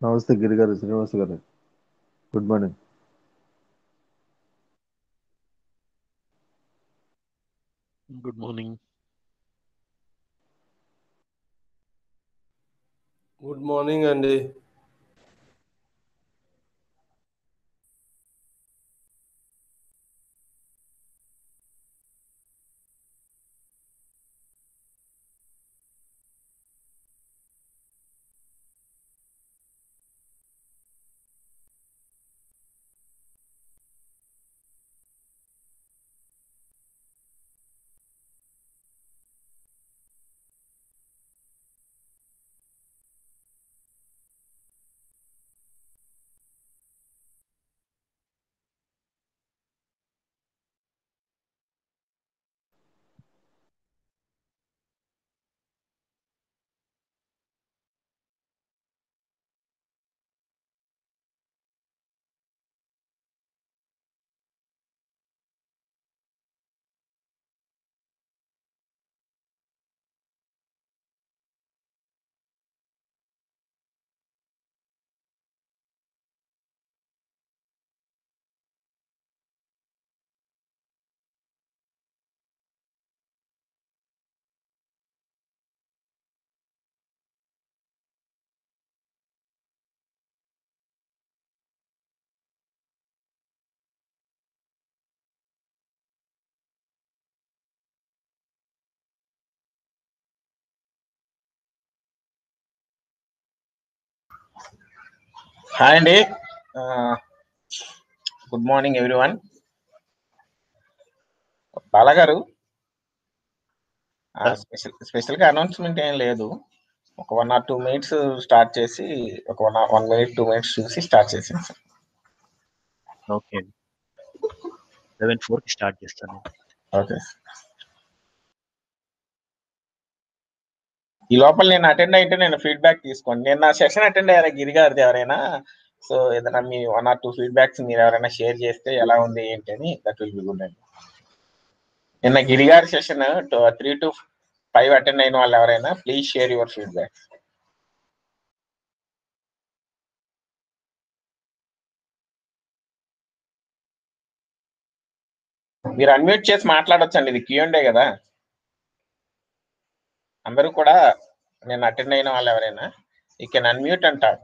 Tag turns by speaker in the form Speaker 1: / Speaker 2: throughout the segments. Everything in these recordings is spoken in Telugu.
Speaker 1: నమస్తే గిరి garu Srinivas garu good morning
Speaker 2: good morning
Speaker 3: good morning అండి
Speaker 4: హాయ్ అండి good morning everyone Bala garu special స్పెషల్గా అనౌన్స్మెంట్ ఏం లేదు ఒక one or two minutes start చేసి ఒక one one minute two minutes చూసి స్టార్ట్ చేసాను సార్
Speaker 2: ఓకే అండి లెవెన్ ఫోర్కి స్టార్ట్ చేస్తాను
Speaker 4: ఓకే ఈ లోపల నేను అటెండ్ అయితే నేను ఫీడ్బ్యాక్ తీసుకోండి నేను నా సెషన్ అటెండ్ అయ్యారా గిరి గారిది ఎవరైనా సో ఏదైనా మీ వన్ ఆర్ టూ ఫీడ్బ్యాక్స్ మీరు ఎవరైనా షేర్ చేస్తే ఎలా ఉంది ఏంటి అని దట్ విల్ బి గుడ్ అండి నిన్న గిరి గారి session three to five attend అయిన వాళ్ళు ఎవరైనా ప్లీజ్ షేర్ యువర్ ఫీడ్బ్యాక్ మీరు అన్మ్యూట్ చేసి మాట్లాడొచ్చండి ఇది క్యూఎండే కదా అందరూ కూడా నేను అటెండ్ అయిన వాళ్ళు ఎవరైనా ఈ కెన్ అన్మ్యూట్ అంటారు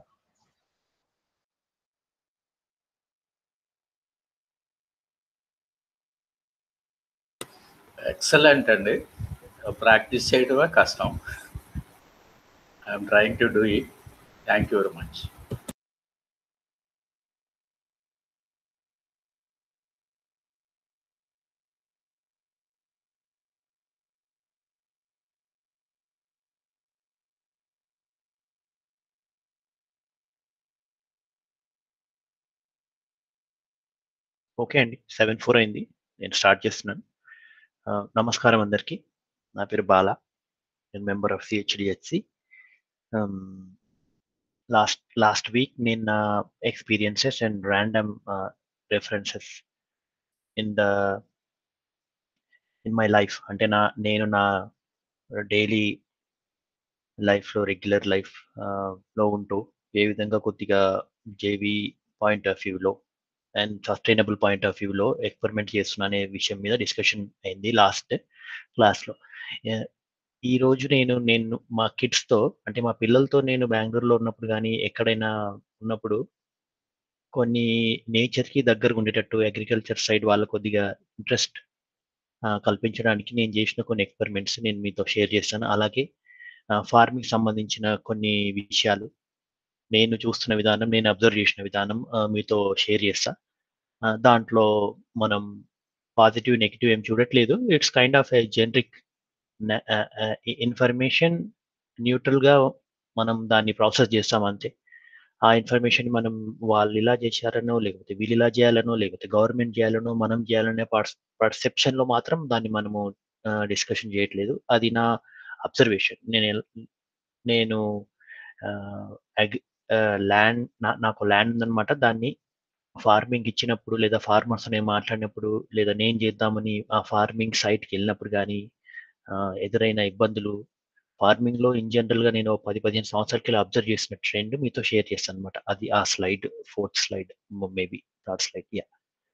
Speaker 5: ఎక్సలెంట్ అండి ప్రాక్టీస్ చేయడమే కష్టం I'm trying to do it thank you very much
Speaker 2: okay అండి సెవెన్ ఫోర్ అయింది నేను స్టార్ట్ చేస్తున్నాను ఆ, నమస్కారం అందరికీ నా పేరు బాలా నేను member of CHDHC last last week నేను నా experiences and random references in the in my life అంటే నా నేను నా డైలీ లైఫ్లో రెగ్యులర్ లైఫ్ లో ఉంటూ ఏ విధంగా కొద్దిగా జేవి పాయింట్ ఆఫ్ వ్యూలో అండ్ సస్టైనబుల్ పాయింట్ ఆఫ్ వ్యూలో ఎక్స్పెరిమెంట్ చేస్తున్నా అనే విషయం మీద డిస్కషన్ అయింది లాస్ట్ క్లాస్లో ఈ రోజు నేను నేను మా కిడ్స్తో అంటే మా పిల్లలతో నేను బెంగళూరులో ఉన్నప్పుడు కానీ ఎక్కడైనా ఉన్నప్పుడు కొన్ని నేచర్కి దగ్గరగా ఉండేటట్టు అగ్రికల్చర్ సైడ్ వాళ్ళ కొద్దిగా ఇంట్రెస్ట్ కల్పించడానికి నేను చేసిన కొన్ని ఎక్స్పెరిమెంట్స్ నేను మీతో షేర్ చేస్తాను అలాగే ఫార్మింగ్ సంబంధించిన కొన్ని విషయాలు నేను చూస్తున్న విధానం నేను అబ్జర్వ్ చేసిన విధానం ఆ, మీతో షేర్ చేస్తా ఆ, దాంట్లో మనం పాజిటివ్ నెగిటివ్ ఏం చూడట్లేదు it's kind of a generic information న్యూట్రల్గా మనం దాన్ని ప్రాసెస్ చేస్తాం అంతే ఆ ఇన్ఫర్మేషన్ మనం వాళ్ళు ఇలా చేశారనో లేకపోతే వీళ్ళు ఇలా చేయాలనో లేకపోతే గవర్నమెంట్ చేయాలనో మనం చేయాలనే పర్సెప్షన్లో మాత్రం దాన్ని మనము డిస్కషన్ చేయట్లేదు అది నా అబ్జర్వేషన్ నేను ఎల్- నేను ల్యాండ్ నాకు ల్యాండ్ ఉందన్నమాట దాన్ని ఫార్మింగ్ ఇచ్చినప్పుడు లేదా ఫార్మర్స్ నేను మాట్లాడినప్పుడు లేదా నేను చేద్దామని ఆ ఫార్మింగ్ సైట్కి వెళ్ళినప్పుడు కానీ ఎదురైన ఇబ్బందులు ఫార్మింగ్ లో ఇన్ జనరల్ గా నేను పది పదిహేను సంవత్సరాలకి అబ్జర్వ్ చేసిన ట్రెండ్ మీతో షేర్ చేస్తాను అనమాట అది ఆ slide fourth slide maybe third slide yeah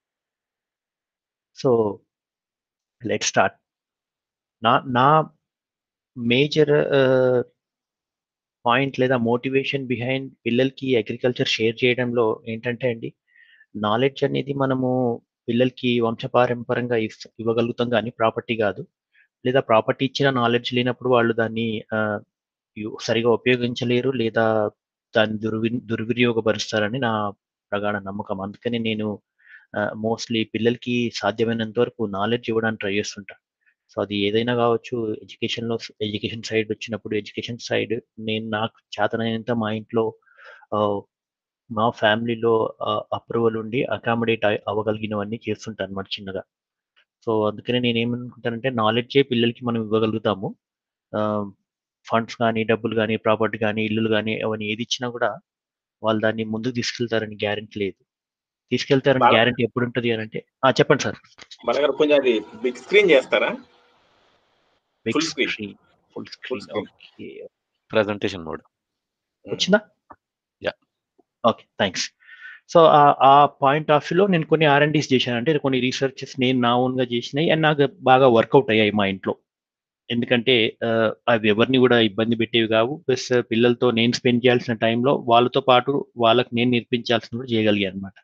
Speaker 2: so let start నా నా మేజర్ పాయింట్ లేదా మోటివేషన్ బిహైండ్ పిల్లలకి అగ్రికల్చర్ షేర్ చేయడంలో ఏంటంటే అండి నాలెడ్జ్ అనేది మనము పిల్లలకి వంశపారంపరంగా ఇస్- ఇవ్వగలుగుతాం కానీ ప్రాపర్టీ కాదు లేదా ప్రాపర్టీ ఇచ్చిన నాలెడ్జ్ లేనప్పుడు వాళ్ళు దాన్ని ఆ, యు- సరిగా ఉపయోగించలేరు లేదా దాన్ని దుర్వి దుర్వినియోగపరుస్తారని నా ప్రగాఢ నమ్మకం అందుకని నేను మోస్ట్లీ పిల్లలకి సాధ్యమైనంత వరకు నాలెడ్జ్ ఇవ్వడానికి ట్రై చేస్తుంటా సో అది ఏదైనా కావచ్చు ఎడ్యుకేషన్లో ఎడ్యుకేషన్ సైడ్ వచ్చినప్పుడు ఎడ్యుకేషన్ సైడ్ నేను నాకు చేతనైనంత మా ఇంట్లో ఆ, మా ఫ్యామిలీలో అప్రూవల్ ఉండి అకామిడేట్ అవ్వగలిగినవన్నీ చేస్తుంటాను అనమాట చిన్నగా సో అందుకనే నేను ఏమనుకుంటానంటే నాలెడ్జే పిల్లలకి మనం ఇవ్వగలుగుతాము ఫండ్స్ కానీ డబ్బులు కానీ ప్రాపర్టీ కానీ ఇల్లులు కానీ అవన్నీ ఏది ఇచ్చినా కూడా వాళ్ళు దాన్ని ముందుకు తీసుకెళ్తారని గ్యారెంటీ లేదు తీసుకెళ్తారని
Speaker 4: బాగా-
Speaker 2: గ్యారెంటీ ఎప్పుడు ఉంటుంది అని అంటే ఆ, చెప్పండి సార్
Speaker 4: మనగారు కొంచెం అది బిగ్ స్క్రీన్ చేస్తారా
Speaker 2: big
Speaker 4: Full screen.
Speaker 2: Screen full
Speaker 4: Full
Speaker 2: screen
Speaker 4: screen.
Speaker 2: Okay
Speaker 6: presentation mode.
Speaker 2: వచ్చిందా
Speaker 6: Yeah.
Speaker 2: ఓకే థ్యాంక్స్ సో ఆ పాయింట్ ఆఫ్ వ్యూలో నేను కొన్ని ఆర్ఎండీస్ చేశాను అంటే కొన్ని రీసెర్చెస్ నేను నా ఓన్గా చేసినాయి అండ్ నాకు బాగా వర్కౌట్ అయ్యాయి మా ఇంట్లో ఎందుకంటే ఆ, అవి ఎవరిని కూడా ఇబ్బంది పెట్టేవి కావు ప్లస్ పిల్లలతో నేను స్పెండ్ చేయాల్సిన టైంలో వాళ్ళతో పాటు వాళ్ళకి నేను నేర్పించాల్సిన కూడా చేయగలిగాను అనమాట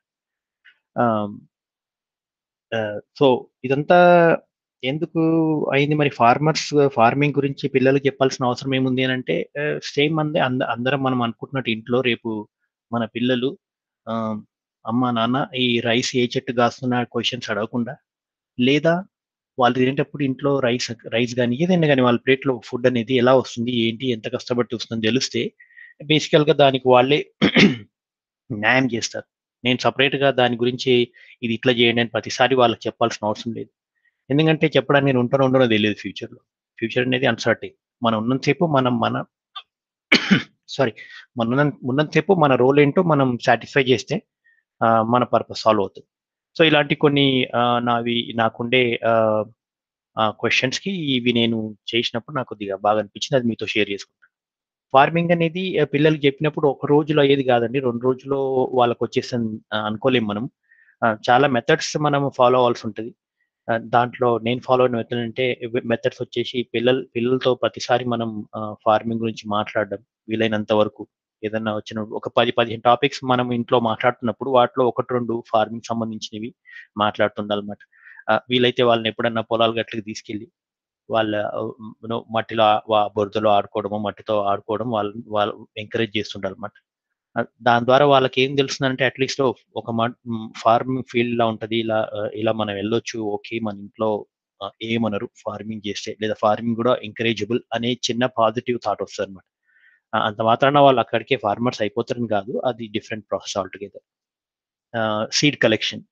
Speaker 2: సో ఇదంతా ఎందుకు అయింది మరి ఫార్మర్స్ ఫార్మింగ్ గురించి పిల్లలకి చెప్పాల్సిన అవసరం ఏముంది అని అంటే సేమ్ అందే అంద అందరం మనం అనుకుంటున్నట్టు ఇంట్లో రేపు మన పిల్లలు ఆ, అమ్మ నాన్న ఈ రైస్ ఏ చెట్టు కాస్తున్న క్వశ్చన్స్ అడగకుండా లేదా వాళ్ళు తినేటప్పుడు ఇంట్లో రైస్ రైస్ కానీ ఏదైనా కానీ వాళ్ళ ప్లేట్లో ఫుడ్ అనేది ఎలా వస్తుంది ఏంటి ఎంత కష్టపడి వస్తుందో తెలిస్తే బేసికల్ గా దానికి వాళ్ళే న్యాయం చేస్తారు నేను సపరేట్ గా దాని గురించి ఇది ఇట్లా చేయండి అని ప్రతిసారి వాళ్ళకి చెప్పాల్సిన అవసరం లేదు ఎందుకంటే చెప్పడానికి నేను ఉంటానో ఉండనో తెలియదు ఫ్యూచర్ లో ఫ్యూచర్ అనేది అన్సర్టైన్ మనం ఉన్నంతసేపు మనం మన సారీ మన ఉన్న- ఉన్నంతసేపు మన రోల్ ఏంటో మనం సాటిస్ఫై చేస్తే ఆ, మన పర్పస్ సాల్వ్ అవుతుంది సో ఇలాంటి కొన్ని ఆ, నావి నాకుండే క్వశ్చన్స్ కి ఇవి నేను చేసినప్పుడు నాకు కొద్దిగా బాగా అనిపించింది అది మీతో షేర్ చేసుకుంటాను ఫార్మింగ్ అనేది ఆ, పిల్లలకి చెప్పినప్పుడు ఒక రోజులో అయ్యేది కాదండి రెండు రోజుల్లో వాళ్ళకి వచ్చేసింది అనుకోలేం మనం ఆ, చాలా మెథడ్స్ మనం ఫాలో అవ్వాల్సి ఉంటుంది ఆ, దాంట్లో నేను ఫాలో అయిన మెథడ్ అంటే మెథడ్స్ వచ్చేసి పిల్లల పిల్లలతో ప్రతిసారి మనం ఫార్మింగ్ గురించి మాట్లాడడం వీలైనంత వరకు ఏదైనా వచ్చిన ఒక పది పదిహేను టాపిక్స్ మనం ఇంట్లో మాట్లాడుతున్నప్పుడు వాటిలో ఒకటి రెండు ఫార్మింగ్ సంబంధించినవి మాట్లాడుతుండాలన్నమాట ఆ, వీలైతే వాళ్ళని ఎప్పుడన్నా పొలాలు గట్లకి తీసుకెళ్ళి వాళ్ళ ఆ, you know, మట్టిలో ఆ- వా- బురదలో ఆడుకోవడము మట్టితో ఆడుకోవడం వాళ్ళు వాళ్ళు ఎంకరేజ్ చేస్తుండాలి అనమాట దాని ద్వారా వాళ్ళకి ఏం తెలుస్తుందంటే అట్లీస్ట్ ఒక ఫార్మింగ్ ఫీల్డ్ లా ఉంటది ఇలా ఆ, ఇలా మనం వెళ్ళొచ్చు ఓకే మన ఇంట్లో ఆ, ఏమనరు ఫార్మింగ్ చేస్తే లేదా ఫార్మింగ్ కూడా ఎంకరేజబుల్ అనే చిన్న పాజిటివ్ థాట్ వస్తుంది అనమాట అంత మాత్రాన వాళ్ళు అక్కడికే ఫార్మర్స్ అయిపోతారని కాదు అది different process altogether seed collection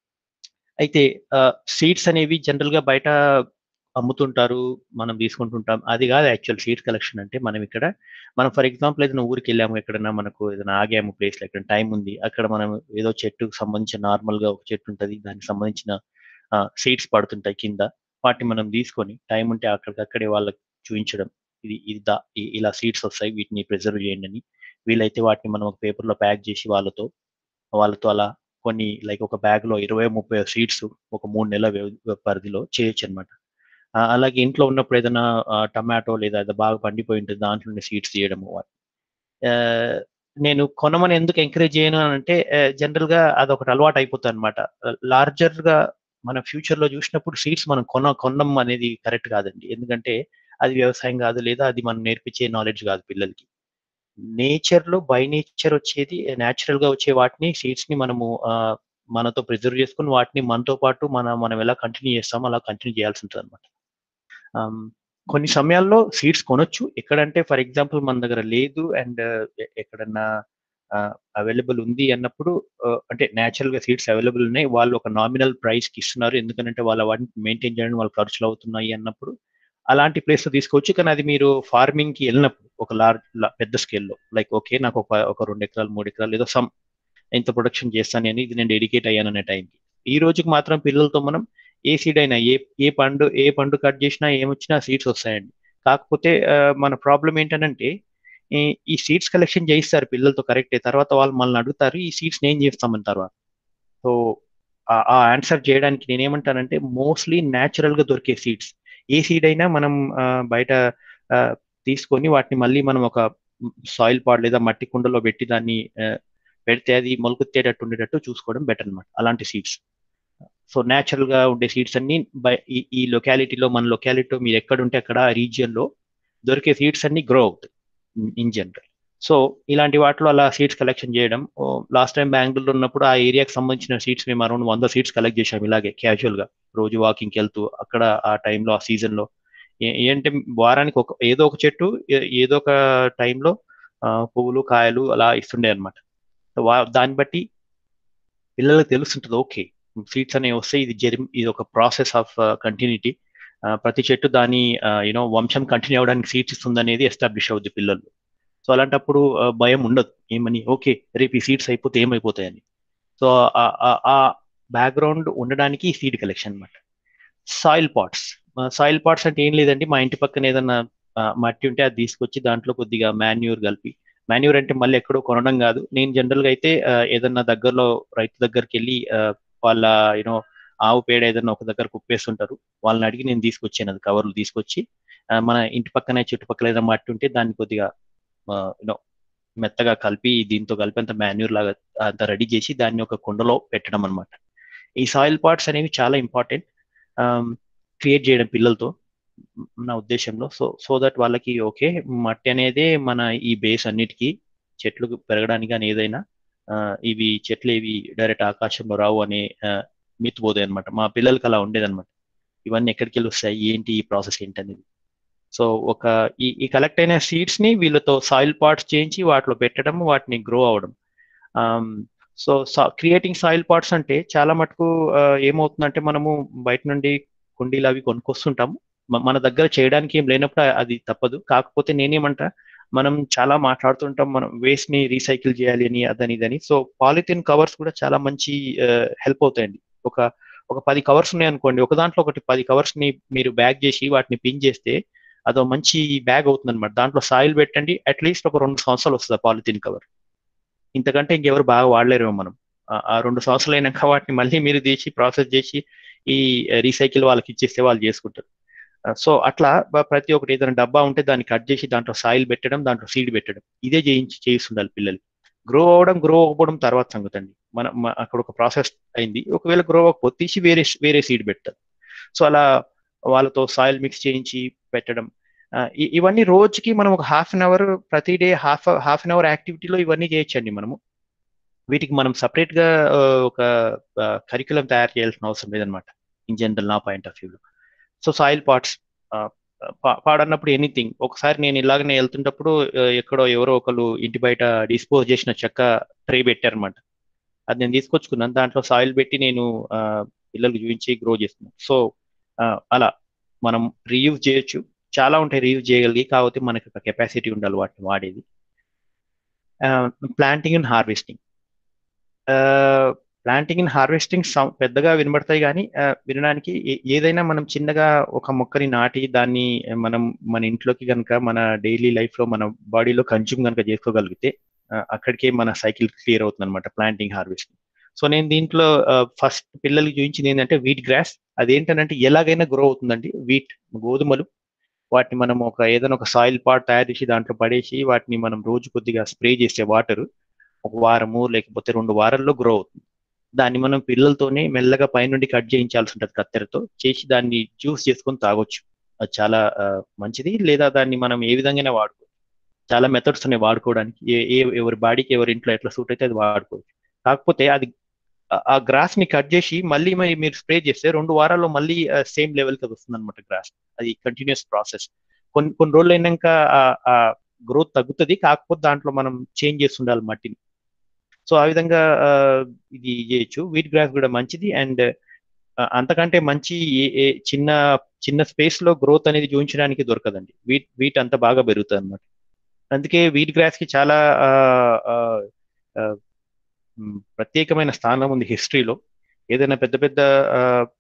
Speaker 2: అయితే సీడ్స్ అనేవి జనరల్ గా బయట అమ్ముతుంటారు మనం తీసుకుంటుంటాం అది కాదు యాక్చువల్ సీడ్ కలెక్షన్ అంటే మనం ఇక్కడ మనం ఫర్ ఎగ్జాంపుల్ ఏదైనా ఊరికి వెళ్ళాము ఎక్కడైనా మనకు ఏదైనా ఆగాము ప్లేస్ లో ఎక్కడ టైం ఉంది అక్కడ మనం ఏదో చెట్టుకు సంబంధించిన నార్మల్ గా ఒక చెట్టు ఉంటుంది దానికి సంబంధించిన సీడ్స్ పడుతుంటాయి కింద వాటిని మనం తీసుకొని టైం ఉంటే అక్కడికక్కడే వాళ్ళకి చూపించడం ఇది ఇది దా ఇ- ఇలా సీడ్స్ వస్తాయి వీటిని ప్రిజర్వ్ చేయండి అని వీలైతే వాటిని మనం ఒక పేపర్ లో ప్యాక్ చేసి వాళ్ళతో వాళ్ళతో అలా కొన్ని లైక్ ఒక బ్యాగ్ లో ఇరవై ముప్పై సీడ్స్ ఒక మూడు నెలల వ్యవ- పరిధిలో చేయొచ్చు అనమాట అలాగే ఇంట్లో ఉన్నప్పుడు ఏదైనా టమాటో లేదా ఏదో బాగా పండిపోయి ఉంటుంది దాంట్లో సీడ్స్ తీయడము ఆ, నేను కొనమని ఎందుకు ఎంకరేజ్ చేయను అని అంటే జనరల్ గా అదొకటి అలవాటు అయిపోతుంది అనమాట లార్జర్ గా మన ఫ్యూచర్ లో చూసినప్పుడు సీడ్స్ మనం కొన కొనడం అనేది కరెక్ట్ కాదండి ఎందుకంటే అది వ్యవసాయం కాదు లేదా అది మనం నేర్పించే నాలెడ్జ్ కాదు పిల్లలకి నేచర్ లో బై నేచర్ వచ్చేది న్యాచురల్ గా వచ్చే వాటిని సీడ్స్ ని మనము ఆ, మనతో ప్రిజర్వ్ చేసుకుని వాటిని మనతో పాటు మన మనం ఎలా కంటిన్యూ చేస్తామో అలా కంటిన్యూ చేయాల్సి ఉంటుంది అనమాట కొన్ని సమయాల్లో సీడ్స్ కొనొచ్చు ఎక్కడంటే ఫర్ ఎగ్జాంపుల్ మన దగ్గర లేదు అండ్ ఎక్కడన్నా అవైలబుల్ ఉంది అన్నప్పుడు ఆ, అంటే న్యాచురల్ గా సీడ్స్ అవైలబుల్ ఉన్నాయి వాళ్ళు ఒక నామినల్ ప్రైస్ కి ఇస్తున్నారు ఎందుకంటే వాళ్ళ వాటిని మెయింటైన్ చేయడం వాళ్ళ ఖర్చులు అవుతున్నాయి అన్నప్పుడు అలాంటి ప్లేస్ లో తీసుకోవచ్చు కానీ అది మీరు ఫార్మింగ్ కి వెళ్ళినప్పుడు ఒక లార్జ్ పెద్ద స్కేల్లో లైక్ ఓకే నాకు ఒక ఒక రెండు ఎకరాలు మూడు ఎకరాలు ఏదో సమ్ ఎంత ప్రొడక్షన్ చేస్తాను అని ఇది నేను డెడికేట్ అయ్యాను అనే టైంకి ఈ రోజుకి మాత్రం పిల్లలతో మనం ఏ సీడ్ అయినా ఏ ఏ పండు ఏ పండు కట్ చేసినా ఏమొచ్చినా సీడ్స్ వస్తాయండి కాకపోతే ఆ, మన ప్రాబ్లం ఏంటనంటే ఈ ఈ సీట్స్ కలెక్షన్ చేయిస్తారు పిల్లలతో కరెక్టే తర్వాత వాళ్ళు మనల్ని అడుగుతారు ఈ సీట్స్ నేను చేస్తామని తర్వాత సో ఆ ఆన్సర్ చేయడానికి నేనేమంటానంటే మోస్ట్లీ న్యాచురల్ గా దొరికే సీడ్స్ ఏ సీడ్ అయినా మనం ఆ, బయట ఆ, తీసుకొని వాటిని మళ్ళీ మనం ఒక సాయిల్ పాడ్ లేదా మట్టి కుండలో పెట్టి దాన్ని ఆ, పెడితే అది మొలకెత్తేటట్టు ఉండేటట్టు చూసుకోవడం బెటర్ అనమాట అలాంటి సీడ్స్ సో న్యాచురల్ గా ఉండే సీడ్స్ అన్ని బై- ఈ ఈ లొకాలిటీలో మన లొకాలిటీలో మీరు ఎక్కడ ఉంటే అక్కడ ఆ region లో దొరికే సీడ్స్ అన్ని గ్రో అవుతాయి ఇన్ జనరల్ సో ఇలాంటి వాటిలో అలా సీడ్స్ కలెక్షన్ చేయడం లాస్ట్ టైం బెంగళూరులో ఉన్నప్పుడు ఆ ఏరియాకి సంబంధించిన సీడ్స్ మేము అరౌండ్ వంద సీడ్స్ కలెక్ట్ చేసాం ఇలాగే క్యాజువల్ గా రోజు వాకింగ్కి వెళ్తూ అక్కడ ఆ టైంలో ఆ సీజన్ లో ఏ- ఏంటంటే వారానికి ఒక ఏదో ఒక చెట్టు ఏ- ఏదో ఒక టైంలో పువ్వులు కాయలు అలా ఇస్తుండే అనమాట దాన్ని బట్టి పిల్లలకు తెలుస్తుంటుంది ఓకే సీడ్స్ అనేవి వస్తే ఇది జరి ఇది ఒక ప్రాసెస్ ఆఫ్ కంటిన్యూటీ ప్రతి చెట్టు దాని యూనో వంశం కంటిన్యూ అవ్వడానికి సీడ్స్ ఇస్తుంది అనేది ఎస్టాబ్లిష్ అవుద్ది పిల్లలు సో అలాంటప్పుడు ఆ, భయం ఉండదు ఏమని ఓకే రేపు ఈ సీడ్స్ అయిపోతే ఏమైపోతాయని సో ఆ బ్యాక్గ్రౌండ్ ఉండడానికి సీడ్ కలెక్షన్ అనమాట సాయిల్ పాట్స్ సాయిల్ పాట్స్ అంటే ఏం లేదండి మా ఇంటి పక్కన ఏదన్నా ఆ, మట్టి ఉంటే అది తీసుకొచ్చి దాంట్లో కొద్దిగా మాన్యూర్ కలిపి మాన్యూర్ అంటే మళ్ళీ ఎక్కడో కొనడం కాదు నేను జనరల్ గా అయితే ఆ, ఏదన్నా దగ్గరలో రైతు దగ్గరికి వెళ్ళి ఆ, వాళ్ళ యూనో ఆవు పేడ ఏదన్నా ఒక దగ్గర కుప్పేస్తుంటారు వాళ్ళని అడిగి నేను తీసుకొచ్చాను అది కవర్లు తీసుకొచ్చి ఆ, మన ఇంటి పక్కనే చుట్టుపక్కల ఏదైనా మట్టి ఉంటే దాన్ని కొద్దిగా యూనో మెత్తగా కలిపి దీంతో కలిపి అంత మాన్యూర్ లాగా అంత రెడీ చేసి దాన్ని ఒక కుండలో పెట్టడం అనమాట ఈ సాయిల్ పార్ట్స్ అనేవి చాలా ఇంపార్టెంట్ క్రియేట్ చేయడం పిల్లలతో నా ఉద్దేశంలో సో సో దట్ వాళ్ళకి ఓకే మట్టి అనేదే మన ఈ బేస్ అన్నిటికీ చెట్లు పెరగడానికి కానీ ఏదైనా ఆ, ఇవి చెట్లు ఇవి డైరెక్ట్ ఆకాశంలో రావు అనే మిత్ పోతాయి అనమాట మా పిల్లలకి అలా ఉండేదన్నమాట ఇవన్నీ ఎక్కడికి వెళ్ళి వస్తాయి ఏంటి ఈ ప్రాసెస్ ఏంటి అనేది సో ఒక ఈ ఈ కలెక్ట్ అయిన సీడ్స్ ని వీళ్ళతో సాయిల్ పార్ట్స్ చేయించి వాటిలో పెట్టడం వాటిని గ్రో అవడం సో క్రియేటింగ్ సాయిల్ పార్ట్స్ అంటే చాలా మటుకు ఆ, ఏమవుతుందంటే మనము బయట నుండి కుండీలు అవి కొనుక్కొస్తుంటాము మ- మన దగ్గర చేయడానికి ఏం లేనప్పుడు అది తప్పదు కాకపోతే నేనేమంటా మనం చాలా మాట్లాడుతుంటాం మనం వేస్ట్ ని రీసైకిల్ చేయాలి అని అదని ఇదని సో పాలిథిన్ కవర్స్ కూడా చాలా మంచి హెల్ప్ అవుతాయండి ఒక ఒక పది కవర్స్ ఉన్నాయి అనుకోండి ఒక దాంట్లో ఒకటి పది కవర్స్ ని మీరు బ్యాగ్ చేసి వాటిని పిన్ చేస్తే అదో మంచి బ్యాగ్ అవుతుంది అనమాట దాంట్లో సాయిల్ పెట్టండి అట్లీస్ట్ ఒక రెండు సంవత్సరాలు వస్తుంది పాలిథిన్ కవర్ ఇంతకంటే ఇంకెవరు బాగా వాడలేరేమో మనం ఆ- ఆ రెండు సంవత్సరాలు అయినాక వాటిని మళ్ళీ మీరు తీసి ప్రాసెస్ చేసి ఈ రీసైకిల్ వాళ్ళకి ఇచ్చేస్తే వాళ్ళు చేసుకుంటారు సో అట్లా బ- ప్రతి ఒక్కటి ఏదైనా డబ్బా ఉంటే దాన్ని కట్ చేసి దాంట్లో సాయిల్ పెట్టడం దాంట్లో సీడ్ పెట్టడం ఇదే చేయించి చేయిస్తుండాలి పిల్లలు గ్రో అవ్వడం గ్రో అవ్వడం తర్వాత సంగతి అండి మన మ- అక్కడ ఒక ప్రాసెస్ అయింది ఒకవేళ గ్రో అవ్వకపోతే తీసి వేరే వేరే సీడ్ పెడతారు సో అలా వాళ్ళతో సాయిల్ మిక్స్ చేయించి పెట్టడం ఆ, ఇ- ఇవన్నీ రోజుకి మనం ఒక హాఫ్ అన్ అవర్ ప్రతి day half half an hour యాక్టివిటీలో ఇవన్నీ చేయొచ్చండి మనము వీటికి మనం సపరేట్ గా ఆ, ఒక కరికులం తయారు చేయాల్సిన అవసరం లేదనమాట ఇన్ జనరల్ నా పాయింట్ ఆఫ్ వ్యూలో సో సాయిల్ పార్ట్స్ పాడన్నప్పుడు ఎనీథింగ్ ఒకసారి నేను ఇలాగనే వెళ్తుంటప్పుడు ఆ, ఎక్కడో ఎవరో ఒకరు ఇంటి బయట డిస్పోజ్ చేసిన చెక్క ట్రే పెట్టారనమాట అది నేను తీసుకొచ్చుకున్నాను దాంట్లో సాయిల్ పెట్టి నేను ఆ, పిల్లలకు చూపించి గ్రో చేస్తున్నాను సో అలా మనం రీయూజ్ చేయొచ్చు చాలా ఉంటాయి రీయూజ్ చేయగలిగి కాకపోతే మనకి ఒక కెపాసిటీ ఉండాలి వాటిని వాడేది planting and harvesting planting and harvesting పెద్దగా వినబడతాయి కానీ ఆ, వినడానికి ఏ- ఏదైనా మనం చిన్నగా ఒక మొక్కని నాటి దాన్ని మనం మన ఇంట్లోకి కనుక మన డైలీ లైఫ్ లో మన బాడీలో కన్జ్యూమ్ కనుక చేసుకోగలిగితే ఆ, అక్కడికే మన సైకిల్ క్లియర్ అవుతుంది అనమాట ప్లాంటింగ్ హార్వెస్టింగ్ సో నేను దీంట్లో ఫస్ట్ పిల్లలకి చూపించింది ఏంటంటే వీట్ గ్రాస్ అదేంటంటే ఎలాగైనా గ్రో అవుతుందండి వీట్ గోధుమలు వాటిని మనం ఒక ఏదైనా ఒక సాయిల్ పాట్ తయారు చేసి దాంట్లో పడేసి వాటిని మనం రోజు కొద్దిగా స్ప్రే చేసే వాటర్ ఒక వారము లేకపోతే రెండు వారాల్లో గ్రో అవుతుంది దాన్ని మనం పిల్లలతోనే మెల్లగా పైనుండి కట్ చేయించాల్సి ఉంటుంది కత్తెరతో చేసి దాన్ని జ్యూస్ చేసుకొని తాగొచ్చు అది చాలా ఆ, మంచిది లేదా దాన్ని మనం ఏ విధంగానే వాడుకోవచ్చు చాలా మెథడ్స్ ఉన్నాయి వాడుకోవడానికి ఏ ఏ- ఎవరి బాడీకి ఎవరి ఇంట్లో ఎట్లా సూట్ అయితే అది వాడుకోవచ్చు కాకపోతే అది ఆ- ఆ గ్రాస్ ని కట్ చేసి మళ్ళీ మరి మీరు స్ప్రే చేస్తే రెండు వారాల్లో మళ్ళీ సేమ్ లెవెల్ కి వస్తుంది అనమాట గ్రాస్ అది కంటిన్యూస్ ప్రాసెస్ కొన్ని కొన్ని రోజులు అయినాక ఆ గ్రోత్ తగ్గుతుంది కాకపోతే దాంట్లో మనం చేంజ్ చేస్తుండాలి మట్టిని సో ఆ విధంగా ఆ, ఇది చేయొచ్చు వీట్ గ్రాస్ కూడా మంచిది అండ్ అంతకంటే మంచి ఏ- ఏ చిన్న చిన్న స్పేస్ లో గ్రోత్ అనేది చూపించడానికి దొరకదండి వీట్ వీట్ అంత బాగా పెరుగుతుంది అనమాట అందుకే వీట్ గ్రాస్ కి చాలా ఆ, ఆ, ఆ, మ్, ప్రత్యేకమైన స్థానం ఉంది హిస్టరీలో ఏదైనా పెద్ద పెద్ద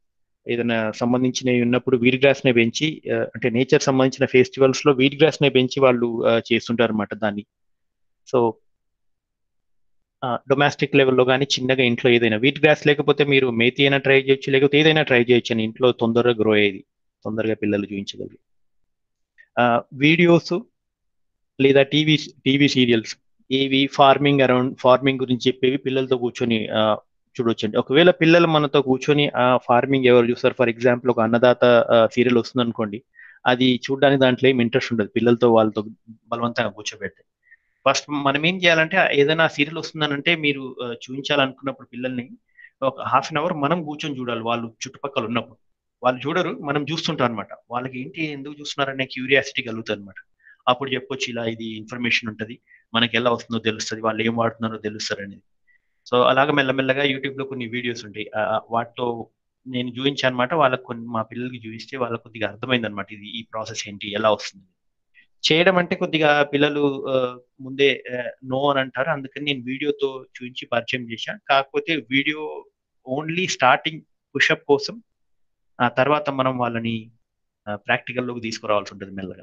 Speaker 2: ఏదైనా సంబంధించినవి ఉన్నప్పుడు వీడ్ గ్రాస్ నే పెంచి ఆ, అంటే నేచర్ సంబంధించిన ఫెస్టివల్స్ లో వీడ్ గ్రాస్ నే పెంచి వాళ్ళు ఆ, చేస్తుంటారు అనమాట దాన్ని సో డొమెస్టిక్ లెవెల్లో కానీ చిన్నగా ఇంట్లో ఏదైనా వీట్ గ్రాస్ లేకపోతే మీరు మేతి అయినా ట్రై చేయొచ్చు లేకపోతే ఏదైనా ట్రై చేయొచ్చు అని ఇంట్లో తొందరగా గ్రో అయ్యేది తొందరగా పిల్లలు చూపించగలిగి వీడియోస్ లేదా టీవీ టీవీ సీరియల్స్ ఏవి ఫార్మింగ్ అరౌండ్ ఫార్మింగ్ గురించి చెప్పేవి పిల్లలతో కూర్చొని ఆ, చూడొచ్చండి ఒకవేళ పిల్లలు మనతో కూర్చొని ఆ ఫార్మింగ్ ఎవరు చూస్తారు ఫర్ ఎగ్జాంపుల్ ఒక అన్నదాత సీరియల్ వస్తుంది అనుకోండి అది చూడడానికి దాంట్లో ఏం ఇంట్రెస్ట్ ఉండదు పిల్లలతో వాళ్ళతో బలవంతంగా కూర్చోబెడితే ఫస్ట్ మనం ఏం చేయాలంటే ఏదైనా సీరియల్ వస్తుందనంటే మీరు ఆ, చూపించాలనుకున్నప్పుడు పిల్లల్ని ఒక హాఫ్ అన్ అవర్ మనం కూర్చొని చూడాలి వాళ్ళు చుట్టుపక్కల ఉన్నప్పుడు వాళ్ళు చూడరు మనం చూస్తుంటాం అనమాట వాళ్ళకి ఏంటి ఎందుకు చూస్తున్నారనే క్యూరియాసిటీ కలుగుతుంది అనమాట అప్పుడు చెప్పొచ్చు ఇలా ఇది ఇన్ఫర్మేషన్ ఉంటుంది మనకి ఎలా వస్తుందో తెలుస్తుంది వాళ్ళు ఏం వాడుతున్నారో తెలుస్తారు అనేది సో అలాగ మెల్లమెల్లగా యూట్యూబ్ లో కొన్ని వీడియోస్ ఉంటాయి ఆ, వాటితో నేను చూపించాను అనమాట వాళ్ళకి కొన్ని మా పిల్లలకి చూపిస్తే వాళ్ళకి కొద్దిగా అర్థమైంది అనమాట ఇది ఈ ప్రాసెస్ ఏంటి ఎలా వస్తుంది చేయడం అంటే కొద్దిగా పిల్లలు ఆ, ముందే నో అని అంటారు అందుకని నేను వీడియోతో చూపించి పరిచయం చేశాను కాకపోతే వీడియో ఓన్లీ స్టార్టింగ్ పుషప్ కోసం ఆ తర్వాత మనం వాళ్ళని ప్రాక్టికల్ లోకి తీసుకురావాల్సి ఉంటుంది మెల్లగా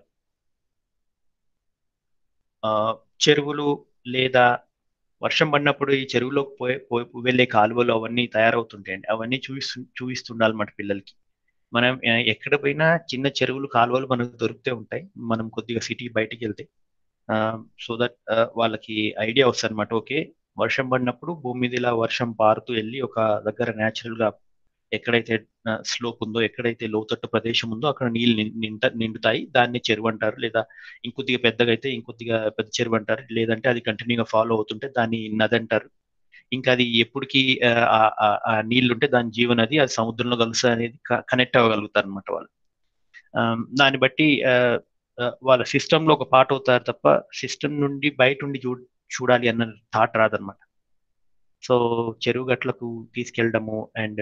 Speaker 2: ఆ, చెరువులు లేదా వర్షం పడినప్పుడు ఈ చెరువులోకి పోయే పోయి వెళ్ళే కాలువలు అవన్నీ తయారవుతుంటాయండి అవన్నీ చూపిస్తు చూపిస్తుండాలన్నమాట పిల్లలకి మనం ఆ, ఎక్కడ పోయినా చిన్న చెరువులు కాలువలు మనకు దొరుకుతూ ఉంటాయి మనం కొద్దిగా సిటీ బయటికి వెళ్తే సో దట్ వాళ్ళకి ఐడియా వస్తుంది అనమాట ఓకే వర్షం పడినప్పుడు భూమి మీద ఇలా వర్షం పారుతూ వెళ్ళి ఒక దగ్గర న్యాచురల్ గా ఎక్కడైతే స్లోప్ ఉందో ఎక్కడైతే లోతట్టు ప్రదేశం ఉందో అక్కడ నీళ్ళు నిం- నింట నిండుతాయి దాన్ని చెరువు అంటారు లేదా ఇంకొద్దిగా పెద్దగా అయితే ఇంకొద్దిగా పెద్ద చెరువు అంటారు లేదంటే అది కంటిన్యూగా ఫాలో అవుతుంటే దాన్ని నది అంటారు ఇంకా అది ఎప్పటికీ ఆ, ఆ- ఆ- ఆ నీళ్లు ఉంటే దాని జీవనది అది సముద్రంలో కలుస్తుంది అనేది కనెక్ట్ అవ్వగలుగుతారు అనమాట వాళ్ళు ఆ, దాన్ని బట్టి ఆ, ఆ, వాళ్ళ సిస్టమ్ లో ఒక పార్ట్ అవుతారు తప్ప సిస్టమ్ నుండి బయట ఉండి చూ చూడాలి అన్న థాట్ రాదనమాట సో చెరువు గట్లకు తీసుకెళ్ళడము అండ్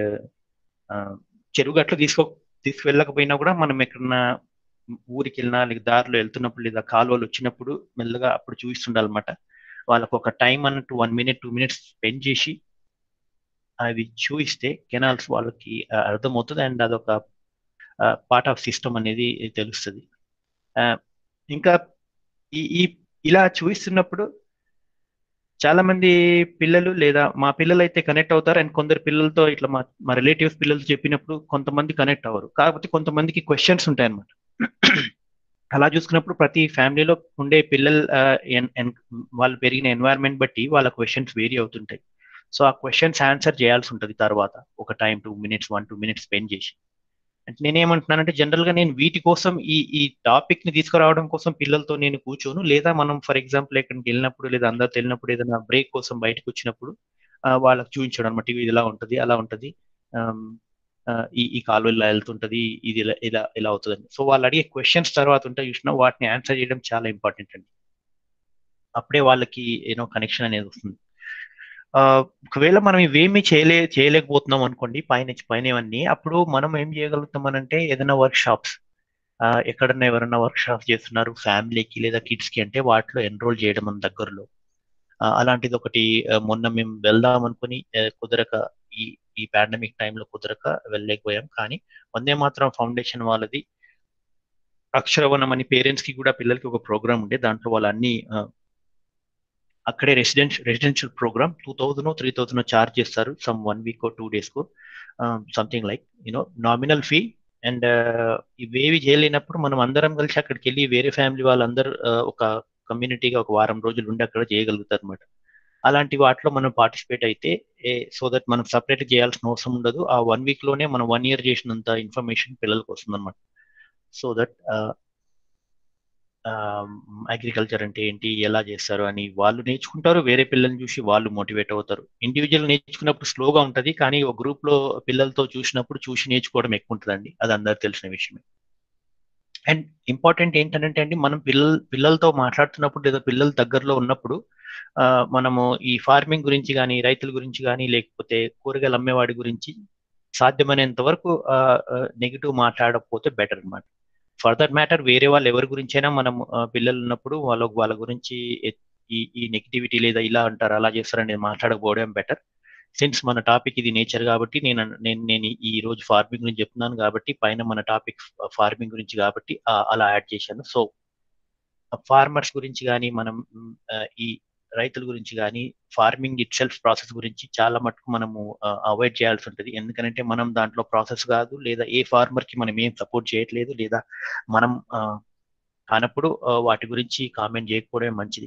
Speaker 2: చెరువు గట్లు తీసుకో తీసుకువెళ్ళకపోయినా కూడా మనం ఎక్కడన్నా ఊరికి వెళ్ళినా లేక దారిలో వెళ్తున్నప్పుడు లేదా కాలువలు వచ్చినప్పుడు మెల్లగా అప్పుడు చూపిస్తుండాలన్నమాట వాళ్ళకు ఒక టైం అన్నట్టు one minute two minutes spend చేసి అవి చూపిస్తే కెనాల్స్ వాళ్ళకి ఆ, అర్థమవుతుంది అండ్ అదొక పార్ట్ ఆఫ్ సిస్టమ్ అనేది తెలుస్తుంది ఆ, ఇంకా ఈ ఈ ఇలా చూపిస్తున్నప్పుడు చాలా మంది పిల్లలు లేదా మా పిల్లలు అయితే కనెక్ట్ అవుతారు అండ్ కొందరు పిల్లలతో ఇట్లా మా మా రిలేటివ్స్ పిల్లలతో చెప్పినప్పుడు కొంతమంది కనెక్ట్ అవ్వరు కాకపోతే కొంతమందికి క్వశ్చన్స్ ఉంటాయి అన్నమాట అలా చూసుకున్నప్పుడు ప్రతి ఫ్యామిలీలో ఉండే పిల్లలు ఆ, ఎన్- ఎన్- వాళ్ళు పెరిగిన ఎన్వైరన్మెంట్ బట్టి వాళ్ళ క్వశ్చన్స్ వేరీ అవుతుంటాయి సో ఆ క్వశ్చన్స్ ఆన్సర్ చేయాల్సి ఉంటుంది తర్వాత ఒక time two minutes one two minutes spend చేసి అంటే నేనేమంటున్నానంటే జనరల్ గా నేను వీటి కోసం ఈ ఈ టాపిక్ ని తీసుకురావడం కోసం పిల్లలతో నేను కూర్చోను లేదా మనం ఫర్ ఎగ్జాంపుల్ ఎక్కడికి వెళ్ళినప్పుడు లేదా అందరితో వెళ్ళినప్పుడు ఏదైనా బ్రేక్ కోసం బయటకు వచ్చినప్పుడు ఆ, వాళ్ళకి చూపించడం అనమాట ఇది ఇలా ఉంటది అలా ఉంటది ఆమ్, ఆ, ఈ ఈ కాలువ ఇలా వెళ్తుంటది ఇది ఇలా ఇలా ఇలా అవుతుంది సో వాళ్ళు అడిగే క్వశ్చన్స్ తర్వాత ఉంటాయి చూసినా వాటిని ఆన్సర్ చేయడం చాలా ఇంపార్టెంట్ అండి అప్పుడే వాళ్ళకి ఏనో కనెక్షన్ అనేది వస్తుంది ఆ, ఒకవేళ మనం ఇవేమి చేయలే చేయలేకపోతున్నాం అనుకోండి పైన పైన ఇవన్నీ అప్పుడు మనం ఏం చేయగలుగుతాం అంటే ఏదైనా వర్క్ షాప్స్ ఎక్కడన్నా ఎవరైనా వర్క్ షాప్స్ చేస్తున్నారు ఫ్యామిలీకి లేదా కిడ్స్ కి అంటే వాటిలో ఎన్రోల్ చేయడం మన దగ్గరలో ఆ, అలాంటిది ఒకటి ఆ, మొన్న మేము వెళ్దాం అనుకుని ఆ, కుదరక ఈ ఈ పాండమిక్ టైంలో కుదరక వెళ్ళలేకపోయాం కానీ వందే మాత్రం ఫౌండేషన్ వాళ్ళది అక్షరవనం అని పేరెంట్స్ కి కూడా పిల్లలకి ఒక ప్రోగ్రామ్ ఉండే దాంట్లో వాళ్ళు అన్ని ఆ, అక్కడే residential residential program two thousand three thousand charge చేస్తారు some one week two days కు something like you know nominal fee and ఇవేవి చేయలేనప్పుడు మనం అందరం కలిసి అక్కడికి వెళ్ళి వేరే ఫ్యామిలీ వాళ్ళందరూ ఆ, ఒక కమ్యూనిటీగా ఒక వారం రోజులు ఉండి అక్కడ చేయగలుగుతారు అనమాట అలాంటి వాటిలో మనం పార్టిసిపేట్ అయితే సో దట్ మనం సపరేట్ చేయాల్సిన అవసరం ఉండదు ఆ వన్ వీక్ లోనే మనం వన్ ఇయర్ చేసినంత ఇన్ఫర్మేషన్ పిల్లలకు వస్తుంది అనమాట సో దట్ అగ్రికల్చర్ అంటే ఏంటి ఎలా చేస్తారు అని వాళ్ళు నేర్చుకుంటారు వేరే పిల్లల్ని చూసి వాళ్ళు మోటివేట్ అవుతారు ఇండివిజువల్ నేర్చుకున్నప్పుడు స్లోగా ఉంటది కానీ ఒక గ్రూప్ లో పిల్లలతో చూసినప్పుడు చూసి నేర్చుకోవడం ఎక్కువ ఉంటుందండి అది అందరు తెలిసిన విషయమే అండ్ ఇంపార్టెంట్ ఏంటంటే అండి మనం పిల్లల పిల్లలతో మాట్లాడుతున్నప్పుడు లేదా పిల్లల దగ్గరలో ఉన్నప్పుడు ఆ, మనము ఈ ఫార్మింగ్ గురించి కానీ రైతుల గురించి కానీ లేకపోతే కూరగాయలు అమ్మేవాడి గురించి సాధ్యమైనంత వరకు నెగిటివ్ మాట్లాడకపోతే బెటర్ అన్నమాట ఫర్ దట్ మ్యాటర్ వేరే వాళ్ళు ఎవరి గురించైనా మనం ఆ, పిల్లలు ఉన్నప్పుడు వాళ్ళ వాళ్ళ గురించి ఎ- ఈ ఈ నెగిటివిటీ లేదా ఇలా అంటారు అలా చేస్తారు అనేది మాట్లాడకపోవడం బెటర్ సిన్స్ మన టాపిక్ ఇది నేచర్ కాబట్టి నేను నేను నేను ఈ రోజు ఫార్మింగ్ గురించి చెప్తున్నాను కాబట్టి పైన మన టాపిక్ ఫార్మింగ్ గురించి కాబట్టి అలా యాడ్ చేశాను సో ఫార్మర్స్ గురించి కానీ మనం ఈ రైతుల గురించి కానీ ఫార్మింగ్ ఇట్ సెల్ఫ్ ప్రాసెస్ గురించి చాలా మటుకు మనము అవాయిడ్ చేయాల్సి ఉంటుంది ఎందుకంటే మనం దాంట్లో ప్రాసెస్ కాదు లేదా ఏ ఫార్మర్ కి మనం ఏం సపోర్ట్ చేయట్లేదు లేదా మనం కానప్పుడు వాటి గురించి కామెంట్ చేయకపోవడమే మంచిది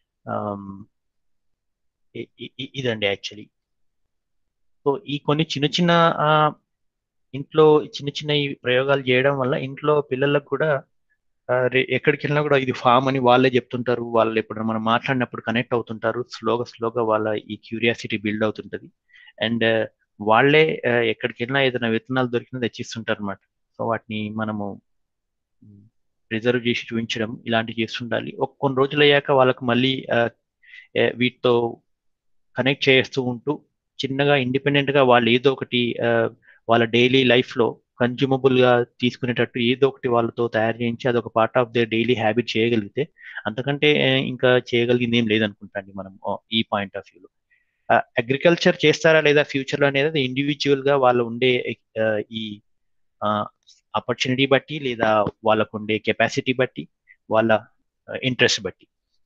Speaker 2: ఇదండి యాక్చువల్లీ సో ఈ కొన్ని చిన్న చిన్న ఇంట్లో చిన్న చిన్న ఈ ప్రయోగాలు చేయడం వల్ల ఇంట్లో పిల్లలకు కూడా ఎక్కడికి వెళ్ళినా కూడా ఇది ఫామ్ అని వాళ్ళే చెప్తుంటారు వాళ్ళు ఎప్పుడు మనం మాట్లాడినప్పుడు కనెక్ట్ అవుతుంటారు స్లోగా స్లోగా వాళ్ళ ఈ క్యూరియాసిటీ బిల్డ్ అవుతుంటది అండ్ వాళ్ళే ఎక్కడికి వెళ్ళినా ఏదైనా విత్తనాలు దొరికినా తెచ్చిస్తుంటారు అనమాట సో వాటిని మనము ప్రిజర్వ్ చేసి చూపించడం ఇలాంటివి చేస్తుండాలి ఒక కొన్ని రోజులు అయ్యాక వాళ్ళకి మళ్ళీ వీటితో కనెక్ట్ చేస్తూ ఉంటూ చిన్నగా ఇండిపెండెంట్ గా వాళ్ళు ఏదో ఒకటి వాళ్ళ డైలీ లైఫ్ లో కన్జ్యూమబుల్ గా తీసుకునేటట్టు ఏదో ఒకటి వాళ్ళతో తయారు చేయించి అదొక part of the daily habit చేయగలిగితే అంతకంటే ఇంకా చేయగలిగింది ఏం లేదనుకుంటాండి మనం ఈ పాయింట్ ఆఫ్ వ్యూలో అగ్రికల్చర్ చేస్తారా లేదా ఫ్యూచర్ లో అనేది ఇండివిజువల్ గా వాళ్ళు ఉండే ఈ ఆపర్చునిటీ బట్టి లేదా వాళ్ళకు ఉండే కెపాసిటీ బట్టి వాళ్ళ ఇంట్రెస్ట్ బట్టి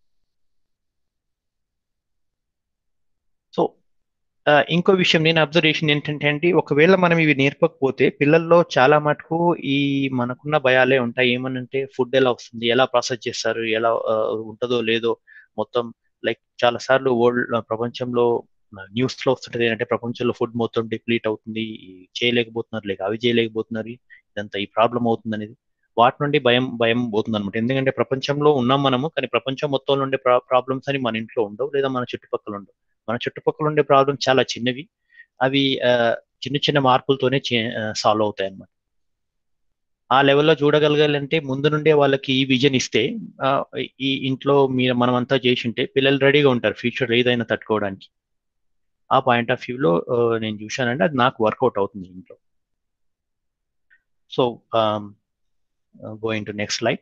Speaker 2: సో ఇంకో విషయం నేను అబ్జర్వేషన్ ఏంటంటే అండి ఒకవేళ మనం ఇవి నేర్పకపోతే పిల్లల్లో చాలా మటుకు ఈ మనకున్న భయాలే ఉంటాయి ఏమనంటే ఫుడ్ ఎలా వస్తుంది ఎలా ప్రాసెస్ చేస్తారు ఎలా ఉంటుందో లేదో మొత్తం లైక్ చాలా సార్లు వరల్డ్ ప్రపంచంలో న్యూస్ లో వస్తుంటది ఏంటంటే ప్రపంచంలో ఫుడ్ మొత్తం డిప్లీట్ అవుతుంది చేయలేకపోతున్నారు లేక అవి చేయలేకపోతున్నారు ఇదంతా ఈ ప్రాబ్లం అవుతుంది అనేది వాటి నుండి భయం భయం పోతుంది అనమాట ఎందుకంటే ప్రపంచంలో ఉన్నాం మనము కానీ ప్రపంచం మొత్తంలో ఉండే ప్రాబ్లమ్స్ అని మన ఇంట్లో ఉండవు లేదా మన చుట్టుపక్కల ఉండవు మన చుట్టుపక్కల ఉండే ప్రాబ్లమ్స్ చాలా చిన్నవి అవి చిన్న చిన్న మార్పులతోనే సాల్వ్ అవుతాయి అన్నమాట ఆ లెవెల్లో చూడగలగాలంటే ముందు నుండే వాళ్ళకి ఈ విజన్ ఇస్తే ఈ ఇంట్లో మీరు మనం అంతా చేసి ఉంటే పిల్లలు రెడీగా ఉంటారు ఫ్యూచర్ ఏదైనా తట్టుకోవడానికి ఆ పాయింట్ ఆఫ్ వ్యూలో నేను చూశానంటే అది నాకు వర్కౌట్ అవుతుంది ఇంట్లో so going to next slide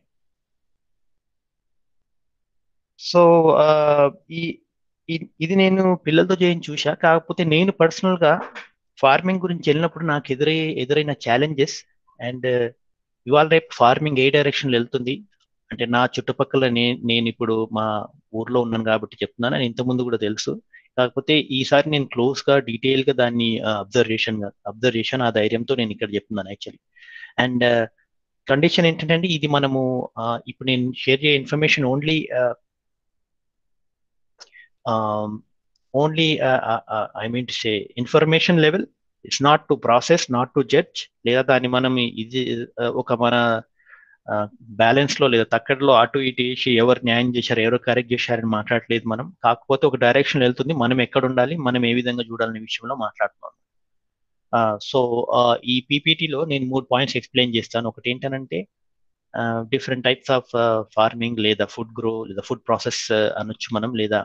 Speaker 2: so ఈ ఇది నేను పిల్లలతో చేయని చూసా కాకపోతే నేను పర్సనల్ గా ఫార్మింగ్ గురించి వెళ్ళినప్పుడు నాకు ఎదురై ఎదురైన ఛాలెంజెస్ అండ్ ఇవాళ రేపు ఫార్మింగ్ ఏ డైరెక్షన్ వెళ్తుంది అంటే నా చుట్టుపక్కల నేను నేను ఇప్పుడు మా ఊర్లో ఉన్నాను కాబట్టి చెప్తున్నాను అని ఇంతకుముందు కూడా తెలుసు కాకపోతే ఈసారి నేను క్లోజ్ గా డీటెయిల్ గా దాన్ని అబ్జర్వేషన్ అబ్జర్వేషన్ ఆ ధైర్యంతో నేను ఇక్కడ చెప్తున్నాను యాక్చువల్లీ అండ్ కండిషన్ ఏంటంటే ఇది మనము ఇప్పుడు నేను షేర్ చేయ information only only I mean to say information level it's not to process not to judge లేదా దాన్ని మనం ఇది ఒక మన బ్యాలెన్స్ లో లేదా తక్కడలో అటు ఇటు వేసి ఎవరు న్యాయం చేశారు ఎవరు కరెక్ట్ చేశారని మాట్లాడలేదు మనం కాకపోతే ఒక డైరెక్షన్ వెళ్తుంది మనం ఎక్కడ ఉండాలి మనం ఏ విధంగా చూడాలనే విషయంలో మాట్లాడుతున్నాం సో ఈ పీపీటీలో నేను మూడు పాయింట్స్ ఎక్స్ప్లెయిన్ చేస్తాను ఒకటి ఏంటనంటే డిఫరెంట్ టైప్స్ ఆఫ్ ఫార్మింగ్ లేదా ఫుడ్ గ్రో లేదా ఫుడ్ ప్రాసెస్ అనొచ్చు మనం లేదా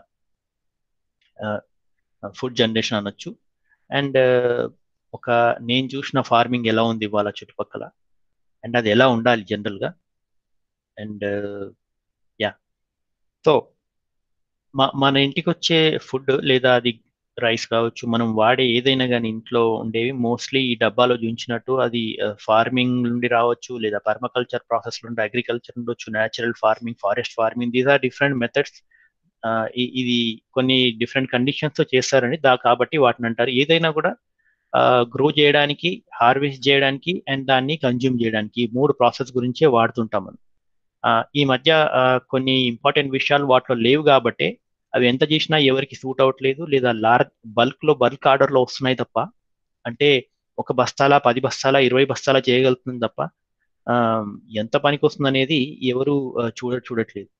Speaker 2: ఫుడ్ జనరేషన్ అనొచ్చు అండ్ ఒక నేను చూసిన ఫార్మింగ్ ఎలా ఉంది వాళ్ళ చుట్టుపక్కల అండ్ అది ఎలా ఉండాలి జనరల్గా అండ్ యా సో మన ఇంటికి వచ్చే ఫుడ్ లేదా అది రైస్ కావచ్చు మనం వాడే ఏదైనా కానీ ఇంట్లో ఉండేవి మోస్ట్లీ ఈ డబ్బాలో చూపించినట్టు అది ఫార్మింగ్ నుండి రావచ్చు లేదా పర్మకల్చర్ ప్రాసెస్ నుండి అగ్రికల్చర్ ఉండొచ్చు natural farming forest farming these are different methods ఇది కొన్ని డిఫరెంట్ కండిషన్స్ తో చేస్తారని దా కాబట్టి వాటిని అంటారు ఏదైనా కూడా గ్రో చేయడానికి హార్వెస్ట్ చేయడానికి అండ్ దాన్ని కన్జ్యూమ్ చేయడానికి మూడు ప్రాసెస్ గురించే వాడుతుంటాం మనం ఈ మధ్య కొన్ని ఇంపార్టెంట్ విషయాలు వాటిలో లేవు కాబట్టి అవి ఎంత చేసినా ఎవరికి సూట్ అవ్వట్లేదు లేదా లార్జ్ బల్క్ లో బల్క్ ఆర్డర్ లో వస్తున్నాయి తప్ప అంటే ఒక బస్తాల పది బస్తాల ఇరవై బస్తాల చేయగలుగుతుంది తప్ప ఎంత పనికి వస్తుంది అనేది ఎవరు చూడ చూడట్లేదు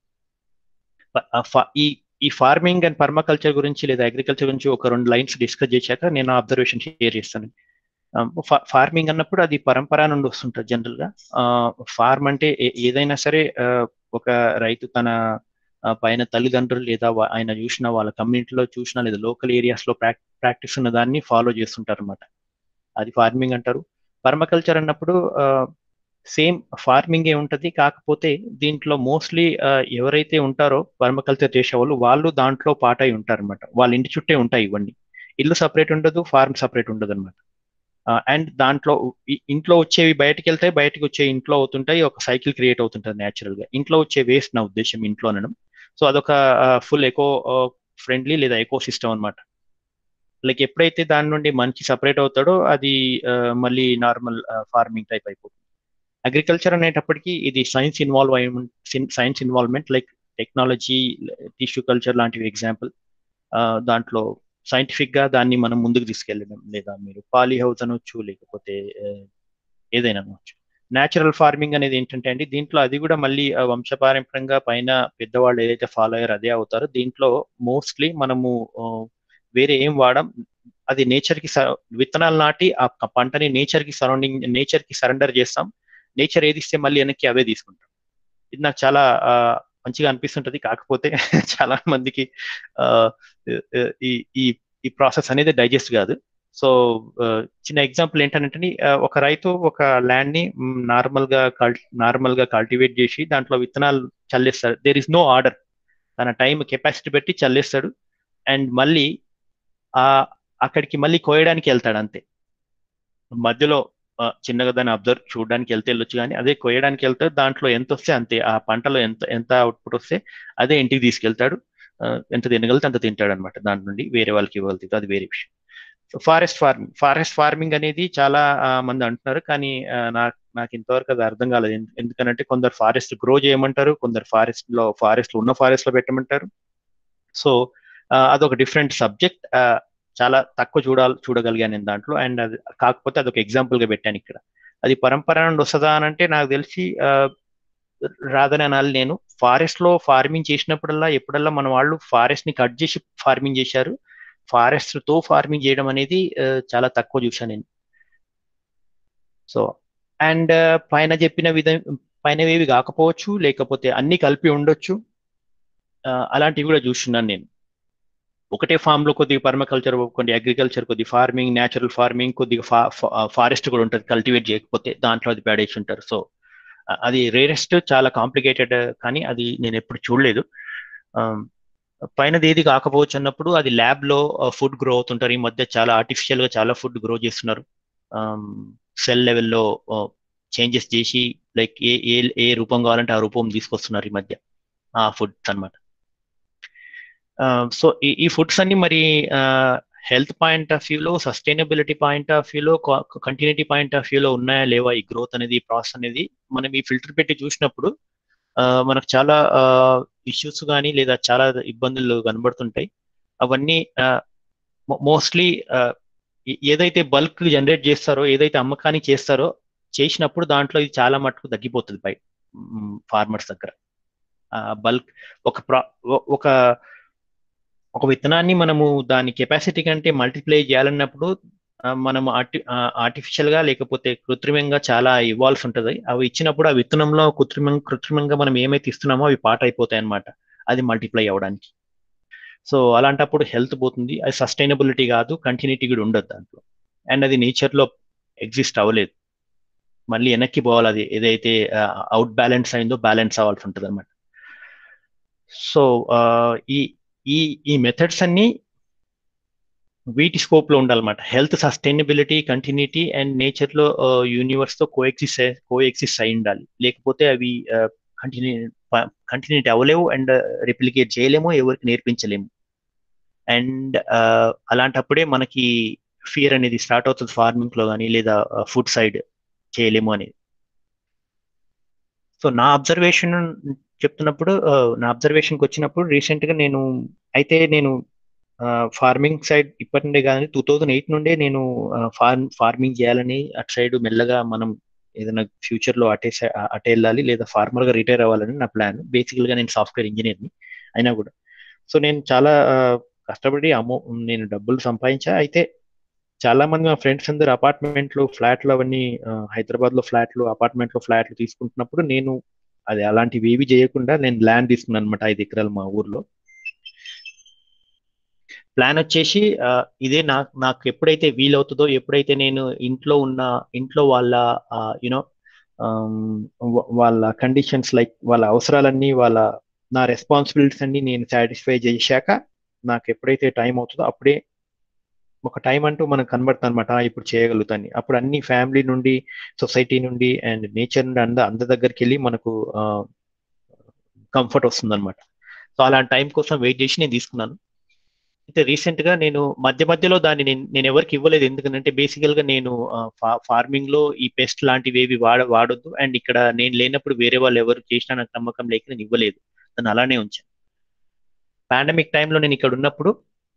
Speaker 2: ఈ ఈ ఫార్మింగ్ అండ్ పర్మాకల్చర్ గురించి లేదా అగ్రికల్చర్ గురించి ఒక రెండు లైన్స్ డిస్కస్ చేశాక నేను అబ్జర్వేషన్ షేర్ చేస్తాను ఫార్మింగ్ అన్నప్పుడు అది పరంపర నుండి వస్తుంటుంది జనరల్ గా ఫార్మ్ అంటే ఏదైనా సరే ఒక రైతు తన పైన తల్లిదండ్రులు లేదా ఆయన చూసిన వాళ్ళ కమ్యూనిటీలో చూసిన లేదా లోకల్ ఏరియాస్ లో ప్రాక్టీస్ ఉన్న దాన్ని ఫాలో చేస్తుంటారు అనమాట అది ఫార్మింగ్ అంటారు పర్మకల్చర్ అన్నప్పుడు సేమ్ ఫార్మింగ్ ఏ ఉంటది కాకపోతే దీంట్లో మోస్ట్లీ ఎవరైతే ఉంటారో పర్మకల్చర్ చేసేవాళ్ళు వాళ్ళు దాంట్లో పాట అయి ఉంటారు అనమాట వాళ్ళ ఇంటి చుట్టే ఉంటాయి ఇవన్నీ ఇల్లు సపరేట్ ఉండదు ఫార్మ్ సపరేట్ ఉండదు అనమాట అండ్ దాంట్లో ఈ- ఇంట్లో వచ్చేవి బయటకు వెళ్తాయి బయటకు వచ్చే ఇంట్లో అవుతుంటాయి ఒక సైకిల్ క్రియేట్ అవుతుంటుంది న్యాచురల్ గా ఇంట్లో వచ్చే వేస్ట్ నా ఉద్దేశం ఇంట్లో అనడం సో అదొక ఫుల్ ఎకో ఫ్రెండ్లీ లేదా ఎకో సిస్టమ్ అనమాట లైక్ ఎప్పుడైతే దాని నుండి మనిషి సపరేట్ అవుతాడో అది ఆ, మళ్ళీ నార్మల్ ఫార్మింగ్ టైప్ అయిపోతుంది అగ్రికల్చర్ అనేటప్పటికీ ఇది సైన్స్ ఇన్వాల్వ్ అయి science involvement like technology tissue culture లాంటివి ఎగ్జాంపుల్ దాంట్లో సైంటిఫిక్ గా దాన్ని మనం ముందుకు తీసుకెళ్ళడం లేదా మీరు పాలీ హౌస్ అనొచ్చు లేకపోతే ఆ, ఏదైనా అనొచ్చు న్యాచురల్ ఫార్మింగ్ అనేది ఏంటంటే అండి దీంట్లో అది కూడా మళ్ళీ ఆ, వంశపారంపర్యంగా పైన పెద్దవాళ్ళు ఏదైతే ఫాలో అయ్యారో అదే అవుతారో దీంట్లో మోస్ట్లీ మనము ఆ, వేరే ఏం వాడం అది నేచర్ కి స- విత్తనాలు నాటి ఆ క- పంటని నేచర్ కి సరౌండింగ్ నేచర్ కి సరెండర్ చేస్తాం నేచర్ ఏది ఇస్తే మళ్ళీ వెనక్కి అవే తీసుకుంటాం ఇది నాకు చాలా ఆ, మంచిగా అనిపిస్తుంటది కాకపోతే చాలా మందికి ఆ, ఈ ఈ ఈ ప్రాసెస్ అనేది డైజెస్ట్ కాదు సో చిన్న ఎగ్జాంపుల్ ఏంటంటే ఆ, ఒక రైతు ఒక ల్యాండ్ ని నార్మల్ గా నార్మల్ గా కల్టివేట్ చేసి దాంట్లో విత్తనాలు చల్లేస్తాడు దేర్ ఇస్ నో ఆర్డర్ తన టైం కెపాసిటీ పెట్టి చల్లేస్తాడు అండ్ మళ్ళీ ఆ అక్కడికి మళ్ళీ కోయడానికి వెళ్తాడు అంతే మధ్యలో ఆ, చిన్నగా దాన్ని అబ్జర్వ్ చూడడానికి వెళ్తే వెళ్ళొచ్చు కానీ అదే కోయడానికి వెళ్తే దాంట్లో ఎంత వస్తే అంతే ఆ పంటలో ఎంత ఎంత అవుట్పుట్ వస్తే అదే ఇంటికి తీసుకెళ్తాడు ఆ, ఎంత తినగలితే అంత తింటాడు అనమాట దాని నుండి వేరే వాళ్ళకి ఇవ్వగలుగుతుంది అది వేరే విషయం so forest farming forest farming అనేది చాలా ఆ, మంది అంటున్నారు కానీ ఆ, నాకు నాకు ఇంతవరకు అది అర్థం కాలేదు ఎందు- ఎందుకనంటే కొందరు ఫారెస్ట్ గ్రో చేయమంటారు కొందరు ఫారెస్ట్ లో ఫారెస్ట్ ఉన్న ఫారెస్ట్ లో పెట్టమంటారు సో అదొక డిఫరెంట్ సబ్జెక్ట్ చాలా తక్కువ చూడాలి చూడగలిగాను నేను దాంట్లో అండ్ అది కాకపోతే అదొక ఎగ్జాంపుల్ గా పెట్టాను ఇక్కడ అది పరంపర నుండి వస్తుందా అని అంటే నాకు తెలిసి ఆ, రాదని అనాలి నేను ఫారెస్ట్ లో ఫార్మింగ్ చేసినప్పుడల్లా ఎప్పుడల్లా మన వాళ్ళు ఫారెస్ట్ ని కట్ చేసి ఫార్మింగ్ చేశారు ఫారెస్ట్ తో ఫార్మింగ్ చేయడం అనేది ఆ, చాలా తక్కువ చూశాను నేను సో అండ్ పైన చెప్పిన విధ పైనవేవి కాకపోవచ్చు లేకపోతే అన్ని కలిపి ఉండొచ్చు ఆ, అలాంటివి కూడా చూస్తున్నాను నేను ఒకటే ఫామ్ లో కొద్దిగా పర్మకల్చర్ కొన్ని అగ్రికల్చర్ కొద్దిగా ఫార్మింగ్ న్యాచురల్ ఫార్మింగ్ కొద్దిగా ఫారెస్ట్ కూడా ఉంటుంది కల్టివేట్ చేయకపోతే దాంట్లో అది పేడేసి ఉంటారు సో అది రేరెస్ట్ చాలా కాంప్లికేటెడ్ కానీ అది నేను ఎప్పుడు చూడలేదు ఆమ్, పైనది ఏది కాకపోవచ్చు అన్నప్పుడు అది ల్యాబ్ లో ఫుడ్ గ్రో అవుతుంటారు ఈ మధ్య చాలా ఆర్టిఫిషియల్ గా చాలా ఫుడ్ గ్రో చేస్తున్నారు సెల్ లెవెల్లో చేంజెస్ చేసి లైక్ ఏ ఏ ఏ రూపం కావాలంటే ఆ రూపం తీసుకొస్తున్నారు ఈ మధ్య ఆ ఫుడ్స్ అన్నమాట సో ఈ ఈ ఫుడ్స్ అన్ని మరి హెల్త్ పాయింట్ ఆఫ్ వ్యూలో సస్టైనబిలిటీ పాయింట్ ఆఫ్ వ్యూలో కంటిన్యూటీ పాయింట్ ఆఫ్ వ్యూలో ఉన్నాయా లేవా ఈ గ్రోత్ అనేది ఈ ప్రాసెస్ అనేది మనం ఈ ఫిల్టర్ పెట్టి చూసినప్పుడు ఆ, మనకు చాలా ఇష్యూస్ కానీ లేదా చాలా ఇబ్బందులు కనబడుతుంటాయి అవన్నీ మోస్ట్లీ ఏదైతే బల్క్ జనరేట్ చేస్తారో ఏదైతే అమ్మకానికి చేస్తారో చేసినప్పుడు దాంట్లో ఇది చాలా మటుకు తగ్గిపోతుంది బై ఫార్మర్స్ దగ్గర బల్క్ ఒక ప్రా ఒ- ఒక ఒక విత్తనాన్ని మనము దాని కెపాసిటీ కంటే మల్టిప్లై చేయాలన్నప్పుడు ఆ, మనం ఆర్టి ఆర్టిఫిషియల్ గా లేకపోతే కృత్రిమంగా చాలా ఇవ్వాల్సి ఉంటది అవి ఇచ్చినప్పుడు ఆ విత్తనంలో కృత్రిమం కృత్రిమంగా మనం ఏమైతే ఇస్తున్నామో అవి పాట అయిపోతాయి అన్నమాట అది మల్టిప్లై అవ్వడానికి సో అలాంటప్పుడు హెల్త్ పోతుంది అది సస్టైనబిలిటీ కాదు కంటిన్యూటీ కూడా ఉండదు దాంట్లో అండ్ అది నేచర్ లో ఎగ్జిస్ట్ అవ్వలేదు మళ్ళీ వెనక్కి పోవాలి అది ఏదైతే అవుట్ బ్యాలెన్స్ అయిందో బ్యాలెన్స్ అవ్వాల్సి ఉంటుంది అనమాట సో ఈ ఈ ఈ మెథడ్స్ అన్ని వీటి స్కోప్ లో ఉండాలన్నమాట health sustainability continuity and nature లో యూనివర్స్ తో కో ఎగ్జిస్ట్ కో ఎగ్జిస్ట్ అయి ఉండాలి లేకపోతే అవి కంటిన్యూ కంటిన్యూటీ అవ్వలేవు అండ్ రిప్లికేట్ చేయలేము ఎవరికి నేర్పించలేము అండ్ అలాంటప్పుడే మనకి ఫియర్ అనేది స్టార్ట్ అవుతుంది ఫార్మింగ్ లో కానీ లేదా ఫుడ్ సైడ్ చేయలేము అనేది సో నా అబ్జర్వేషన్ చెప్తున్నప్పుడు ఆ, నా అబ్జర్వేషన్కి వచ్చినప్పుడు రీసెంట్ గా నేను అయితే నేను ఫార్మింగ్ సైడ్ ఇప్పటి నుండే కానీ టూ థౌజండ్ ఎయిట్ నుండే నేను ఫార్మ్ ఫార్మింగ్ చేయాలని అటు సైడ్ మెల్లగా మనం ఏదైనా ఫ్యూచర్ లో అటే సై- అటే వెళ్ళాలి లేదా ఫార్మర్ గా రిటైర్ అవ్వాలని నా ప్లాన్ బేసికల్ గా నేను సాఫ్ట్వేర్ ఇంజనీర్ ని అయినా కూడా సో నేను చాలా ఆ, కష్టపడి అమౌ నేను డబ్బులు సంపాదించా అయితే చాలా మంది మా ఫ్రెండ్స్ అందరు అపార్ట్మెంట్లు ఫ్లాట్లు అవన్నీ హైదరాబాద్ లో ఫ్లాట్లు అపార్ట్మెంట్ లో ఫ్లాట్లు తీసుకుంటున్నప్పుడు నేను అది అలాంటివి ఏవి చేయకుండా నేను ల్యాండ్ తీసుకున్నాను అనమాట ఐదు ఎకరాలు మా ఊర్లో ప్లాన్ వచ్చేసి ఆ, ఇదే నాకు నాకు ఎప్పుడైతే వీలవుతుందో ఎప్పుడైతే నేను ఇంట్లో ఉన్న ఇంట్లో వాళ్ళ యునో వాళ్ళ కండిషన్స్ లైక్ వాళ్ళ అవసరాలన్నీ వాళ్ళ నా రెస్పాన్సిబిలిటీస్ అన్ని నేను సాటిస్ఫై చేశాక నాకు ఎప్పుడైతే టైం అవుతుందో అప్పుడే ఒక టైం అంటూ మనకు కనబడుతుంది అనమాట ఇప్పుడు చేయగలుగుతాను అప్పుడు అన్ని ఫ్యామిలీ నుండి సొసైటీ నుండి అండ్ నేచర్ నుండి అంద అందరి దగ్గరికి వెళ్ళి మనకు కంఫర్ట్ వస్తుంది అనమాట సో అలాంటి టైం కోసం వెయిట్ చేసి నేను తీసుకున్నాను అయితే రీసెంట్ గా నేను మధ్య మధ్యలో దాన్ని నేను నేను ఎవరికి ఇవ్వలేదు ఎందుకంటే బేసికల్ గా నేను ఫార్మింగ్ లో ఈ పెస్ట్ లాంటివి ఏవి వాడ వాడొద్దు అండ్ ఇక్కడ నేను లేనప్పుడు వేరే వాళ్ళు ఎవరు చేసినా నాకు నమ్మకం లేక నేను ఇవ్వలేదు దాన్ని అలానే ఉంచాను పాండమిక్ టైంలో నేను ఇక్కడ ఉన్నప్పుడు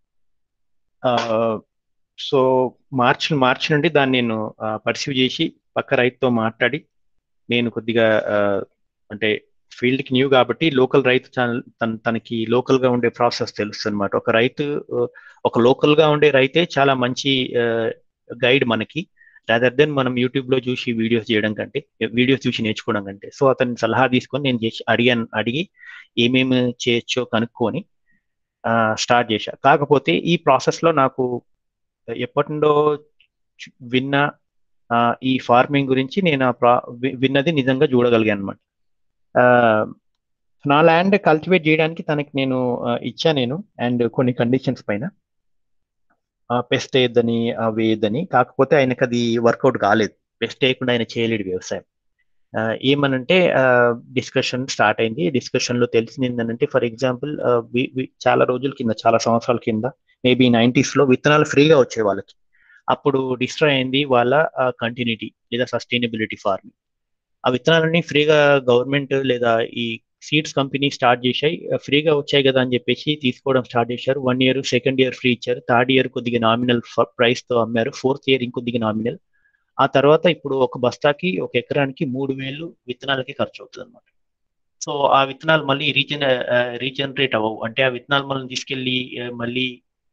Speaker 2: సో మార్చ్ మార్చ్ నుండి దాన్ని నేను పర్సీవ్ చేసి పక్క రైతుతో మాట్లాడి నేను కొద్దిగా అంటే ఫీల్డ్ కి న్యూ కాబట్టి లోకల్ రైతు ఛానల్ తన తనకి లోకల్ గా ఉండే ప్రాసెస్ తెలుస్తుంది అనమాట ఒక రైతు ఒక లోకల్ గా ఉండే రైతే చాలా మంచి గైడ్ మనకి రాదర్ దెన్ మనం యూట్యూబ్ లో చూసి వీడియోస్ చేయడం కంటే వీడియోస్ చూసి నేర్చుకోవడం కంటే సో అతని సలహా తీసుకొని నేను చేసి అడిగాను అడిగి ఏమేమి చేయొచ్చో కనుక్కొని స్టార్ట్ చేశా కాకపోతే ఈ ప్రాసెస్ లో నాకు ఎప్పటి నుండో విన్న ఈ ఫార్మింగ్ గురించి నేను విన్నది నిజంగా చూడగలిగాను అనమాట నా ల్యాండ్ కల్టివేట్ చేయడానికి తనకి నేను ఇచ్చా నేను అండ్ కొన్ని కండిషన్స్ పైన పెస్ట్ వేయద్దని అవి వేయద్దని కాకపోతే ఆయనకు అది వర్కౌట్ కాలేదు పెస్ట్ వేయకుండా ఆయన చేయలేడు వ్యవసాయం ఏమనంటే డిస్కషన్ స్టార్ట్ అయింది డిస్కషన్ లో తెలిసింది ఏంటంటే ఫర్ ఎగ్జాంపుల్ చాలా రోజుల కింద చాలా సంవత్సరాల కింద మేబీ నైంటీస్ లో విత్తనాలు ఫ్రీగా వచ్చే వాళ్ళకి అప్పుడు డిస్ట్రాయ్ అయింది వాళ్ళ కంటిన్యూటీ లేదా సస్టైనబిలిటీ ఫార్మింగ్ ఆ విత్తనాలన్నీ ఫ్రీగా గవర్నమెంట్ లేదా ఈ సీడ్స్ కంపెనీ స్టార్ట్ చేశాయి ఫ్రీగా వచ్చాయి కదా అని చెప్పేసి తీసుకోవడం స్టార్ట్ చేశారు one year second year free ఇచ్చారు థర్డ్ ఇయర్ కొద్దిగా నామినల్ ప్రైస్ తో అమ్మారు ఫోర్త్ ఇయర్ ఇంకొద్దిగా నామినల్ ఆ తర్వాత ఇప్పుడు ఒక బస్తాకి ఒక ఎకరానికి మూడు వేలు విత్తనాలకి ఖర్చు అవుతుంది అనమాట సో ఆ విత్తనాలు మళ్ళీ రీజన్ రీజనరేట్ అవ్వవు అంటే ఆ విత్తనాలు మనం తీసుకెళ్ళి మళ్ళీ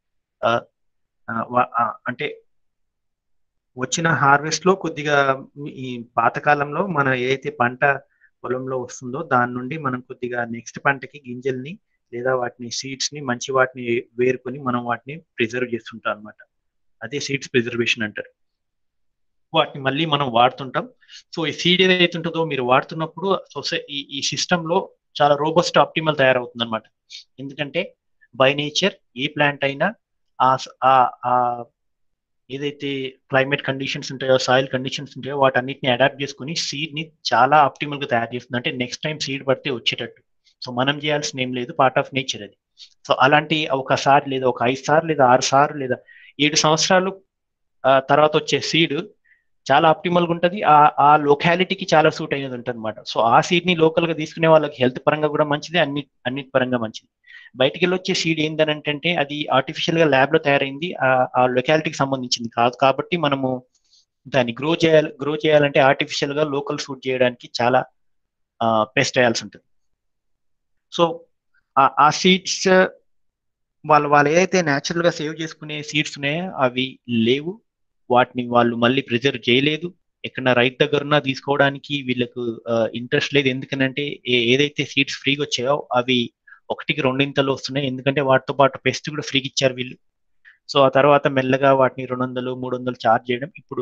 Speaker 2: అంటే వచ్చిన హార్వెస్ట్ లో కొద్దిగా ఈ పాతకాలంలో మన ఏదైతే పంట పొలంలో వస్తుందో దాని నుండి మనం కొద్దిగా నెక్స్ట్ పంటకి గింజల్ని లేదా వాటిని సీడ్స్ ని మంచి వాటిని వేరుకొని మనం వాటిని ప్రిజర్వ్ చేస్తుంటాం అనమాట అదే సీడ్స్ ప్రిజర్వేషన్ అంటారు వాటిని మళ్ళీ మనం వాడుతుంటాం సో ఈ సీడ్ ఏదైతే ఉంటుందో మీరు వాడుతున్నప్పుడు సొసై ఈ ఈ సిస్టమ్ లో చాలా రోబస్ట్ ఆప్టిమల్ తయారవుతుంది అనమాట ఎందుకంటే బై నేచర్ ఏ ప్లాంట్ అయినా ఆ ఏదైతే క్లైమేట్ కండిషన్స్ ఉంటాయో సాయిల్ కండిషన్స్ ఉంటాయో వాటన్నిటిని అడాప్ట్ చేసుకుని సీడ్ ని చాలా ఆప్టిమల్ గా తయారు చేస్తుంది అంటే నెక్స్ట్ టైం సీడ్ పడితే వచ్చేటట్టు సో మనం చేయాల్సిన ఏం లేదు పార్ట్ ఆఫ్ నేచర్ అది సో అలాంటి ఒకసారి లేదా ఒక ఐదు సార్లు లేదా ఆరు సార్లు లేదా ఏడు సంవత్సరాలు తర్వాత వచ్చే సీడ్ చాలా ఆప్టిమల్ గా ఉంటుంది ఆ ఆ లొకాలిటీకి చాలా సూట్ అయినది ఉంటుంది అనమాట సో ఆ సీడ్ ని లోకల్ గా తీసుకునే వాళ్ళకి హెల్త్ పరంగా కూడా మంచిది అన్ని అన్నిటి పరంగా మంచిది బయటికి వెళ్ళి వచ్చే సీడ్ ఏంటంటే అది ఆర్టిఫిషియల్ గా ల్యాబ్ లో తయారైంది ఆ లొకాలిటీకి సంబంధించింది కాదు కాబట్టి మనము దాన్ని గ్రో చేయాలి గ్రో చేయాలంటే ఆర్టిఫిషియల్ గా లోకల్ సూట్ చేయడానికి చాలా పెస్ట్ వేయాల్సి ఉంటుంది సో ఆ సీడ్స్ వాళ్ళు వాళ్ళు ఏదైతే న్యాచురల్ గా సేవ్ చేసుకునే సీడ్స్ ఉన్నాయో అవి లేవు వాటిని వాళ్ళు మళ్ళీ ప్రిజర్వ్ చేయలేదు ఎక్కడ రైతు దగ్గర ఉన్నా తీసుకోవడానికి వీళ్ళకు ఇంట్రెస్ట్ లేదు ఎందుకనంటే ఏదైతే సీడ్స్ ఫ్రీగా వచ్చాయో అవి ఒకటికి రెండింతలు వస్తున్నాయి ఎందుకంటే వాటితో పాటు పెస్ట్ కూడా ఫ్రీగా ఇచ్చారు వీళ్ళు సో ఆ తర్వాత మెల్లగా వాటిని రెండు వందలు మూడు వందలు చార్జ్ చేయడం ఇప్పుడు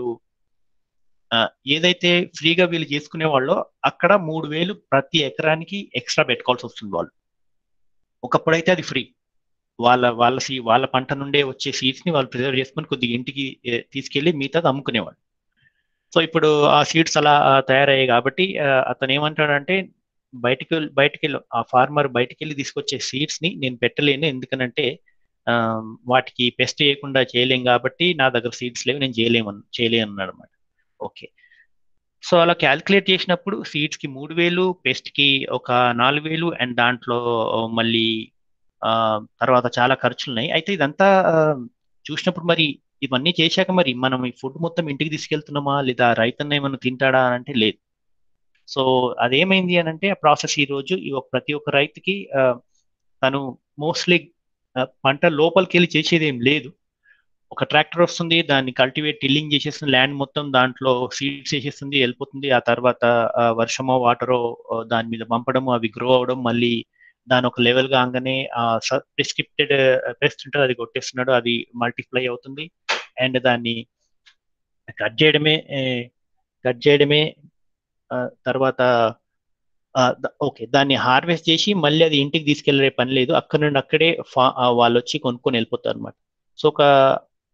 Speaker 2: ఏదైతే ఫ్రీగా వీళ్ళు చేసుకునే వాళ్ళో అక్కడ మూడు వేలు ప్రతి ఎకరానికి ఎక్స్ట్రా పెట్టుకోవాల్సి వస్తుంది వాళ్ళు ఒకప్పుడైతే అది ఫ్రీ వాళ్ళ వాళ్ళ సీ వాళ్ళ పంట నుండే వచ్చే సీడ్స్ ని వాళ్ళు ప్రిజర్వ్ చేసుకుని కొద్దిగా ఇంటికి తీసుకెళ్లి మిగతాది అమ్ముకునేవాళ్ళు సో ఇప్పుడు ఆ సీడ్స్ అలా తయారయ్యాయి కాబట్టి అతను ఏమంటాడంటే బయటికి బయటికి వెళ్ళి ఆ ఫార్మర్ బయటికి వెళ్ళి తీసుకొచ్చే సీడ్స్ ని నేను పెట్టలేను ఎందుకనంటే వాటికి పెస్ట్ చేయకుండా చేయలేం కాబట్టి నా దగ్గర సీడ్స్ లేవు నేను చేయలేము చేయలేను అన్నాడు అనమాట ఓకే సో అలా క్యాల్కులేట్ చేసినప్పుడు సీడ్స్ కి మూడు వేలు పెస్ట్ కి ఒక నాలుగు వేలు అండ్ దాంట్లో మళ్ళీ తర్వాత చాలా ఖర్చులు ఉన్నాయి అయితే ఇదంతా చూసినప్పుడు మరి ఇవన్నీ చేశాక మరి మనం ఈ ఫుడ్ మొత్తం ఇంటికి తీసుకెళ్తున్నామా లేదా రైతన్న ఏమైనా తింటాడా అని అంటే లేదు సో అదేమైంది అని అంటే ఆ ప్రాసెస్ ఈ రోజు ప్రతి ఒక్క రైతుకి తను మోస్ట్లీ పంట లోపలికి వెళ్ళి చేసేది ఏం లేదు ఒక ట్రాక్టర్ వస్తుంది దాన్ని కల్టివేట్ టిల్లింగ్ చేసేస్తుంది ల్యాండ్ మొత్తం దాంట్లో సీడ్స్ వేసేస్తుంది వెళ్ళిపోతుంది ఆ తర్వాత వర్షమో వాటరో దాని మీద పంపడము అవి గ్రో అవడం మళ్ళీ దాని ఒక లెవెల్ కాగానే ప్రిస్క్రిప్టెడ్ పెస్ట్ ఉంటుంది అది కొట్టేస్తున్నాడు అది మల్టిప్లై అవుతుంది అండ్ దాన్ని కట్ చేయడమే కట్ చేయడమే తర్వాత ఓకే దాన్ని హార్వెస్ట్ చేసి మళ్ళీ అది ఇంటికి తీసుకెళ్లే పని లేదు అక్కడ నుండి అక్కడే వాళ్ళు వచ్చి కొనుక్కొని వెళ్ళిపోతారు అనమాట సో ఒక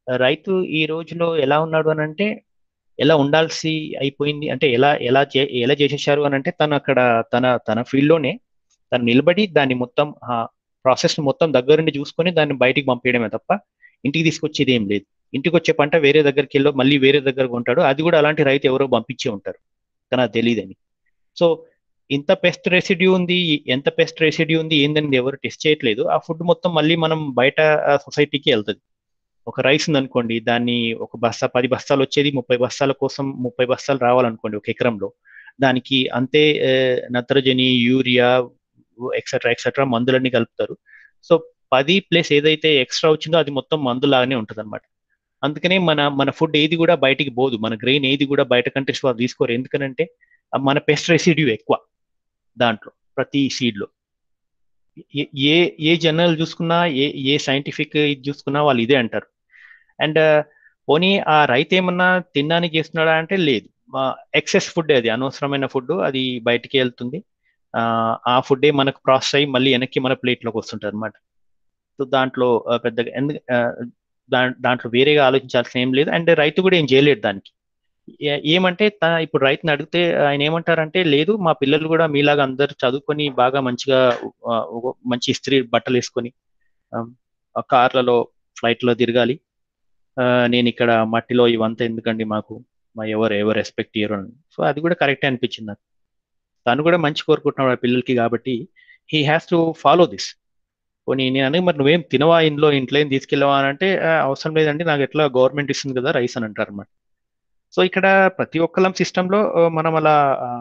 Speaker 2: రైతు ఈ రోజులో ఎలా ఉన్నాడు అని అంటే ఎలా ఉండాల్సి అయిపోయింది అంటే ఎలా ఎలా చే ఎలా చేసేసారు అని అంటే తను అక్కడ తన తన field లోనే తను నిలబడి దాన్ని మొత్తం ఆ ప్రాసెస్ మొత్తం దగ్గరుండి చూసుకొని దాన్ని బయటికి పంపించడమే తప్ప ఇంటికి తీసుకొచ్చేది ఏం లేదు ఇంటికి వచ్చే పంట వేరే దగ్గరికి వెళ్ళో మళ్ళీ వేరే దగ్గర కొంటాడు అది కూడా అలాంటి రైతు ఎవరో పంపించే ఉంటారు కానీ అది తెలియదని సో ఇంత పెస్ట్ రెసిడ్యూ ఉంది ఎంత పెస్ట్ రెసిడ్యూ ఉంది ఏందని ఎవరు టెస్ట్ చేయట్లేదు ఆ ఫుడ్ మొత్తం మళ్ళీ మనం బయట సొసైటీకి వెళ్తుంది ఒక రైస్ ఉంది అనుకోండి దాన్ని ఒక బస్తా పది బస్తాలు వచ్చేది ముప్పై బస్తాల కోసం ముప్పై బస్తాలు రావాలనుకోండి ఒక ఎకరంలో దానికి అంతే ఆ, నత్రజని యూరియా ఎక్సెట్రా ఎక్సెట్రా మందులన్నీ కలుపుతారు సో పది ప్లస్ ఏదైతే ఎక్స్ట్రా వచ్చిందో అది మొత్తం మందులాగానే ఉంటుంది అనమాట అందుకనే మన మన ఫుడ్ ఏది కూడా బయటికి పోదు మన గ్రెయిన్ ఏది కూడా బయట కంట్రీస్ వాళ్ళు తీసుకోరు ఎందుకనంటే ఆ మన పెస్ట్ రెసిడ్యూ ఎక్కువ దాంట్లో ప్రతి seed లో ఏ- ఏ ఏ జర్నల్ చూసుకున్నా ఏ ఏ సైంటిఫిక్ ఇది చూసుకున్నా వాళ్ళు ఇదే అంటారు అండ్ పోనీ ఆ రైతు ఏమన్నా తినడానికి చేస్తున్నాడా అంటే లేదు ఎక్సెస్ ఫుడ్ అది అనవసరమైన ఫుడ్ అది బయటికి వెళ్తుంది ఆ, ఆ ఫుడ్డే మనకు ప్రాసెస్ అయ్యి మళ్ళీ వెనక్కి మన ప్లేట్లోకి వస్తుంటుంది అనమాట సో దాంట్లో ఆ, పెద్దగా ఎందు ఆ, దా- దాంట్లో వేరేగా ఆలోచించాల్సిన ఏం లేదు అండ్ రైతు కూడా ఏం చేయలేడు దానికి ఏ- ఏమంటే త- ఇప్పుడు రైతుని అడిగితే ఆయన ఏమంటారంటే లేదు మా పిల్లలు కూడా మీలాగా అందరు చదువుకొని బాగా మంచిగా ఆ, ఒక మంచి ఇస్త్రీ బట్టలు వేసుకొని ఆ, ఆ కార్లలో ఫ్లైట్లో తిరగాలి ఆ, నేను ఇక్కడ మట్టిలో ఇవంతా ఎందుకండి మాకు మా ఎవరు ఎవరు రెస్పెక్ట్ ఇయ్యరు అని సో అది కూడా కరెక్టే అనిపించింది నాకు తను కూడా మంచి కోరుకుంటున్నాడు ఆ పిల్లలకి కాబట్టి he has to follow this పోనీ నేను అనేది మరి నువ్వేం తినవా ఇంట్లో ఇంట్లో ఏం తీసుకెళ్ళవా అని అంటే "ఆ, అవసరం లేదండి నాకు ఎట్లా గవర్నమెంట్ ఇస్తుంది కదా రైస్ అని అంటారు అన్నమాట సో ఇక్కడ ప్రతి ఒక్కళ్ళం సిస్టంలో మనం అలా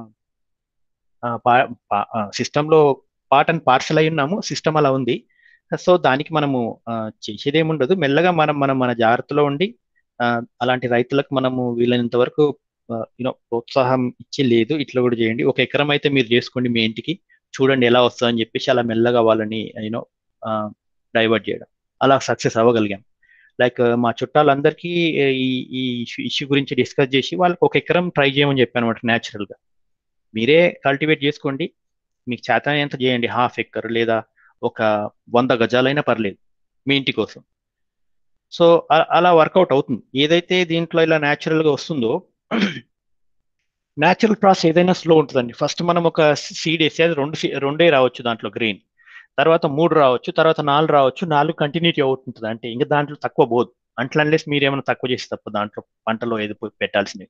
Speaker 2: సిస్టంలో పార్ట్ అండ్ పార్సల్ అయి ఉన్నాము సిస్టమ్ అలా ఉంది సో దానికి మనము ఆ, చేసేది ఏముండదు మెల్లగా మనం మనం మన జాగ్రత్తలో ఉండి ఆ, అలాంటి రైతులకు మనము వీలైనంత వరకు యూనో ప్రోత్సాహం ఇచ్చి లేదు ఇట్లా కూడా చేయండి ఒక ఎకరం అయితే మీరు చేసుకోండి మీ ఇంటికి చూడండి ఎలా వస్తుందని చెప్పేసి అలా మెల్లగా వాళ్ళని యూనో డైవర్ట్ చేయడం అలా సక్సెస్ అవ్వగలిగాం లైక్ మా చుట్టాలందరికీ ఈ ఈ ఇష్యూ గురించి డిస్కస్ చేసి వాళ్ళకి ఒక ఎకరం ట్రై చేయమని చెప్పాను అనమాట న్యాచురల్ గా మీరే కల్టివేట్ చేసుకోండి మీకు చేత ఎంత చేయండి హాఫ్ ఎక్కర్ లేదా ఒక వంద గజాలైనా పర్లేదు మీ ఇంటి కోసం సో అ- అలా వర్కౌట్ అవుతుంది ఏదైతే దీంట్లో ఇలా న్యాచురల్ గా వస్తుందో న్యాచురల్ ప్రాసెస్ ఏదైనా స్లో ఉంటుందండి ఫస్ట్ మనం ఒక సీడ్ వేసి అది రెండు సీ- రెండే రావచ్చు దాంట్లో గ్రెయిన్ తర్వాత మూడు రావచ్చు తర్వాత నాలుగు రావచ్చు నాలుగు కంటిన్యూటీ అవుతుంటుంది అంటే ఇంకా దాంట్లో తక్కువ పోదు అంట్లో అన్లెస్ మీరు ఏమైనా తక్కువ చేసి తప్ప దాంట్లో పంటలో ఏది పోయి పెట్టాల్సినవి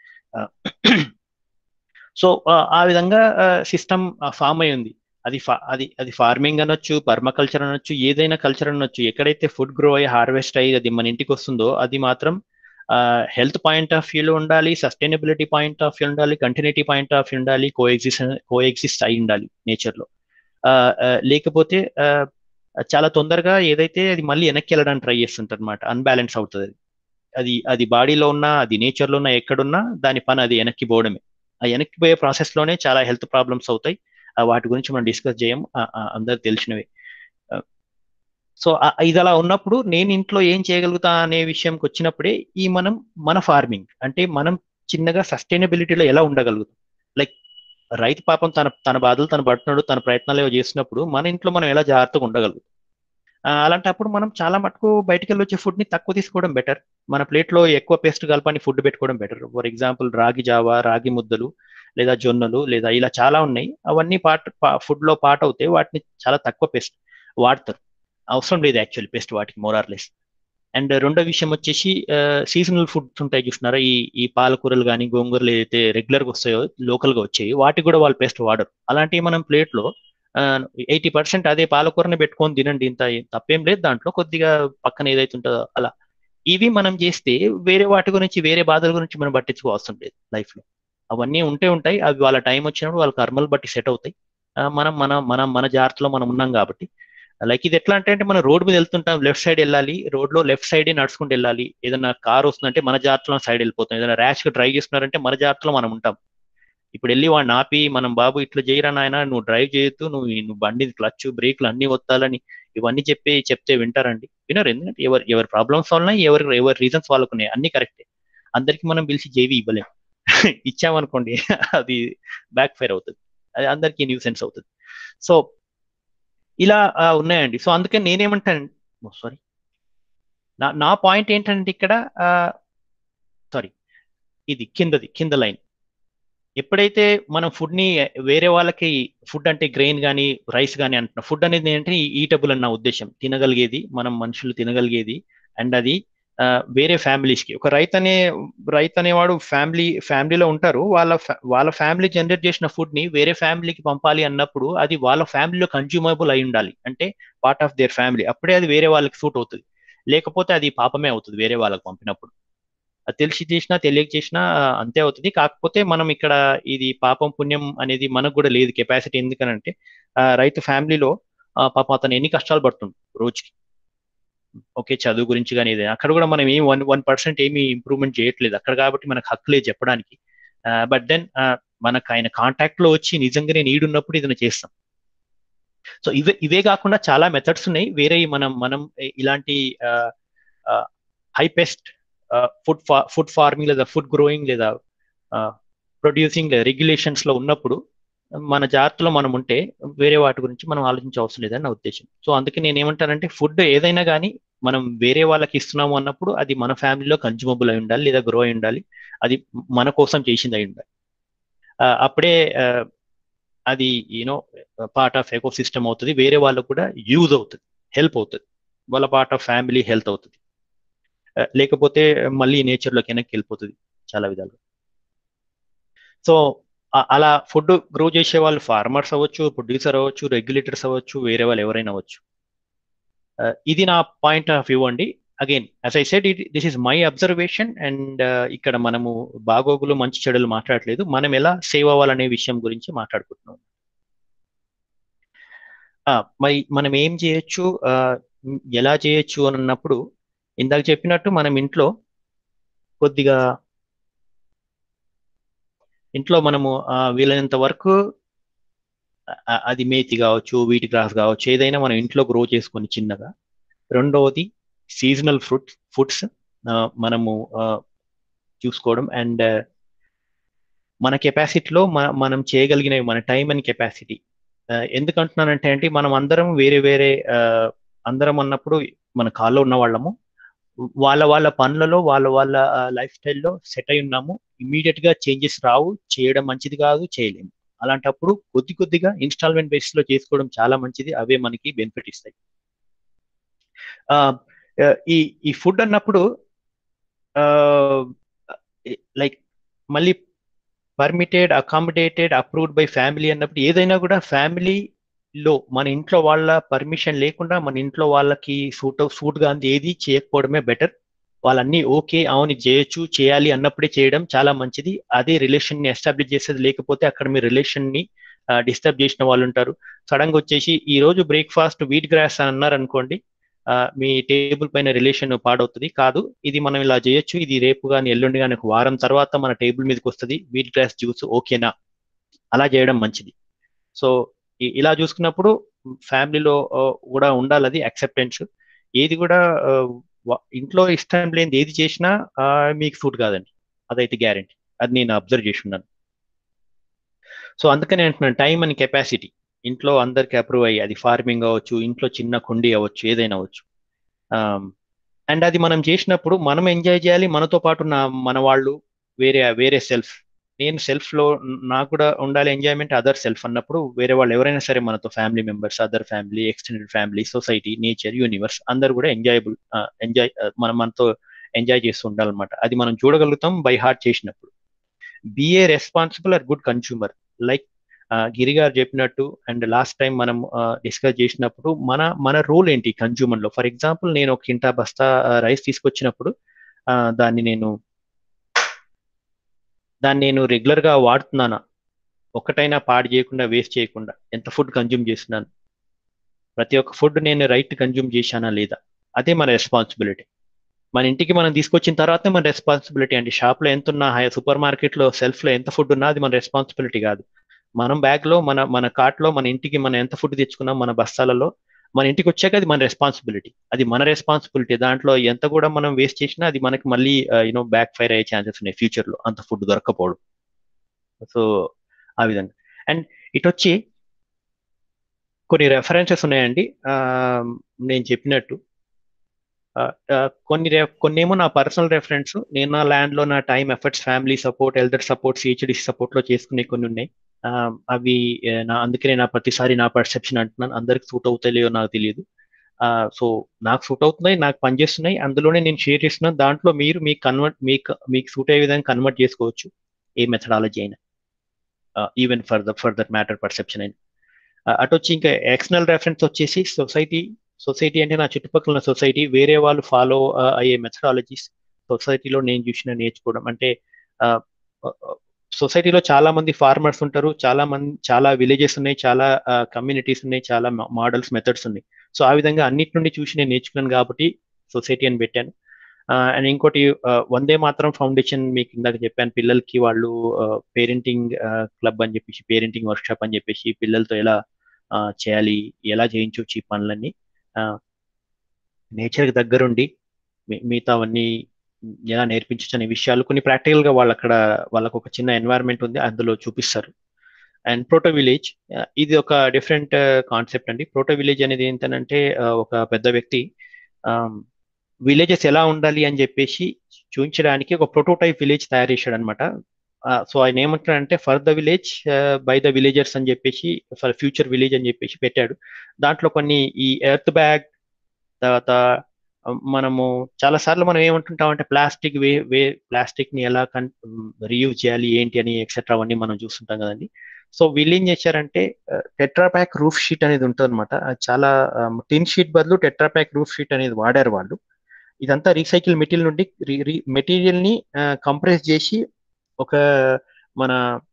Speaker 2: సో ఆ విధంగా సిస్టమ్ ఫామ్ అయి ఉంది అది ఫా అది అది ఫార్మింగ్ అనొచ్చు పర్మకల్చర్ అనొచ్చు ఏదైనా కల్చర్ అనొచ్చు ఎక్కడైతే ఫుడ్ గ్రో అయ్యి హార్వెస్ట్ అయ్యి అది మన ఇంటికి వస్తుందో అది మాత్రం హెల్త్ పాయింట్ ఆఫ్ వ్యూలో ఉండాలి సస్టైనబిలిటీ పాయింట్ ఆఫ్ వ్యూ ఉండాలి కంటిన్యూటీ పాయింట్ ఆఫ్ వ్యూ ఉండాలి కో ఎగ్జిస్ట్ కో ఎగ్జిస్ట్ అయి ఉండాలి నేచర్లో లేకపోతే ఆ, చాలా తొందరగా ఏదైతే అది మళ్ళీ వెనక్కి వెళ్ళడానికి ట్రై చేస్తుంటారు అనమాట అన్బ్యాలెన్స్ అవుతుంది అది అది అది బాడీలో ఉన్నా అది నేచర్లో ఉన్నా ఎక్కడున్నా దాని పని అది వెనక్కి పోవడమే ఆ వెనక్కి పోయే ప్రాసెస్ లోనే చాలా హెల్త్ ప్రాబ్లమ్స్ అవుతాయి ఆ వాటి గురించి మనం డిస్కస్ చేయం అందరు తెలిసినవి సో ఇది అలా ఉన్నప్పుడు నేను ఇంట్లో ఏం చేయగలుగుతా అనే విషయంకి వచ్చినప్పుడే ఈ మనం మన ఫార్మింగ్ అంటే మనం చిన్నగా సస్టైనబిలిటీలో ఎలా ఉండగలుగుతాం లైక్ రైతు పాపం తన తన బాధలు తను పడుతున్నాడు తన ప్రయత్నాలు ఏవో చేసినప్పుడు మన ఇంట్లో మనం ఎలా జాగ్రత్తగా ఉండగలుగుతాం ఆ, అలాంటప్పుడు మనం చాలా మటుకు బయటికి వెళ్ళి వచ్చే ఫుడ్ ని తక్కువ తీసుకోవడం బెటర్ మన ప్లేట్ లో ఎక్కువ పేస్ట్ కలపని ఫుడ్ పెట్టుకోవడం బెటర్ ఫర్ ఎగ్జాంపుల్ రాగి జావా రాగి ముద్దలు లేదా జొన్నలు లేదా ఇలా చాలా ఉన్నాయి అవన్నీ పార్ట్ ఫుడ్ లో పార్ట్ అవుతాయి వాటిని చాలా తక్కువ పేస్ట్ వాడతారు అవసరం లేదు యాక్చువల్లీ పేస్ట్ వాటికి మోరార్లెస్ అండ్ రెండో విషయం వచ్చేసి సీజనల్ ఫుడ్స్ ఉంటాయి చూస్తున్నారా ఈ ఈ పాలకూరలు కానీ గోంగూరలు ఏదైతే రెగ్యులర్గా వస్తాయో లోకల్గా వచ్చాయి వాటికి కూడా వాళ్ళు పేస్ట్ వాడరు అలాంటివి మనం ప్లేట్లో ఎయిటీ పర్సెంట్ అదే పాలకూరని పెట్టుకొని తినండి ఇంత తప్పేం లేదు దాంట్లో కొద్దిగా పక్కన ఏదైతే ఉంటుందో అలా ఇవి మనం చేస్తే వేరే వాటి గురించి వేరే బాధల గురించి మనం పట్టించుకోవాల్సిన లేదు లైఫ్ లో అవన్నీ ఉంటే ఉంటాయి అవి వాళ్ళ టైం వచ్చినప్పుడు వాళ్ళ కర్మలు బట్టి సెట్ అవుతాయి ఆ, మనం మన మనం మన జాగ్రత్తలో మనం ఉన్నాం కాబట్టి లైక్ ఇది ఎట్లా అంటే అంటే మనం రోడ్ మీద వెళ్తుంటాం లెఫ్ట్ సైడ్ వెళ్ళాలి రోడ్ లో లెఫ్ట్ సైడ్ నడుచుకుంటూ వెళ్ళాలి ఏదైనా కార్ వస్తుందంటే మన జాగ్రత్తలో సైడ్ వెళ్ళిపోతాం ఏదైనా ర్యాష్ గా డ్రైవ్ చేస్తున్నారంటే మన జాగ్రత్తలో మనం ఉంటాం ఇప్పుడు వెళ్ళి వాడిని ఆపి మనం బాబు ఇట్లా చేయరా నాయన నువ్వు డ్రైవ్ చేయొద్దు నువ్వు నువ్వు బండి క్లచ్ బ్రేక్లు అన్ని వత్తాలని ఇవన్నీ చెప్పి చెప్తే వింటారండి వినరు ఎందుకంటే ఎవరు ఎవరి ప్రాబ్లమ్స్ ఉన్నాయి ఎవరి ఎవరి రీజన్స్ వాళ్ళకు ఉన్నాయి అన్ని కరెక్టే అందరికి మనం పిలిచి జేవి ఇవ్వలేం ఇచ్చామనుకోండి అది బ్యాక్ ఫైర్ అవుతుంది అది అందరికీ న్యూ సెన్స్ అవుతుంది సో ఇలా ఆ, ఉన్నాయండి సో అందుకే నేనేమంటాను సారీ నా నా పాయింట్ ఏంటంటే ఇక్కడ సారీ ఇది కిందది కింద లైన్ ఎప్పుడైతే మనం ఫుడ్ ని వేరే వాళ్ళకి ఫుడ్ అంటే గ్రెయిన్ కానీ రైస్ కానీ అంటున్నాం ఫుడ్ అనేది ఏంటంటే ఈటబుల్ అన్న ఉద్దేశం తినగలిగేది మనం మనుషులు తినగలిగేది అండ్ అది ఆ, వేరే ఫ్యామిలీస్ కి ఒక రైతు అనే రైతు అనేవాడు ఫ్యామిలీ ఫ్యామిలీలో ఉంటారు వాళ్ళ fa- వాళ్ళ ఫ్యామిలీ జనరేట్ చేసిన ఫుడ్ ని వేరే ఫ్యామిలీకి పంపాలి అన్నప్పుడు అది వాళ్ళ ఫ్యామిలీలో కన్జ్యూమబుల్ అయి ఉండాలి అంటే పార్ట్ ఆఫ్ దేర్ ఫ్యామిలీ అప్పుడే అది వేరే వాళ్ళకి సూట్ అవుతుంది లేకపోతే అది పాపమే అవుతుంది వేరే వాళ్ళకి పంపినప్పుడు అది తెలిసి చేసినా తెలియక చేసినా ఆ, అంతే అవుతుంది కాకపోతే మనం ఇక్కడ ఇది పాపం పుణ్యం అనేది మనకు కూడా లేదు కెపాసిటీ ఎందుకనంటే ఆ, రైతు ఫ్యామిలీలో పాపం అతను ఎన్ని కష్టాలు పడుతుంది రోజుకి ఓకే చదువు గురించి కానీ ఏదైనా అక్కడ కూడా మనం ఏం వన్ వన్ పర్సెంట్ ఏమి ఇంప్రూవ్మెంట్ చేయట్లేదు అక్కడ కాబట్టి మనకు హక్కు లేదు చెప్పడానికి బట్ దెన్ మనకు ఆయన కాంటాక్ట్ లో వచ్చి నిజంగానే నీడ్ ఉన్నప్పుడు ఇదైనా చేస్తాం సో ఇవే ఇవే కాకుండా చాలా మెథడ్స్ ఉన్నాయి వేరే మనం మనం ఇలాంటి హైపెస్ట్ ఫుడ్ ఫుడ్ ఫార్మింగ్ లేదా ఫుడ్ గ్రోయింగ్ లేదా ప్రొడ్యూసింగ్ లేదా రెగ్యులేషన్స్ లో ఉన్నప్పుడు మన జాగ్రత్తలో మనం ఉంటే వేరే వాటి గురించి మనం ఆలోచించే అవసరం లేదని నా ఉద్దేశం సో అందుకే నేను ఏమంటానంటే ఫుడ్ ఏదైనా కానీ మనం వేరే వాళ్ళకి ఇస్తున్నాము అన్నప్పుడు అది మన ఫ్యామిలీలో కన్జ్యూమబుల్ అయి ఉండాలి లేదా గ్రో అయి ఉండాలి అది మన కోసం చేసింది అయి ఉండాలి ఆ, అప్పుడే ఆ, అది you know part of ecosystem అవుతుంది వేరే వాళ్ళకు కూడా యూజ్ అవుతుంది హెల్ప్ అవుతుంది వాళ్ళ పార్ట్ ఆఫ్ ఫ్యామిలీ హెల్త్ అవుతుంది ఆ, లేకపోతే మళ్ళీ నేచర్లోకి వెనక్కి వెళ్ళిపోతుంది చాలా విధాలుగా సో ఆ- అలా ఫుడ్ గ్రో చేసే వాళ్ళు ఫార్మర్స్ అవ్వచ్చు ప్రొడ్యూసర్ అవ్వచ్చు రెగ్యులేటర్స్ అవ్వచ్చు వేరే వాళ్ళు ఎవరైనా అవ్వచ్చు ఆ, ఇది నా పాయింట్ ఆఫ్ వ్యూ అండి again as I said this is my observation and ఇక్కడ మనము బాగోగులు మంచి చెడులు మాట్లాడలేదు మనం ఎలా సేవ్ అవ్వాలనే విషయం గురించి మాట్లాడుకుంటున్నాం ఆ, మరి మనం ఏం చేయొచ్చు ఆ, మ్, ఎలా చేయొచ్చు అని అన్నప్పుడు ఇందాక చెప్పినట్టు మనం ఇంట్లో కొద్దిగా ఇంట్లో మనము ఆ, వీలైనంత వరకు ఆ, అది మేతి కావచ్చు వీటి గ్రాస్ కావచ్చు ఏదైనా మనం ఇంట్లో గ్రో చేసుకొని చిన్నగా రెండవది సీజనల్ ఫ్రూట్ ఫుడ్స్ మనము ఆ, చూసుకోవడం అండ్ మన కెపాసిటీలో మనం చేయగలిగినవి మన టైం అండ్ కెపాసిటీ ఎందుకు అంటున్నానంటే అంటే మనం అందరం వేరే వేరే ఆ, అందరం అన్నప్పుడు మన కాల్లో ఉన్న వాళ్ళము వాళ్ళ వాళ్ళ పనులలో వాళ్ళ వాళ్ళ లైఫ్ స్టైల్లో సెట్ అయి ఉన్నాము ఇమీడియట్ గా చేంజెస్ రావు చేయడం మంచిది కాదు చేయలేము అలాంటప్పుడు కొద్ది కొద్దిగా ఇన్స్టాల్మెంట్ బేసిస్ లో చేసుకోవడం చాలా మంచిది అవే మనకి బెనిఫిట్ ఇస్తాయి ఆ, ఆ, ఈ ఈ ఫుడ్ అన్నప్పుడు లైక్ మళ్ళీ permitted accommodated approved by family అన్నప్పుడు ఏదైనా కూడా ఫ్యామిలీలో మన ఇంట్లో వాళ్ళ పర్మిషన్ లేకుండా మన ఇంట్లో వాళ్ళకి సూట్ సూట్ గా ఏది చేయకపోవడమే బెటర్ వాళ్ళన్నీ ఓకే అవును ఇది చేయొచ్చు చేయాలి అన్నప్పుడే చేయడం చాలా మంచిది అదే రిలేషన్ ని ఎస్టాబ్లిష్ చేసేది లేకపోతే అక్కడ మీ రిలేషన్ ని డిస్టర్బ్ చేసిన వాళ్ళు ఉంటారు సడన్ గా వచ్చేసి ఈ రోజు బ్రేక్ఫాస్ట్ వీట్ గ్రాస్ అని అన్నారు అనుకోండి ఆ, మీ టేబుల్ పైన రిలేషన్ పాడవుతుంది కాదు ఇది మనం ఇలా చేయొచ్చు ఇది రేపు కానీ ఎల్లుండి కానీ ఒక వారం తర్వాత మన టేబుల్ మీదకి వస్తుంది వీట్ గ్రాస్ జ్యూస్ ఓకేనా అలా చేయడం మంచిది సో ఇ- ఇలా చూసుకున్నప్పుడు ఫ్యామిలీలో కూడా ఉండాలి అది అక్సెప్టెన్స్ ఏది కూడా ఆ, వ- ఇంట్లో ఇష్టం లేనిది ఏది చేసినా ఆ, మీకు సూట్ కాదండి అదైతే గ్యారంటీ అది నేను అబ్జర్వ్ చేసి ఉన్నాను సో అందుకని అంటున్నాను టైం అండ్ కెపాసిటీ ఇంట్లో అందరికి అప్రూవ్ అయ్యి అది ఫార్మింగ్ అవ్వచ్చు ఇంట్లో చిన్న కుండి అవ్వచ్చు ఏదైనా అవ్వచ్చు అండ్ అది మనం చేసినప్పుడు మనం ఎంజాయ్ చేయాలి మనతో పాటు నా మన వాళ్ళు వేరే వేరే సెల్ఫ్ నేను సెల్ఫ్ లో నాకు కూడా ఉండాలి ఎంజాయ్మెంట్ అదర్ సెల్ఫ్ అన్నప్పుడు వేరే వాళ్ళు ఎవరైనా సరే మనతో family members other family extended family society nature universe అందరు కూడా ఎంజాయబుల్ ఎంజాయ్ మనం మనతో ఎంజాయ్ చేస్తూ ఉండాలన్నమాట అది మనం చూడగలుగుతాం బై హార్ట్ చేసినప్పుడు be a responsible or good consumer like Giri గారు చెప్పినట్టు అండ్ లాస్ట్ టైం మనం డిస్కస్ చేసినప్పుడు మన మన రోల్ ఏంటి కన్జ్యూమర్ లో ఫర్ ఎగ్జాంపుల్ నేను ఒక కింటా బస్తా రైస్ తీసుకొచ్చినప్పుడు ఆ, దాన్ని నేను దాన్ని నేను రెగ్యులర్ గా వాడుతున్నానా ఒక్కటైనా పాడు చేయకుండా వేస్ట్ చేయకుండా ఎంత ఫుడ్ కన్జ్యూమ్ చేస్తున్నాను ప్రతి ఒక్క ఫుడ్ నేను రైట్ కన్జ్యూమ్ చేశానా లేదా అదే మన రెస్పాన్సిబిలిటీ మన ఇంటికి మనం తీసుకొచ్చిన తర్వాతే మన రెస్పాన్సిబిలిటీ అండి షాప్ లో ఎంత ఉన్నా సూపర్ మార్కెట్ లో సెల్ఫ్ లో ఎంత ఫుడ్ ఉన్నా అది మన రెస్పాన్సిబిలిటీ కాదు మనం బ్యాగ్ లో మన మన కార్ట్ లో మన ఇంటికి మనం ఎంత ఫుడ్ తెచ్చుకున్నాం మన బస్తాలలో మన ఇంటికి వచ్చాక అది మన రెస్పాన్సిబిలిటీ అది మన రెస్పాన్సిబిలిటీ దాంట్లో ఎంత కూడా మనం వేస్ట్ చేసినా అది మనకి మళ్ళీ యూనో బ్యాక్ ఫైర్ అయ్యే ఛాన్సెస్ ఉన్నాయి ఫ్యూచర్ లో అంత ఫుడ్ దొరకపోవడం సో ఆ విధంగా అండ్ ఇటు వచ్చి కొన్ని రెఫరెన్సెస్ ఉన్నాయండి ఆ, నేను చెప్పినట్టు కొన్ని re- కొన్నేమో నా పర్సనల్ రెఫరెన్స్ నేను నా ల్యాండ్ లో నా time efforts family support elder support CHD support లో చేసుకునే కొన్ని ఉన్నాయి ఆ, అవి ఆ, నా అందుకనే నా ప్రతిసారి నా పర్సెప్షన్ అంటున్నాను అందరికి సూట్ అవుతాయో నాకు తెలియదు సో నాకు సూట్ అవుతున్నాయి నాకు పనిచేస్తున్నాయి అందులోనే నేను షేర్ చేస్తున్నాను దాంట్లో మీరు మీకు కన్వర్ట్ మీకు మీకు సూట్ అయ్యే విధంగా కన్వర్ట్ చేసుకోవచ్చు ఏ మెథడాలజీ అయినా even for the for that matter perception అయినా ఆ, అటు వచ్చి ఇంకా ఎక్స్టర్నల్ రెఫరెన్స్ వచ్చేసి సొసైటీ సొసైటీ అంటే నా చుట్టుపక్కల సొసైటీ వేరే వాళ్ళు ఫాలో అయ్యే మెథడాలజీస్ సొసైటీలో నేను చూసిన నేర్చుకోవడం అంటే సొసైటీలో చాలా మంది ఫార్మర్స్ ఉంటారు చాలా మంది చాలా విలేజెస్ ఉన్నాయి చాలా కమ్యూనిటీస్ ఉన్నాయి చాలా మోడల్స్ మెథడ్స్ ఉన్నాయి సో ఆ విధంగా అన్నిటి నుండి చూసి నేను నేర్చుకున్నాను కాబట్టి సొసైటీ అని పెట్టాను అండ్ ఇంకోటి ఆ, వందే మాత్రం ఫౌండేషన్ మీకు ఇందాక చెప్పాను పిల్లలకి వాళ్ళు పేరెంటింగ్ క్లబ్ అని చెప్పేసి పేరెంటింగ్ వర్క్షాప్ అని చెప్పేసి పిల్లలతో ఎలా ఆ, చేయాలి ఎలా చేయించవచ్చు ఈ పనులన్నీ నేచర్కి దగ్గరుండి మీ- మిగతా అవన్నీ ఎలా నేర్పించచ్చు అనే విషయాలు కొన్ని ప్రాక్టికల్ గా వాళ్ళు అక్కడ వాళ్ళకు ఒక చిన్న ఎన్వైరన్మెంట్ ఉంది అందులో చూపిస్తారు అండ్ ప్రోటో విలేజ్ ఇది ఒక డిఫరెంట్ కాన్సెప్ట్ అండి ప్రోటో విలేజ్ అనేది ఏంటంటే ఆ, ఒక పెద్ద వ్యక్తి విలేజెస్ ఎలా ఉండాలి అని చెప్పేసి చూపించడానికి ఒక ప్రోటోటైప్ విలేజ్ తయారు చేశాడు అనమాట సో ఆయన ఏమంటాడంటే for the village by the villagers అని చెప్పేసి ఫర్ ఫ్యూచర్ విలేజ్ అని చెప్పేసి పెట్టాడు దాంట్లో కొన్ని ఈ ఎర్త్ బ్యాగ్ తర్వాత ఆ, మనము చాలా సార్లు మనం ఏమంటుంటాం అంటే ప్లాస్టిక్ వే వే ప్లాస్టిక్ ని ఎలా కన్ రీయూజ్ చేయాలి ఏంటి అని ఎక్సెట్రా అవన్నీ మనం చూస్తుంటాం కదండి సో వీళ్ళు ఏం చేశారంటే టెట్రా ప్యాక్ రూఫ్ షీట్ అనేది ఉంటుంది అనమాట చాలా టిన్ షీట్ బదులు టెట్రా ప్యాక్ రూఫ్ షీట్ అనేది వాడారు వాళ్ళు ఇదంతా రీసైకిల్ మెటీరియల్ నుండి మెటీరియల్ ని కంప్రెస్ చేసి ఒక మన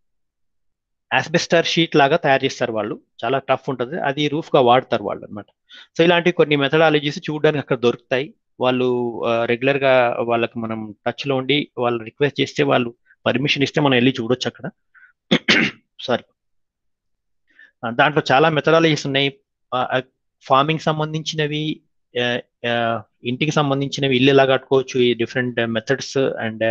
Speaker 2: ఆస్బెస్టర్ షీట్ లాగా తయారు చేస్తారు వాళ్ళు చాలా టఫ్ ఉంటుంది అది రూఫ్ గా వాడతారు వాళ్ళు అనమాట సో ఇలాంటి కొన్ని మెథడాలజీస్ చూడడానికి అక్కడ దొరుకుతాయి వాళ్ళు రెగ్యులర్ గా వాళ్ళకి మనం టచ్ లో ఉండి వాళ్ళు రిక్వెస్ట్ చేస్తే వాళ్ళు పర్మిషన్ ఇస్తే మనం వెళ్ళి చూడొచ్చు అక్కడ సారీ దాంట్లో చాలా మెథడాలజీస్ ఉన్నాయి ఫార్మింగ్ సంబంధించినవి ఆ, ఆ, ఇంటికి సంబంధించినవి ఇల్లు ఎలా కట్టుకోవచ్చు ఈ డిఫరెంట్ మెథడ్స్ అండ్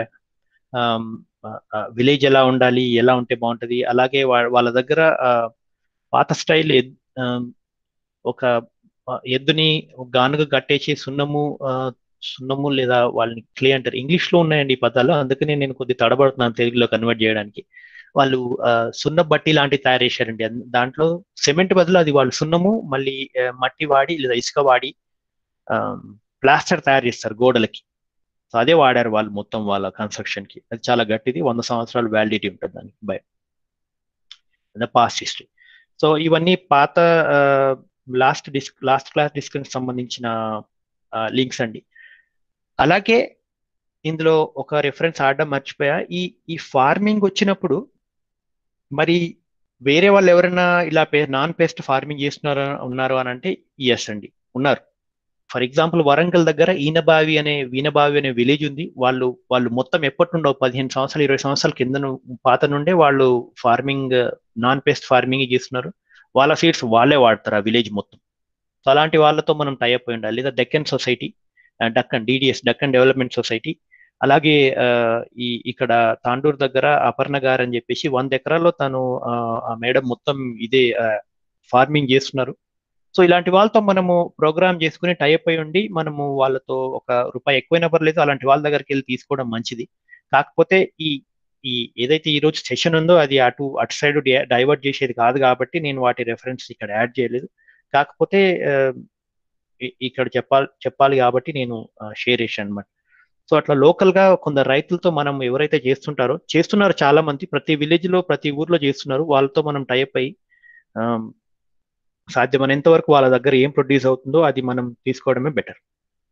Speaker 2: విలేజ్ ఎలా ఉండాలి ఎలా ఉంటే బాగుంటది అలాగే వా- వాళ్ళ దగ్గర ఆ, పాత స్టైల్ ఒక ఆ, ఎద్దుని గానుగ కట్టేసి సున్నము ఆ, సున్నము లేదా వాళ్ళని క్లే అంటారు ఇంగ్లీష్ లో ఉన్నాయండి ఈ పదాలు అందుకనే నేను కొద్ది తడబడుతున్నాను తెలుగులో కన్వర్ట్ చేయడానికి వాళ్ళు ఆ, సున్న బట్టి లాంటివి తయారు చేశారండి అన్- దాంట్లో సిమెంట్ బదులు అది వాళ్ళు సున్నము మళ్ళీ ఆ, మట్టి వాడి లేదా ఇసుక వాడి ప్లాస్టర్ తయారు చేస్తారు గోడలకి సో అదే వాడారు వాళ్ళు మొత్తం వాళ్ళ కన్స్ట్రక్షన్ కి అది చాలా గట్టిది వంద సంవత్సరాలు వ్యాలిడిటీ ఉంటుంది దానికి బై పాస్ట్ హిస్టరీ సో ఇవన్నీ పాత last disc last class discussion సంబంధించిన లింక్స్ అండి అలాగే ఇందులో ఒక రిఫరెన్స్ ఆడడం మర్చిపోయా ఈ ఈ ఫార్మింగ్ వచ్చినప్పుడు మరి వేరే వాళ్ళు ఎవరైనా ఇలా పే నాన్ పేస్ట్ ఫార్మింగ్ చేస్తున్నారు ఉన్నారు అని అంటే ఎస్ అండి ఉన్నారు ఫర్ ఎగ్జాంపుల్ వరంగల్ దగ్గర ఈనబావి అనే వీనబావి అనే విలేజ్ ఉంది వాళ్ళు వాళ్ళు మొత్తం ఎప్పటి నుండో పదిహేను సంవత్సరాలు ఇరవై సంవత్సరాల కింద ను- పాత నుండే వాళ్ళు ఫార్మింగ్ నాన్ పేస్ట్ ఫార్మింగ్ చేస్తున్నారు వాళ్ళ సీడ్స్ వాళ్ళే వాడతారు ఆ విలేజ్ మొత్తం సో అలాంటి వాళ్ళతో మనం టైప్ అయి ఉండాలి లేదా Deccan society Deccan DDS Deccan development society అలాగే ఆ, ఈ ఇక్కడ తాండూరు దగ్గర అపర్ణ గారు అని చెప్పేసి వంద ఎకరాల్లో తను ఆ, ఆ మేడం మొత్తం ఇదే ఫార్మింగ్ చేస్తున్నారు సో ఇలాంటి వాళ్ళతో మనము ప్రోగ్రామ్ చేసుకుని టైప్ అయి ఉండి మనము వాళ్ళతో ఒక రూపాయి ఎక్కువైనా పర్లేదు అలాంటి వాళ్ళ దగ్గరికి వెళ్ళి తీసుకోవడం మంచిది కాకపోతే ఈ ఈ ఏదైతే ఈ రోజు సెషన్ ఉందో అది అటు అటు సైడ్ డైవర్ట్ చేసేది కాదు కాబట్టి నేను వాటి రెఫరెన్స్ ఇక్కడ యాడ్ చేయలేదు కాకపోతే ఆ, ఇ- ఇక్కడ చెప్పాలి చెప్పాలి కాబట్టి నేను షేర్ చేశాను అనమాట సో అట్లా లోకల్ గా కొందరు రైతులతో మనం ఎవరైతే చేస్తుంటారో చేస్తున్నారు చాలా మంది ప్రతి విలేజ్ లో ప్రతి ఊర్లో చేస్తున్నారు వాళ్ళతో మనం టైప్ అయ్యి ఆ, సాధ్యమైనంత వరకు వాళ్ళ దగ్గర ఏం ప్రొడ్యూస్ అవుతుందో అది మనం తీసుకోవడమే better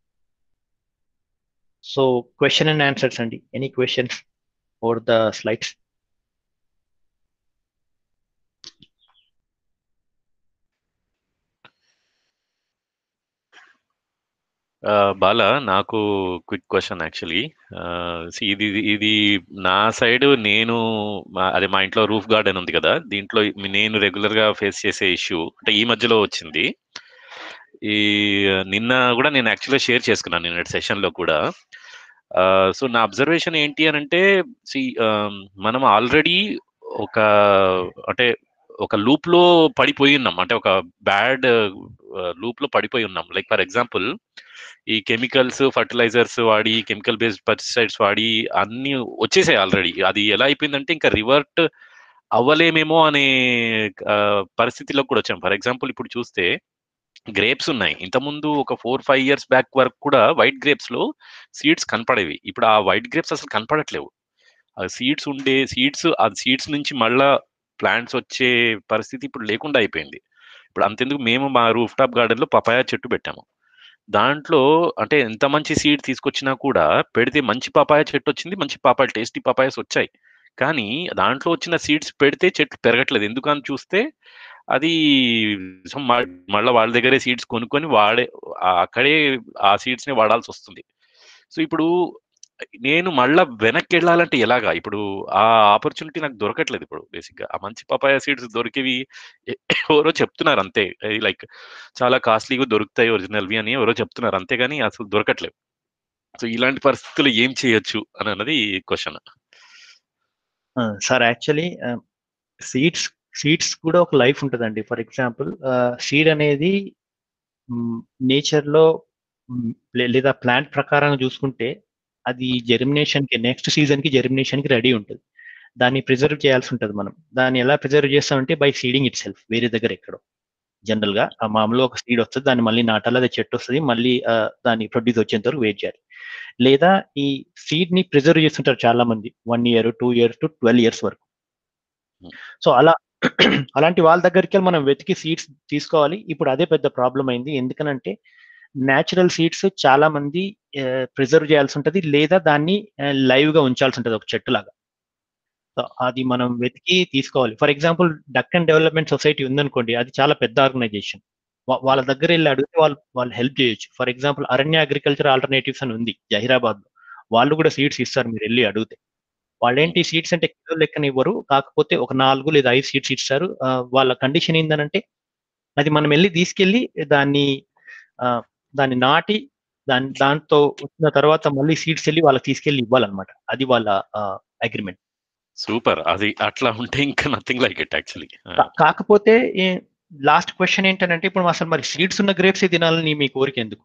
Speaker 2: so question and answers అండి any questions over the slides
Speaker 6: ఆ, బాల నాకు క్విక్ క్వశ్చన్ యాక్చువల్లీ ఇది ఇది- ఇది నా సైడ్ నేను మా- అదే మా ఇంట్లో రూఫ్ గార్డెన్ ఉంది కదా దీంట్లో నేను రెగ్యులర్ గా ఫేస్ చేసే ఇష్యూ అంటే ఈ మధ్యలో వచ్చింది ఈ నిన్న కూడా నేను యాక్చువల్గా షేర్ చేసుకున్నాను నిన్న సెషన్ లో కూడా సో నా అబ్జర్వేషన్ ఏంటి అని అంటే see, um, మనం ఆల్రెడీ ఒక అంటే ఒక లూప్ లో పడిపోయి ఉన్నాం అంటే ఒక బ్యాడ్ లూప్ లో పడిపోయి ఉన్నాం లైక్ ఫర్ ఎగ్జాంపుల్ ఈ కెమికల్స్ ఫర్టిలైజర్స్ వాడి కెమికల్ బేస్డ్ పెస్టిసైడ్స్ వాడి అన్ని వచ్చేసాయి ఆల్రెడీ అది ఎలా అయిపోయిందంటే ఇంకా రివర్ట్ అవ్వలేమేమో అనే ఆ, పరిస్థితిలో కూడా వచ్చాం ఫర్ ఎగ్జాంపుల్ ఇప్పుడు చూస్తే గ్రేప్స్ ఉన్నాయి ఇంతకుముందు ఒక ఫోర్ ఫైవ్ ఇయర్స్ బ్యాక్ వరకు కూడా వైట్ గ్రేప్స్ లో సీడ్స్ కనపడేవి ఇప్పుడు ఆ వైట్ గ్రేప్స్ అసలు కనపడట్లేవు ఆ సీడ్స్ ఉండే సీడ్స్ ఆ సీడ్స్ నుంచి మళ్ళా ప్లాంట్స్ వచ్చే పరిస్థితి ఇప్పుడు లేకుండా అయిపోయింది ఇప్పుడు అంతెందుకు మేము మా రూఫ్ టాప్ గార్డెన్ లో పపాయ చెట్టు పెట్టాము దాంట్లో అంటే ఎంత మంచి సీడ్ తీసుకొచ్చినా కూడా పెడితే మంచి పపాయ చెట్టు వచ్చింది మంచి పాపాయ టేస్టీ పపాయస్ వచ్చాయి కానీ దాంట్లో వచ్చిన సీడ్స్ పెడితే చెట్లు పెరగట్లేదు ఎందుకని చూస్తే అది సో మ- మళ్ళా వాళ్ళ దగ్గరే సీడ్స్ కొనుక్కొని వాడే ఆ- అక్కడే ఆ సీడ్స్ ని వాడాల్సి వస్తుంది సో ఇప్పుడు నేను మళ్ళా వెనక్కి వెళ్ళాలంటే ఎలాగా ఇప్పుడు ఆ ఆపర్చునిటీ నాకు దొరకట్లేదు ఇప్పుడు బేసిక్ గా ఆ మంచి పపాయ సీడ్స్ దొరికేవి ఎ- ఎవరో చెప్తున్నారు అంతే లైక్ చాలా కాస్ట్లీగా దొరుకుతాయి ఒరిజినల్వి అని ఎవరో చెప్తున్నారు అంతేగాని అసలు దొరకట్లేదు సో ఇలాంటి పరిస్థితుల్లో ఏం చేయొచ్చు అని అన్నది question
Speaker 2: sir actually seeds seeds కూడా ఒక లైఫ్ ఉంటుందండి ఫర్ ఎగ్జాంపుల్ సీడ్ అనేది నేచర్ లో మ్, లే- లేదా ప్లాంట్ ప్రకారం చూసుకుంటే అది జెర్మినేషన్ కి నెక్స్ట్ సీజన్ కి జెర్మినేషన్ కి రెడీ ఉంటుంది దాన్ని ప్రిజర్వ్ చేయాల్సి ఉంటుంది మనం దాన్ని ఎలా ప్రిజర్వ్ చేస్తామంటే బై సీడింగ్ ఇట్ సెల్ఫ్ వేరే దగ్గర ఎక్కడో జనరల్ గా ఆ మామూలుగా ఒక సీడ్ వస్తుంది దాన్ని మళ్ళీ నాటాలి అది చెట్టు వస్తుంది మళ్ళీ ఆ, దాన్ని ప్రొడ్యూస్ వచ్చేంత వరకు వెయిట్ చేయాలి లేదా ఈ సీడ్ ని ప్రిజర్వ్ చేస్తుంటారు చాలా మంది one year two years to twelve years వరకు సో అలా అలాంటి వాళ్ళ దగ్గరికి వెళ్ళి మనం వెతికి సీడ్స్ తీసుకోవాలి ఇప్పుడు అదే పెద్ద ప్రాబ్లం అయింది ఎందుకనంటే న్యాచురల్ సీడ్స్ చాలా మంది ప్రిజర్వ్ చేయాల్సి ఉంటుంది లేదా దాన్ని లైవ్ గా ఉంచాల్సి ఉంటుంది ఒక చెట్టు లాగా సో అది మనం వెతికి తీసుకోవాలి for example Deccan development society ఉందనుకోండి అది చాలా పెద్ద ఆర్గనైజేషన్ వాళ్ళ దగ్గర వెళ్ళి అడిగితే వాళ్ళు వాళ్ళు హెల్ప్ చేయొచ్చు for example Aranya agriculture alternatives అని ఉంది జహీరాబాద్ లో వాళ్ళు కూడా సీడ్స్ ఇస్తారు మీరు వెళ్ళి అడిగితే వాళ్ళేంటి సీట్స్ అంటే కిలో లెక్కన ఇవ్వరు కాకపోతే ఒక నాలుగు లేదా ఐదు సీట్స్ ఇస్తారు ఆ, వాళ్ళ కండిషన్ ఏంటంటే అది మనం వెళ్ళి తీసుకెళ్ళి దాన్ని ఆ, దాన్ని నాటి దాని దాంతో వచ్చిన తర్వాత మళ్ళీ సీట్స్ వెళ్ళి వాళ్ళకి తీసుకెళ్ళి ఇవ్వాలన్నమాట అది వాళ్ళ అగ్రిమెంట్
Speaker 6: సూపర్ అది అట్లా ఉంటే ఇంకా నథింగ్ లైక్ ఇట్ యాక్చువల్లీ
Speaker 2: కాకపోతే లాస్ట్ క్వశ్చన్ ఏంటంటే ఇప్పుడు అసలు మరి సీడ్స్ ఉన్న గ్రేప్స్ తినాలని మీ కోరిక ఎందుకు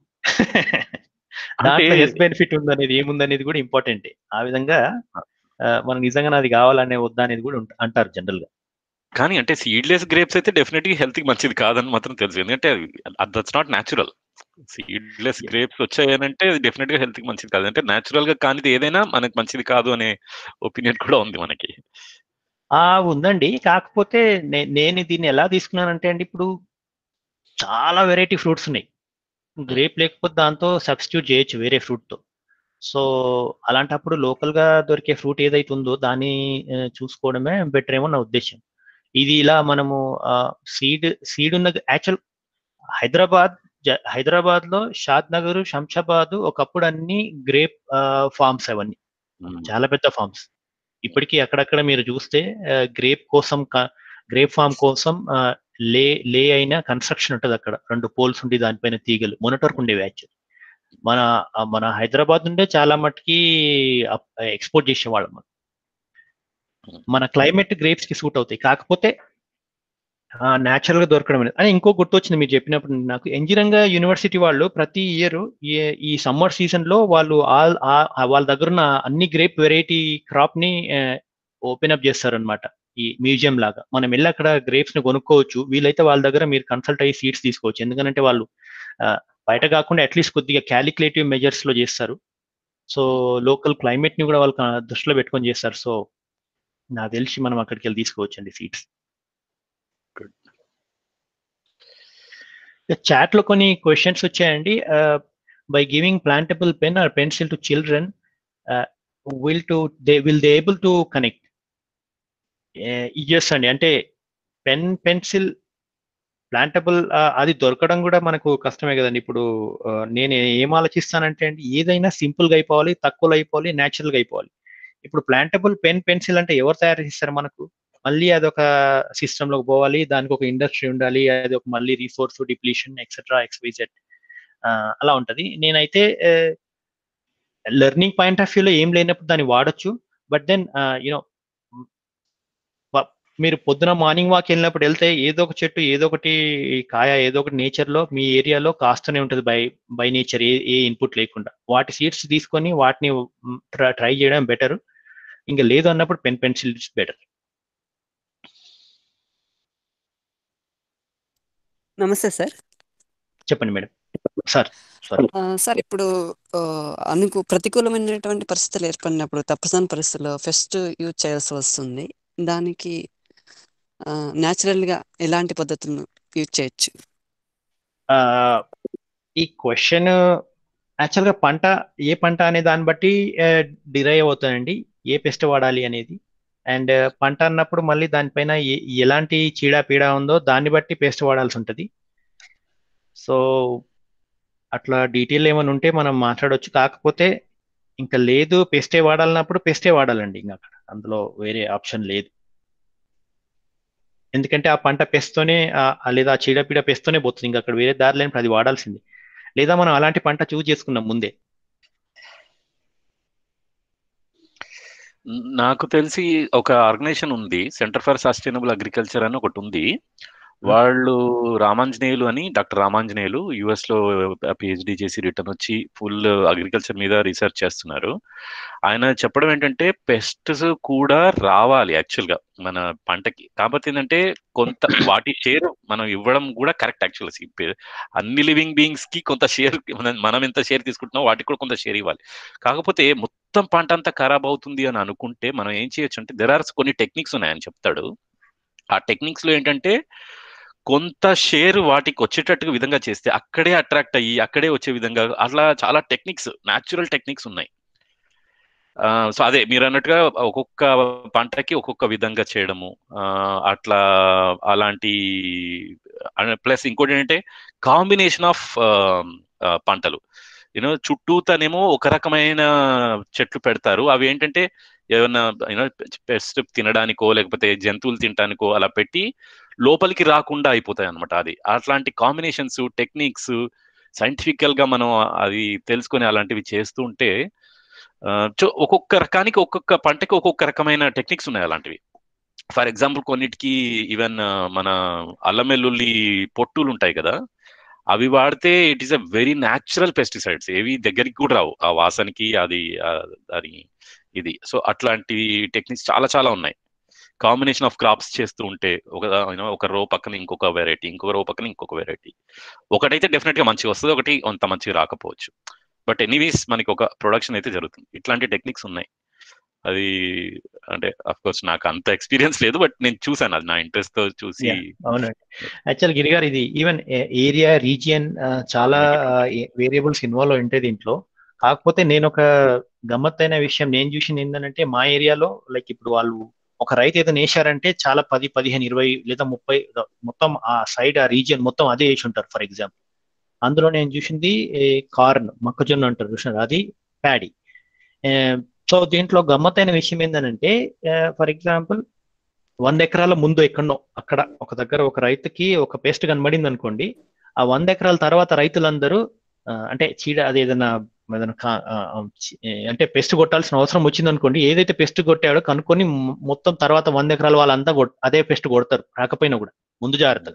Speaker 2: దాంట్లో హెల్త్ బెనిఫిట్ ఉందనేది ఏముందనేది కూడా ఇంపార్టెంట్ ఆ విధంగా ఆ, మనం నిజంగా నాది కావాలనే వద్దా అనేది కూడా ఉంట- అంటారు జనరల్ గా
Speaker 6: కానీ అంటే సీడ్లెస్ గ్రేప్స్ అయితే డెఫినెట్గా హెల్త్ కి మంచిది కాదని మాత్రం తెలుసు ఎందుకంటే that's not natural seedless grapes వచ్చాయనంటే అది డెఫినెట్ గా హెల్త్ కి మంచిది కాదు అంటే న్యాచురల్ గా కానిది ఏదైనా మనకి మంచిది కాదు అనే ఒపీనియన్ కూడా ఉంది మనకి
Speaker 2: ఆ ఉందండి కాకపోతే నే- నేను దీన్ని ఎలా తీసుకున్నానంటే అండి ఇప్పుడు చాలా వెరైటీ ఫ్రూట్స్ ఉన్నాయి గ్రేప్ లేకపోతే దాంతో సబ్స్టిట్యూట్ చేయొచ్చు వేరే ఫ్రూట్ తో సో అలాంటప్పుడు లోకల్ గా దొరికే ఫ్రూట్ ఏదైతే ఉందో దాన్ని ఆ, చూసుకోవడమే బెటర్ ఏమో నా ఉద్దేశం ఇది ఇలా మనము సీడ్ సీడ్ ఉన్న యాక్చువల్ హైదరాబాద్ జ- హైదరాబాద్ లో షాద్ నగర్ శంషాబాద్ ఒకప్పుడు అన్ని గ్రేప్ ఫార్మ్స్ అవన్నీ చాలా పెద్ద ఫార్మ్స్ ఇప్పటికీ అక్కడక్కడ మీరు చూస్తే గ్రేప్ కోసం గ్రేప్ ఫార్మ్ కోసం ఆ, లే లే అయిన కన్స్ట్రక్షన్ ఉంటుంది అక్కడ రెండు పోల్స్ ఉండి దానిపైన తీగలు మొన్నటి వరకు ఉండేవి యాక్చువల్ మన ఆ, మన హైదరాబాద్ నుండే చాలా మటుకి ఎక్స్పోర్ట్ చేసేవాళ్ళం మనం. మన క్లైమేట్ గ్రేప్స్ కి సూట్ అవుతాయి కాకపోతే న్యాచురల్ గా దొరకడం అనేది అని ఇంకో గుర్తొచ్చింది మీరు చెప్పినప్పుడు నాకు ఎంజిరంగ యూనివర్సిటీ వాళ్ళు ప్రతి ఇయర్ ఈ సమ్మర్ సీజన్ లో వాళ్ళు ఆల్ ఆ- ఆ వాళ్ళ దగ్గర ఉన్న అన్ని గ్రేప్ వెరైటీ క్రాప్ ని ఓపెన్ అప్ చేస్తారనమాట ఈ మ్యూజియం లాగా మనం వెళ్ళి అక్కడ గ్రేప్స్ ని కొనుక్కోవచ్చు వీలైతే వాళ్ళ దగ్గర మీరు కన్సల్ట్ అయ్యి సీట్స్ తీసుకోవచ్చు ఎందుకంటే వాళ్ళు ఆ, బయట కాకుండా అట్లీస్ట్ కొద్దిగా క్యాలిక్యులేటివ్ మెజర్స్ లో చేస్తారు సో లోకల్ క్లైమేట్ ని కూడా వాళ్ళు క- దృష్టిలో పెట్టుకొని చేస్తారు సో నాకు తెలిసి మనం అక్కడికి వెళ్ళి తీసుకోవచ్చు అండి సీట్స్ చాట్ లో కొన్ని క్వశ్చన్స్ వచ్చాయండి by giving plantable pen or pencil to children will to they will they able to connect years అండి అంటే పెన్ పెన్సిల్ ప్లాంటబుల్ అది దొరకడం కూడా మనకు కష్టమే కదండి ఇప్పుడు ఆ, నేను ఏం ఆలోచిస్తానంటే అండి ఏదైనా సింపుల్ గా అయిపోవాలి తక్కువలో అయిపోవాలి న్యాచురల్ గా అయిపోవాలి ఇప్పుడు ప్లాంటబుల్ పెన్ పెన్సిల్ అంటే ఎవరు తయారు చేస్తారు మనకు మళ్ళీ అదొక సిస్టమ్ లోకి పోవాలి దానికి ఒక ఇండస్ట్రీ ఉండాలి అది ఒక మళ్ళీ రీసోర్స్ డిప్లీషన్ ఎక్సెట్రా ఎక్స్వైజెడ్ అలా ఉంటది నేనైతే లెర్నింగ్ పాయింట్ ఆఫ్ వ్యూలో ఏం లేనప్పుడు దాన్ని వాడొచ్చు బట్ దెన్ యూనో మీరు పొద్దున మార్నింగ్ వాక్ వెళ్ళినప్పుడు వెళ్తే ఏదో ఒక చెట్టు ఏదో ఒకటి కాయ ఏదో ఒకటి నేచర్ లో మీ ఏరియాలో కాస్తూనే ఉంటుంది బై బై నేచర్ ఏ ఏ ఇన్పుట్ లేకుండా వాటి సీడ్స్ తీసుకొని వాటిని ట్రై చేయడం బెటర్ ఇంకా లేదు అన్నప్పుడు పెన్ పెన్సిల్ బెటర్
Speaker 7: నమస్తే సార్
Speaker 2: చెప్పండి మేడం సార్ సారీ
Speaker 7: ఆ, సార్ ఇప్పుడు ఆ, అనుకు ప్రతికూలమైనటువంటి పరిస్థితులు ఏర్పడినప్పుడు తప్పనిసరి పరిస్థితుల్లో ఫస్ట్ యూజ్ చేయాల్సి వస్తుంది దానికి న్యాచురల్ గా ఎలాంటి పద్ధతులను యూజ్ చేయొచ్చు
Speaker 2: ఆ, ఈ క్వశ్చన్ యాక్చువల్గా పంట ఏ పంట అనే దాన్ని బట్టి డిరైవ్ అవుతుందండి ఏ పెస్ట్ వాడాలి అనేది అండ్ పంట అన్నప్పుడు మళ్ళీ దానిపైన ఏ- ఎలాంటి చీడ పీడ ఉందో దాన్ని బట్టి పేస్ట్ వాడాల్సి ఉంటుంది సో అట్లా డీటెయిల్ ఏమైనా ఉంటే మనం మాట్లాడొచ్చు కాకపోతే ఇంకా లేదు పెస్టే వాడాలన్నప్పుడు పెస్టే వాడాలండి ఇంకా అక్కడ అందులో వేరే ఆప్షన్ లేదు ఎందుకంటే ఆ పంట పెస్తోనే లేదా ఆ చీడపీడ పెస్తోనే పోతుంది ఇంకా అక్కడ వేరే దారి లేనప్పుడు అది వాడాల్సింది లేదా మనం అలాంటి పంట చూజ్ చేసుకున్నాం ముందే
Speaker 6: నాకు తెలిసి ఒక ఆర్గనైజేషన్ ఉంది సెంటర్ ఫర్ సస్టైనబుల్ అగ్రికల్చర్ అని ఒకటి ఉంది వాళ్ళు రామాంజనేయులు అని డాక్టర్ రామాంజనేయులు యుఎస్ లో పిహెచ్డి చేసి రిటర్న్ వచ్చి ఫుల్ అగ్రికల్చర్ మీద రీసెర్చ్ చేస్తున్నారు ఆయన చెప్పడం ఏంటంటే పెస్ట్స్ కూడా రావాలి యాక్చువల్ గా మన పంటకి కాకపోతే ఏంటంటే కొంత వాటి షేర్ మనం ఇవ్వడం కూడా కరెక్ట్ యాక్చువల్ అన్ని లివింగ్ బీయింగ్స్ కి కొంత షేర్ మనం మనం ఎంత షేర్ తీసుకుంటున్నాం వాటికి కూడా కొంత షేర్ ఇవ్వాలి కాకపోతే మొత్తం పంట అంతా ఖరాబ్ అవుతుంది అని అనుకుంటే మనం ఏం చేయొచ్చు అంటే దెర్ ఆర్ కొన్ని టెక్నిక్స్ ఉన్నాయని చెప్తాడు ఆ టెక్నిక్స్ లో ఏంటంటే కొంత షేర్ వాటికి వచ్చేటట్టుగా విధంగా చేస్తే అక్కడే అట్రాక్ట్ అయ్యి అక్కడే వచ్చే విధంగా అట్లా చాలా టెక్నిక్స్ న్యాచురల్ టెక్నిక్స్ ఉన్నాయి సో అదే మీరు అన్నట్టుగా ఒక్కొక్క పంటకి ఒక్కొక్క విధంగా చేయడము ఆ, అట్లా అలాంటి ప్లస్ ఇంకోటి ఏంటంటే కాంబినేషన్ ఆఫ్ పంటలు యూనో చుట్టూతనేమో ఒక రకమైన చెట్లు పెడతారు అవి ఏంటంటే ఏమన్నా యూనో పెస్ట్ తినడానికో లేకపోతే జంతువులు తినడానికో అలా పెట్టి లోపలికి రాకుండా అయిపోతాయి అనమాట అది అట్లాంటి కాంబినేషన్స్ టెక్నిక్స్ సైంటిఫికల్ గా మనం అది తెలుసుకొని అలాంటివి చేస్తూ ఉంటే ఆ, చో- ఒక్కొక్క రకానికి ఒక్కొక్క పంటకి ఒక్కొక్క రకమైన టెక్నిక్స్ ఉన్నాయి అలాంటివి ఫర్ ఎగ్జాంపుల్ కొన్నిటికి ఈవెన్ మన అల్లం వెల్లుల్లి పొట్టులు ఉంటాయి కదా అవి వాడితే it is a very natural pesticides ఏవి దగ్గరికి కూడా రావు ఆ వాసనకి అది ఆ, అది ఇది సో అట్లాంటి టెక్నిక్స్ చాలా చాలా ఉన్నాయి కాంబినేషన్ ఆఫ్ క్రాప్స్ చేస్తూ ఉంటే ఒక you know, ఒక రో పక్కన ఇంకొక వెరైటీ ఇంకొక రో పక్కన ఇంకొక వెరైటీ ఒకటైతే డెఫినెట్ గా మంచిగా వస్తుంది ఒకటి అంత మంచిగా రాకపోవచ్చు బట్ ఎనీవేస్ మనకి ఒక ప్రొడక్షన్ అయితే జరుగుతుంది ఇట్లాంటి టెక్నిక్స్ ఉన్నాయి అది అంటే అఫ్ కోర్స్ నాకు అంత ఎక్స్పీరియన్స్ లేదు బట్ నేను చూసాను అది నా ఇంట్రెస్ట్ తో చూసి
Speaker 2: Yeah, అవునండి యాక్చువల్ గిరి గారు ఇది ఈవెన్ ఏరియా రీజియన్ చాలా వేరియబుల్స్ ఇన్వాల్వ్ ఉంటాయి దీంట్లో కాకపోతే నేను ఒక గమ్మత్తైన విషయం నేను చూసింది ఏంటంటే మా ఏరియాలో లైక్ ఇప్పుడు వాళ్ళు ఒక రైతు ఏదైనా వేశారంటే చాలా పది పదిహేను ఇరవై లేదా ముప్పై మొత్తం ఆ సైడ్ ఆ రీజియన్ మొత్తం అదే వేసి ఉంటారు ఫర్ ఎగ్జాంపుల్ అందులో నేను చూసింది కార్న్ మొక్కజొన్న అంటారు చూసినారు అది ప్యాడీ సో దీంట్లో గమ్మత్తైన విషయం ఏంటంటే ఫర్ ఎగ్జాంపుల్ వంద ఎకరాల ముందు ఎక్కడో అక్కడ ఒక దగ్గర ఒక రైతుకి ఒక పేస్ట్ కనబడింది అనుకోండి ఆ వంద ఎకరాల తర్వాత రైతులందరూ ఆ, అంటే చీడ అది ఏదైనా ఏదైనా కా- ఆ, ఆ, చి- ఏ, అంటే పెస్ట్ కొట్టాల్సిన అవసరం వచ్చింది అనుకోండి ఏదైతే పెస్ట్ కొట్టాడో కనుక్కొని మొ- మొత్తం తర్వాత వంద ఎకరాల వాళ్ళంతా కొట్- అదే పెస్ట్ కొడతారు రాకపోయినా కూడా ముందు జాగ్రత్తగా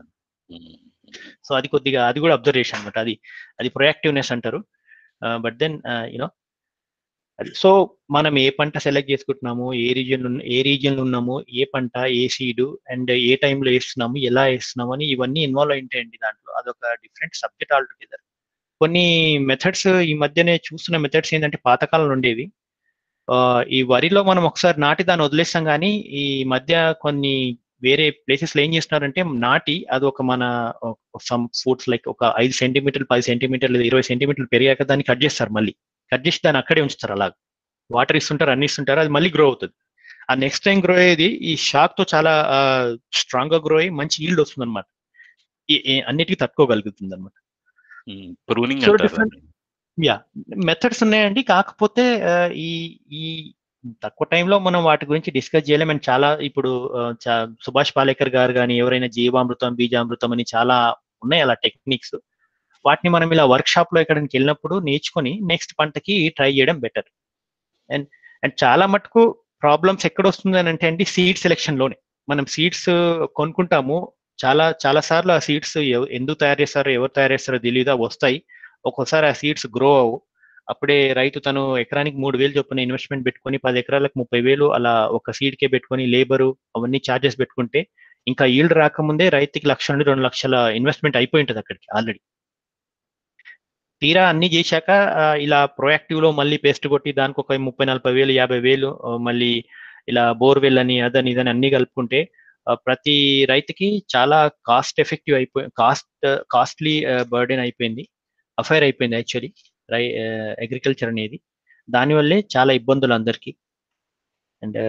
Speaker 2: సో అది కొద్దిగా అది కూడా అబ్జర్వేషన్ అనమాట అది అది ప్రొయాక్టివ్నెస్ అంటారు బట్ దెన్ యూనో అది సో మనం ఏ పంట సెలెక్ట్ చేసుకుంటున్నాము ఏ రీజియన్ ఏ రీజియన్ ఉన్నాము ఏ పంట ఏ సీడ్ అండ్ ఏ టైంలో వేస్తున్నాము ఎలా వేస్తున్నాము అని ఇవన్నీ ఇన్వాల్వ్ అయింటాయండి దాంట్లో అదొక డిఫరెంట్ సబ్జెక్ట్ ఆల్ టుగెదర్ కొన్ని మెథడ్స్ ఈ మధ్యనే చూస్తున్న మెథడ్స్ ఏంటంటే పాతకాలంలో ఉండేవి ఆ, ఈ వరిలో మనం ఒకసారి నాటి దాన్ని వదిలేస్తాం కానీ ఈ మధ్య కొన్ని వేరే ప్లేసెస్ లో ఏం చేస్తున్నారంటే నాటి అది ఒక మన సమ్ ఫుడ్స్ లైక్ ఒక ఐదు సెంటీమీటర్లు పది సెంటీమీటర్లు ఇరవై సెంటీమీటర్లు పెరిగాక దాన్ని కట్ చేస్తారు మళ్ళీ కట్ చేసి దాన్ని అక్కడే ఉంచుతారు అలా వాటర్ ఇస్తుంటారు అన్ని ఇస్తుంటారు అది మళ్ళీ గ్రో అవుతుంది ఆ నెక్స్ట్ టైం గ్రో అయ్యేది ఈ షాక్ తో చాలా స్ట్రాంగ్ గా గ్రో అయ్యి మంచి ఈల్డ్ వస్తుంది అనమాట అన్నిటికీ తట్టుకోగలుగుతుంది అనమాట
Speaker 6: ప్రూనింగ్
Speaker 2: So
Speaker 6: అంటారు
Speaker 2: different- యా మెథడ్స్ ఉన్నాయండి కాకపోతే ఆ, ఈ ఈ తక్కువ టైంలో మనం వాటి గురించి డిస్కస్ చేయలేం అండ్ చాలా ఇప్పుడు ఆ, చా- సుభాష్ పాలేకర్ గారు కానీ ఎవరైనా జీవామృతం బీజామృతం అని చాలా ఉన్నాయి అలా టెక్నిక్స్ వాటిని మనం ఇలా వర్క్ షాప్ లో ఎక్కడికి వెళ్ళినప్పుడు నేర్చుకొని నెక్స్ట్ పంటకి ట్రై చేయడం బెటర్ అండ్ అండ్ చాలా మటుకు ప్రాబ్లమ్స్ ఎక్కడ వస్తుంది అని అంటే అండి సీడ్ సెలెక్షన్ లోనే మనం సీడ్స్ కొనుక్కుంటాము చాలా చాలా సార్లు ఆ సీడ్స్ ఎందుకు తయారు చేస్తారో ఎవరు తయారు చేస్తారో తెలియదు అవి వస్తాయి ఒక్కోసారి ఆ సీడ్స్ గ్రో అవ్వు అప్పుడే రైతు తను ఎకరానికి మూడు వేలు చొప్పున ఇన్వెస్ట్మెంట్ పెట్టుకొని పది ఎకరాలకు ముప్పై వేలు అలా ఒక సీడ్కే పెట్టుకొని లేబరు అవన్నీ ఛార్జెస్ పెట్టుకుంటే ఇంకా ఈల్డ్ రాకముందే రైతుకి లక్ష నుండి రెండు లక్షల ఇన్వెస్ట్మెంట్ అయిపోయి ఉంటుంది అక్కడికి ఆల్రెడీ తీరా అన్ని చేశాక ఆ, ఇలా proactive లో మళ్ళీ పేస్ట్ కొట్టి దానికి ఒక ముప్పై నలభై వేలు యాభై వేలు ఆ, మళ్ళీ ఇలా బోర్వెల్ అని అదని ఇదని అన్ని కలుపుకుంటే ఆ, ప్రతి రైతుకి చాలా కాస్ట్ ఎఫెక్టివ్ అయిపోయి కాస్ట్ కాస్ట్లీ బర్డెన్ అయిపోయింది అఫైర్ అయిపోయింది యాక్చువల్లీ రై అగ్రికల్చర్ అనేది దానివల్లే చాలా ఇబ్బందులు అందరికీ అండ్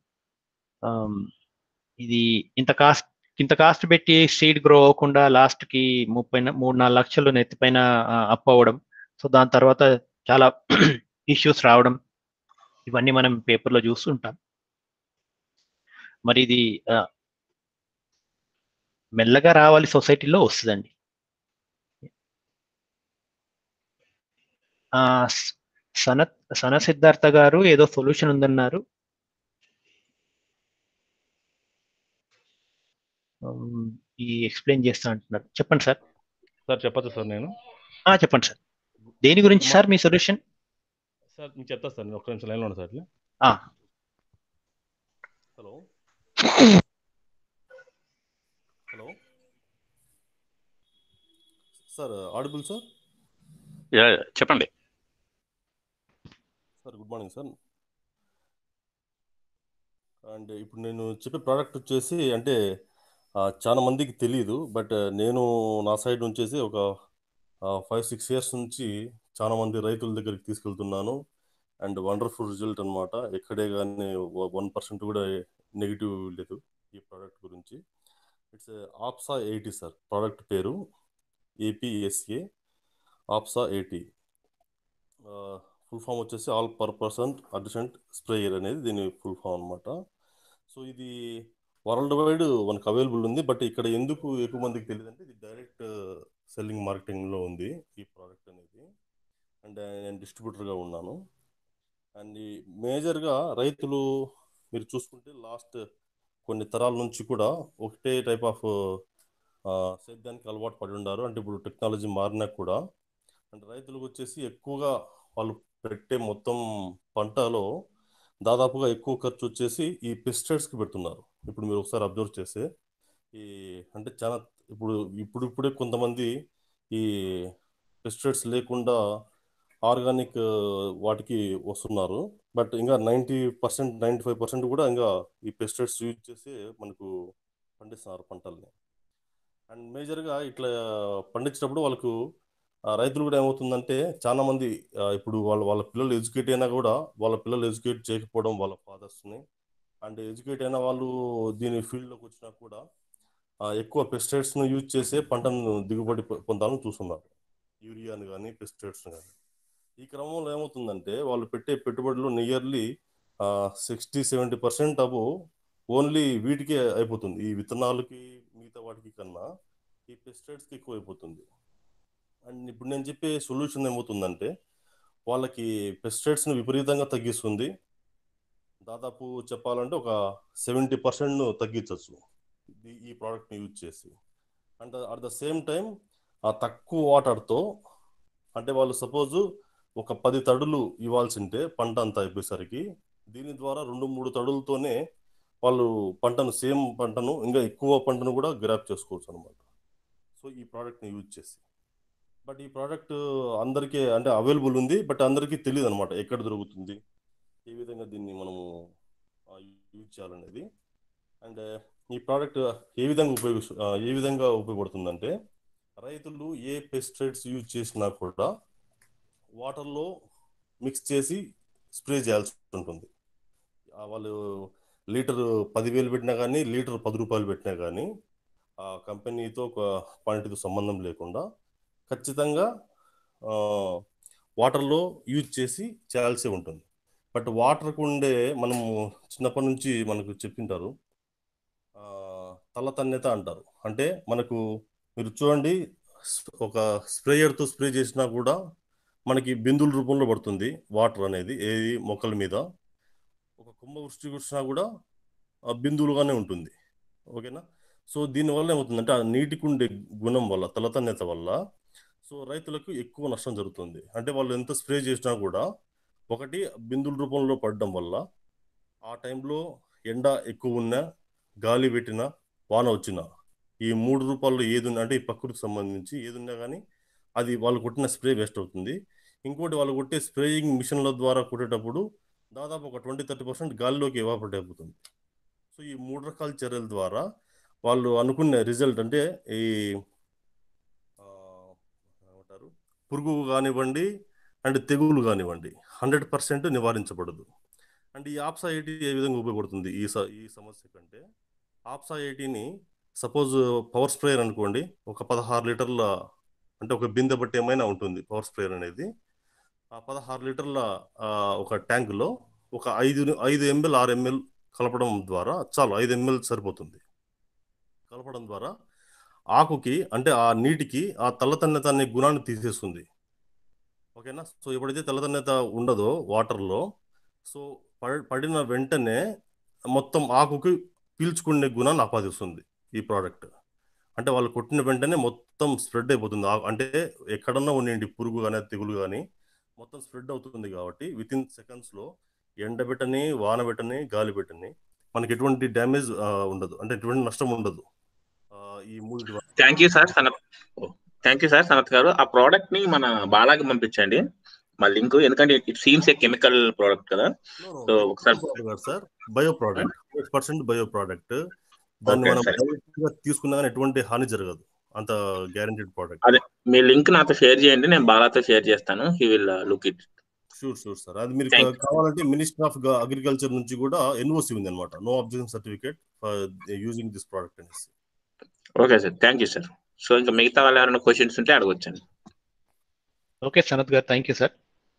Speaker 2: ఇది ఇంత కాస్ట్ ఇంత కాస్ట్ పెట్టి సీడ్ గ్రో అవ్వకుండా లాస్ట్ కి ముప్పై న- మూడు నాలుగు లక్షలు నెత్తిపైన అప్ అవ్వడం సో దాని తర్వాత చాలా ఇష్యూస్ రావడం ఇవన్నీ మనం పేపర్లో చూస్తుంటాం మరి ఇది ఆ, మెల్లగా రావాలి సొసైటీలో వస్తుందండి ఆ, స- సనత్ సన సిద్ధార్థ గారు ఏదో సొల్యూషన్ ఉందన్నారు ఉమ్, ఈ ఎక్స్ప్లెయిన్ చేస్తా అంటున్నారు చెప్పండి సార్
Speaker 8: సార్ చెప్పచ్చు సార్ నేను
Speaker 2: ఆ, చెప్పండి సార్ దేని గురించి సార్ మీ సొల్యూషన్
Speaker 8: సార్ మీకు చెప్తా సార్ నేను ఒక్క నిమిషం లైన్లో ఉన్నా సార్ ఇట్లా
Speaker 2: ఆ.
Speaker 8: Hello hello sir audible sir
Speaker 6: yeah చెప్పండి
Speaker 8: sir good morning sir and ఇప్పుడు నేను చెప్పే ప్రోడక్ట్ వచ్చేసి అంటే ఆ, చాలా మందికి తెలియదు బట్ నేను నా సైడ్ నుంచేసి ఒక ఫైవ్ సిక్స్ ఇయర్స్ నుంచి చాలా మంది రైతుల దగ్గరికి తీసుకెళ్తున్నాను అండ్ వండర్ఫుల్ రిజల్ట్ అనమాట ఎక్కడే కానీ వన్ పర్సెంట్ కూడా నెగిటివ్ లేదు ఈ ప్రోడక్ట్ గురించి it's APSA eighty sir product పేరు APSA APSA eighty full form వచ్చేసి ఆల్ పర్పసన్ అడిషంట్ స్ప్రేయర్ అనేది దీని ఫుల్ ఫామ్ అనమాట సో ఇది వరల్డ్ వైడ్ మనకు అవైలబుల్ ఉంది బట్ ఇక్కడ ఎందుకు ఎక్కువ మందికి తెలియదు అంటే ఇది డైరెక్ట్ సెల్లింగ్ మార్కెటింగ్లో ఉంది ఈ ప్రోడక్ట్ అనేది అండ్ నేను డిస్ట్రిబ్యూటర్గా ఉన్నాను అండ్ ఈ మేజర్గా రైతులు మీరు చూసుకుంటే లాస్ట్ కొన్ని తరాల నుంచి కూడా ఒకటే టైప్ ఆఫ్ సేద్యానికి అలవాటు పడి ఉన్నారు అంటే ఇప్పుడు టెక్నాలజీ మారినా కూడా అంటే రైతులకు వచ్చేసి ఎక్కువగా వాళ్ళు పెట్టే మొత్తం పంటలో దాదాపుగా ఎక్కువ ఖర్చు వచ్చేసి ఈ పెస్టిసైడ్స్కి పెడుతున్నారు ఇప్పుడు మీరు ఒకసారి అబ్జర్వ్ చేస్తే ఈ అంటే చాలా ఇప్పుడు ఇప్పుడు ఇప్పుడే కొంతమంది ఈ పెస్టిసైడ్స్ లేకుండా ఆర్గానిక్ వాటికి వస్తున్నారు బట్ ఇంకా ninety percent ninety five percent కూడా ఇంకా ఈ పెస్టిసైడ్స్ యూజ్ చేసి మనకు పండిస్తున్నారు పంటల్ని అండ్ మేజర్గా ఇట్లా పండించినప్పుడు వాళ్ళకు ఆ, రైతులు కూడా ఏమవుతుందంటే చాలా మంది ఆ, ఇప్పుడు వాళ్ళ వాళ్ళ పిల్లలు ఎడ్యుకేట్ అయినా కూడా వాళ్ళ పిల్లలు ఎడ్యుకేట్ చేయకపోవడం వాళ్ళ ఫాదర్స్ని అండ్ ఎడ్యుకేట్ అయిన వాళ్ళు దీని ఫీల్డ్లోకి వచ్చినా కూడా ఆ, ఎక్కువ పెస్టిసైడ్స్ను యూజ్ చేసే పంటను దిగుబడి పొ- పొందాలని చూస్తున్నారు యూరియాని కానీ పెస్టిసైడ్స్ని కానీ ఈ క్రమంలో ఏమవుతుందంటే వాళ్ళు పెట్టే పెట్టుబడులు నియర్లీ సిక్స్టీ సెవెంటీ పర్సెంట్ అబు ఓన్లీ వీటికే అయిపోతుంది ఈ విత్తనాలకి మిగతా వాటికి కన్నా ఈ పెస్టిసైడ్స్కి ఎక్కువ అయిపోతుంది అండ్ ఇప్పుడు నేను చెప్పే సొల్యూషన్ ఏమవుతుందంటే వాళ్ళకి పెస్టిసైడ్స్ని విపరీతంగా తగ్గిస్తుంది దాదాపు చెప్పాలంటే ఒక సెవెంటీ పర్సెంట్ తగ్గించవచ్చు ఈ- ఈ ప్రోడక్ట్ని యూజ్ చేసి and at the same time ఆ తక్కువ వాటర్తో అంటే వాళ్ళు సపోజు ఒక పది తడులు ఇవ్వాల్సి ఉంటే పంట అంతా అయిపోయేసరికి దీని ద్వారా రెండు మూడు తడులతోనే వాళ్ళు పంటను సేమ్ పంటను ఇంకా ఎక్కువ పంటను కూడా గ్రాప్ చేసుకోవచ్చు అనమాట సో ఈ ప్రోడక్ట్ని యూజ్ చేసి బట్ ఈ ప్రోడక్ట్ అందరికీ అంటే అవైలబుల్ ఉంది బట్ అందరికీ తెలియదు అనమాట ఎక్కడ దొరుకుతుంది ఏ విధంగా దీన్ని మనము యూజ్ చేయాలనేది అండ్ ఈ ప్రోడక్ట్ ఏ విధంగా ఉపయోగిస్తు ఆ, ఏ విధంగా ఉపయోగపడుతుందంటే రైతులు ఏ పెస్టిసైడ్స్ యూజ్ చేసినా కూడా వాటర్లో మిక్స్ చేసి స్ప్రే చేయాల్సి ఉంటుంది ఆ, వాళ్ళు లీటర్ పదివేలు పెట్టినా కానీ లీటర్ పది రూపాయలు పెట్టినా కానీ ఆ కంపెనీతో ఒక క్వాంటిటీతో సంబంధం లేకుండా ఖచ్చితంగా ఆ, వాటర్లో యూజ్ చేసి చేయాల్సి ఉంటుంది బట్ వాటర్కు ఉండే మనము చిన్నప్పటి నుంచి మనకు చెప్పింటారు ఆ, తల తన్యత అంటారు అంటే మనకు మీరు చూడండి స్- ఒక స్ప్రేయర్తో స్ప్రే చేసినా కూడా మనకి బిందుల రూపంలో పడుతుంది వాటర్ అనేది ఏది మొక్కల మీద ఒక కుంభ వృష్టి కురిసినా కూడా ఆ బిందువులుగానే ఉంటుంది ఓకేనా సో దీనివల్ల ఏమవుతుందంటే ఆ నీటికి ఉండే గుణం వల్ల తలతన్యత వల్ల సో రైతులకు ఎక్కువ నష్టం జరుగుతుంది అంటే వాళ్ళు ఎంత స్ప్రే చేసినా కూడా ఒకటి బిందుల రూపంలో పడడం వల్ల ఆ టైంలో ఎండ ఎక్కువ ఉన్నా గాలి పెట్టినా వాన వచ్చినా ఈ మూడు రూపాల్లో ఏది ఉన్నా అంటే ఈ ప్రకృతికి సంబంధించి ఏది ఉన్నా కానీ అది వాళ్ళు కొట్టిన స్ప్రే వేస్ట్ అవుతుంది ఇంకోటి వాళ్ళు కొట్టే స్ప్రేయింగ్ మిషన్ల ద్వారా కొట్టేటప్పుడు దాదాపు ఒక ట్వంటీ థర్టీ పర్సెంట్ గాలిలోకి ఎవాపరేట్ అయిపోతుంది సో ఈ మూడు రకాల చర్యల ద్వారా వాళ్ళు అనుకున్న రిజల్ట్ అంటే ఈ ఆ, ఏమంటారు పురుగు కానివ్వండి అండ్ తెగులు కానివ్వండి హండ్రెడ్ పర్సెంట్ నివారించబడదు అండ్ ఈ ఆప్సా ఎయిటీ ఏ విధంగా ఉపయోగపడుతుంది ఈ స ఈ సమస్య కంటే ఆప్సా ఎయిటీని సపోజ్ పవర్ స్ప్రేయర్ అనుకోండి ఒక పదహారు లీటర్ల అంటే ఒక బిందె బట్టి ఏమైనా ఉంటుంది పవర్ స్ప్రేయర్ అనేది ఆ పదహారు లీటర్ల ఆ, ఒక ట్యాంకులో ఒక ఐదు ఐదు ఎంఎల్ ఆరు ఎంఎల్ కలపడం ద్వారా చాలు ఐదు ఎంఎల్ సరిపోతుంది కలపడం ద్వారా ఆకుకి అంటే ఆ నీటికి ఆ తెల్లతన్యత అనే గుణాన్ని తీసేస్తుంది ఓకేనా సో ఎప్పుడైతే తెల్లతన్యత ఉండదో వాటర్లో సో పడ- పడిన వెంటనే మొత్తం ఆకుకి పీల్చుకునే గుణాన్ని ఆపాదిస్తుంది ఈ ప్రోడక్ట్ అంటే వాళ్ళు కొట్టిన వెంటనే మొత్తం స్ప్రెడ్ అయిపోతుంది ఆ- అంటే ఎక్కడన్నా ఉండండి పురుగు కానీ తెగులు కానీ మొత్తం స్ప్రెడ్ అవుతుంది కాబట్టి విత్ ఇన్ సెకండ్స్లో ఎండబెట్టని వానబెట్టని గాలి పెట్టని మనకి ఎటువంటి డ్యామేజ్ ఉండదు అంటే ఎటువంటి నష్టం ఉండదు ఆ, ఈ మూడు
Speaker 4: thank you sir Sanath thank you sir Sanath గారు ఆ ప్రోడక్ట్ ని మన బాలాకి పంపించండి మా లింక్ ఎందుకంటే it seems a chemical product కదా సో ఒకసారి
Speaker 8: sir bio product percent bio product దాన్ని
Speaker 4: Okay,
Speaker 8: మనం
Speaker 4: సరే.
Speaker 8: direct గా తీసుకున్నా కానీ ఎటువంటి హాని జరగదు అంత గ్యారంటీడ్ ప్రోడక్ట్
Speaker 4: అదే మీ లింక్ నాతో షేర్ చేయండి నేను బాలాతో షేర్ చేస్తాను he will look it
Speaker 8: sure sure sir అది మీరు
Speaker 4: Thank you.
Speaker 8: కావాలంటే మినిస్ట్రీ ఆఫ్ అగ్రికల్చర్ నుంచి కూడా ఎన్ఓసి ఉంది అనమాట no objection certificate using this product అనేసి
Speaker 4: okay sir thank you sir so ఇంకా మిగతా వాళ్ళు ఎవరైనా క్వశ్చన్స్ ఉంటే అడగొచ్చండి
Speaker 2: ఓకే సనత్ గారు thank you sir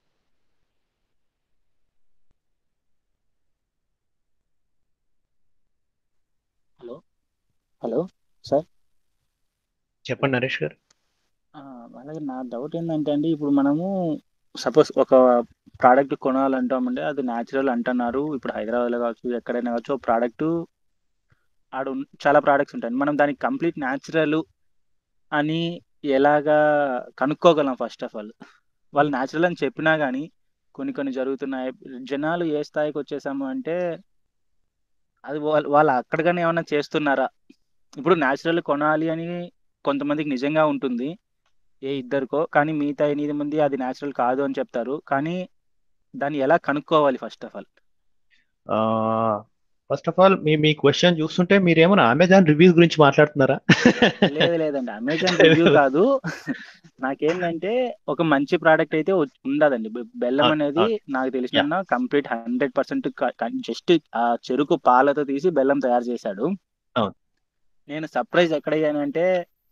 Speaker 9: hello hello sir
Speaker 2: చెప్పండి నరేష్ గారు
Speaker 9: ఆ, అలాగే నా డౌట్ ఏంటంటే అండి ఇప్పుడు మనము సపోజ్ ఒక ప్రోడక్ట్ కొనాలంటామంటే అది న్యాచురల్ అంటున్నారు ఇప్పుడు హైదరాబాద్లో కావచ్చు ఎక్కడైనా కావచ్చు ప్రోడక్ట్ ఆడ ఉన్- చాలా ప్రోడక్ట్స్ ఉంటాయి మనం దానికి కంప్లీట్ న్యాచురల్ అని ఎలాగా కనుక్కోగలం ఫస్ట్ ఆఫ్ ఆల్ వాళ్ళు న్యాచురల్ అని చెప్పినా కానీ కొన్ని కొన్ని జరుగుతున్నాయి జనాలు ఏ స్థాయికి వచ్చేసాము అంటే అది వాళ్ళు వాళ్ళు అక్కడికనే ఏమన్నా చేస్తున్నారా ఇప్పుడు న్యాచురల్ కొనాలి అని కొంతమందికి నిజంగా ఉంటుంది ఏ ఇద్దరికో కానీ మిగతా ఎనిమిది మంది అది న్యాచురల్ కాదు అని చెప్తారు కానీ దాన్ని ఎలా కనుక్కోవాలి first of all
Speaker 2: first of all మీ మీ క్వశ్చన్ చూస్తుంటే మీరేమన్నా అమెజాన్ రివ్యూస్ గురించి మాట్లాడుతున్నారా
Speaker 9: లేదు లేదండి అమెజాన్ రివ్యూ కాదు నాకేంటంటే ఒక మంచి ప్రోడక్ట్ అయితే ఉ- ఉండదండి బె- బెల్లం
Speaker 2: అవును,
Speaker 9: అనేది
Speaker 2: అవును.
Speaker 9: నాకు తెలిసిన కంప్లీట్ హండ్రెడ్ పర్సెంట్ జస్ట్ ఆ చెరుకు పాలతో తీసి బెల్లం తయారు చేశాడు
Speaker 2: అవును.
Speaker 9: నేను సర్ప్రైజ్ ఎక్కడయ్యానంటే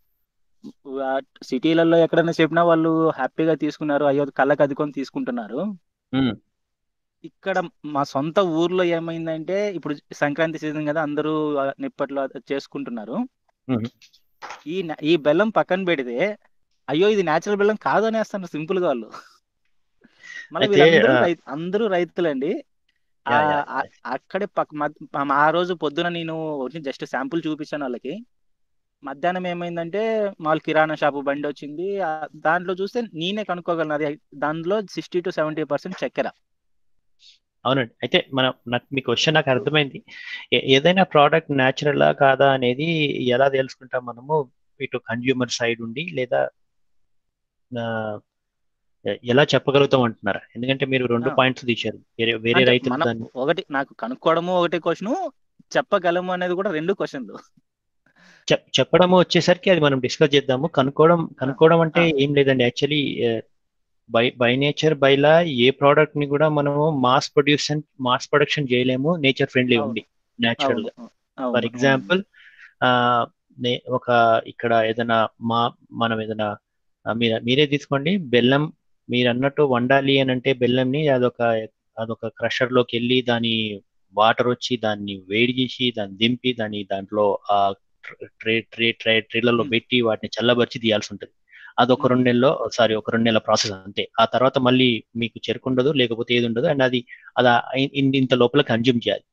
Speaker 9: సిటీలలో ఎక్కడైనా చెప్పినా వాళ్ళు హ్యాపీగా తీసుకున్నారు అయ్యో కళ్ళకి అద్దుకొని తీసుకుంటున్నారు
Speaker 2: మ్మ్.
Speaker 9: ఇక్కడ మా సొంత ఊర్లో ఏమైందంటే ఇప్పుడు సంక్రాంతి సీజన్ కదా అందరూ ఆ నిప్పట్లో అది చేసుకుంటున్నారు
Speaker 2: మ్మ్.
Speaker 9: ఈ న- ఈ బెల్లం పక్కన పెడితే అయ్యో ఇది నేచురల్ బెల్లం కాదు అనేస్తారు సింపుల్ గా వాళ్ళు మళ్ళీ
Speaker 2: అయితే,
Speaker 9: వీళ్ళందరూ
Speaker 2: ఆ,
Speaker 9: రై- అందరూ రైతులండి ఆ
Speaker 2: యా, యా,
Speaker 9: ఆ- అక్కడే పక్క మద్- మా- ఆ రోజు పొద్దున నేను జస్ట్ శాంపుల్ చూపించాను వాళ్ళకి మధ్యాహ్నం ఏమైందంటే మాల్ కిరాణా షాపు బండి వచ్చింది ఆ దాంట్లో చూస్తే నేనే కనుక్కోగలను అది దాంట్లో సిక్స్టీ టు సెవెంటీ పర్సెంట్ చక్కెర
Speaker 2: అవునండి అయితే మన నాకు మీ క్వశ్చన్ నాకు అర్థమైంది ఏ- ఏదైనా ప్రోడక్ట్ న్యాచురలా కాదా అనేది ఎలా తెలుసుకుంటాం మనము ఇటు కన్జ్యూమర్ సైడ్ ఉండి లేదా ఆ, ఎలా చెప్పగలుగుతాం అంటున్నారా ఎందుకంటే మీరు రెండు
Speaker 9: ఆ.
Speaker 2: పాయింట్స్ తీశారు వేరే వేరే
Speaker 9: అంటే
Speaker 2: రైతులు
Speaker 9: మనం
Speaker 2: దాన్ని
Speaker 9: ఒకటి నాకు కనుక్కోవడము ఒకటే క్వశ్చన్ చెప్పగలము అనేది కూడా రెండు క్వశ్చన్లు
Speaker 2: చెప్- చెప్పడము వచ్చేసరికి అది మనం డిస్కస్ చేద్దాము కనుక్కోవడం కనుక్కోవడం అంటే
Speaker 9: ఆ.
Speaker 2: ఏం లేదండి యాక్చువల్లీ బై బై నేచర్ బైలా ఏ ప్రోడక్ట్ ని కూడా మనము మాస్ ప్రొడ్యూషన్ మాస్ ప్రొడక్షన్ చేయలేము నేచర్ ఫ్రెండ్లీ
Speaker 9: అవును.
Speaker 2: ఉండి న్యాచురల్
Speaker 9: అవును
Speaker 2: గా
Speaker 9: అవును,
Speaker 2: ఫర్
Speaker 9: అవును.
Speaker 2: ఎగ్జాంపుల్ ఒక ఇక్కడ ఏదైనా మా మనం ఏదైనా ఆ, మీరు మీరే తీసుకోండి బెల్లం మీరు అన్నట్టు వండాలి అని అంటే బెల్లంని అదొక అదొక క్రషర్ లోకి వెళ్ళి దాని వాటర్ వచ్చి దాన్ని వేడి చేసి దాన్ని దింపి దాన్ని దాంట్లో ఆ ట్రే ట్రే ట్రే ట్రేలలో పెట్టి వాటిని చల్లబరిచి తీయాల్సి ఉంటుంది అది ఒక రెండు నెలలో సారీ ఒక రెండు నెలల ప్రాసెస్ అంతే ఆ తర్వాత మళ్ళీ మీకు చెరుకు ఉండదు లేకపోతే ఏది ఉండదు అండ్ అది అది ఆ ఇన్- ఇన్- ఇంత లోపల కన్జ్యూమ్ చేయాలి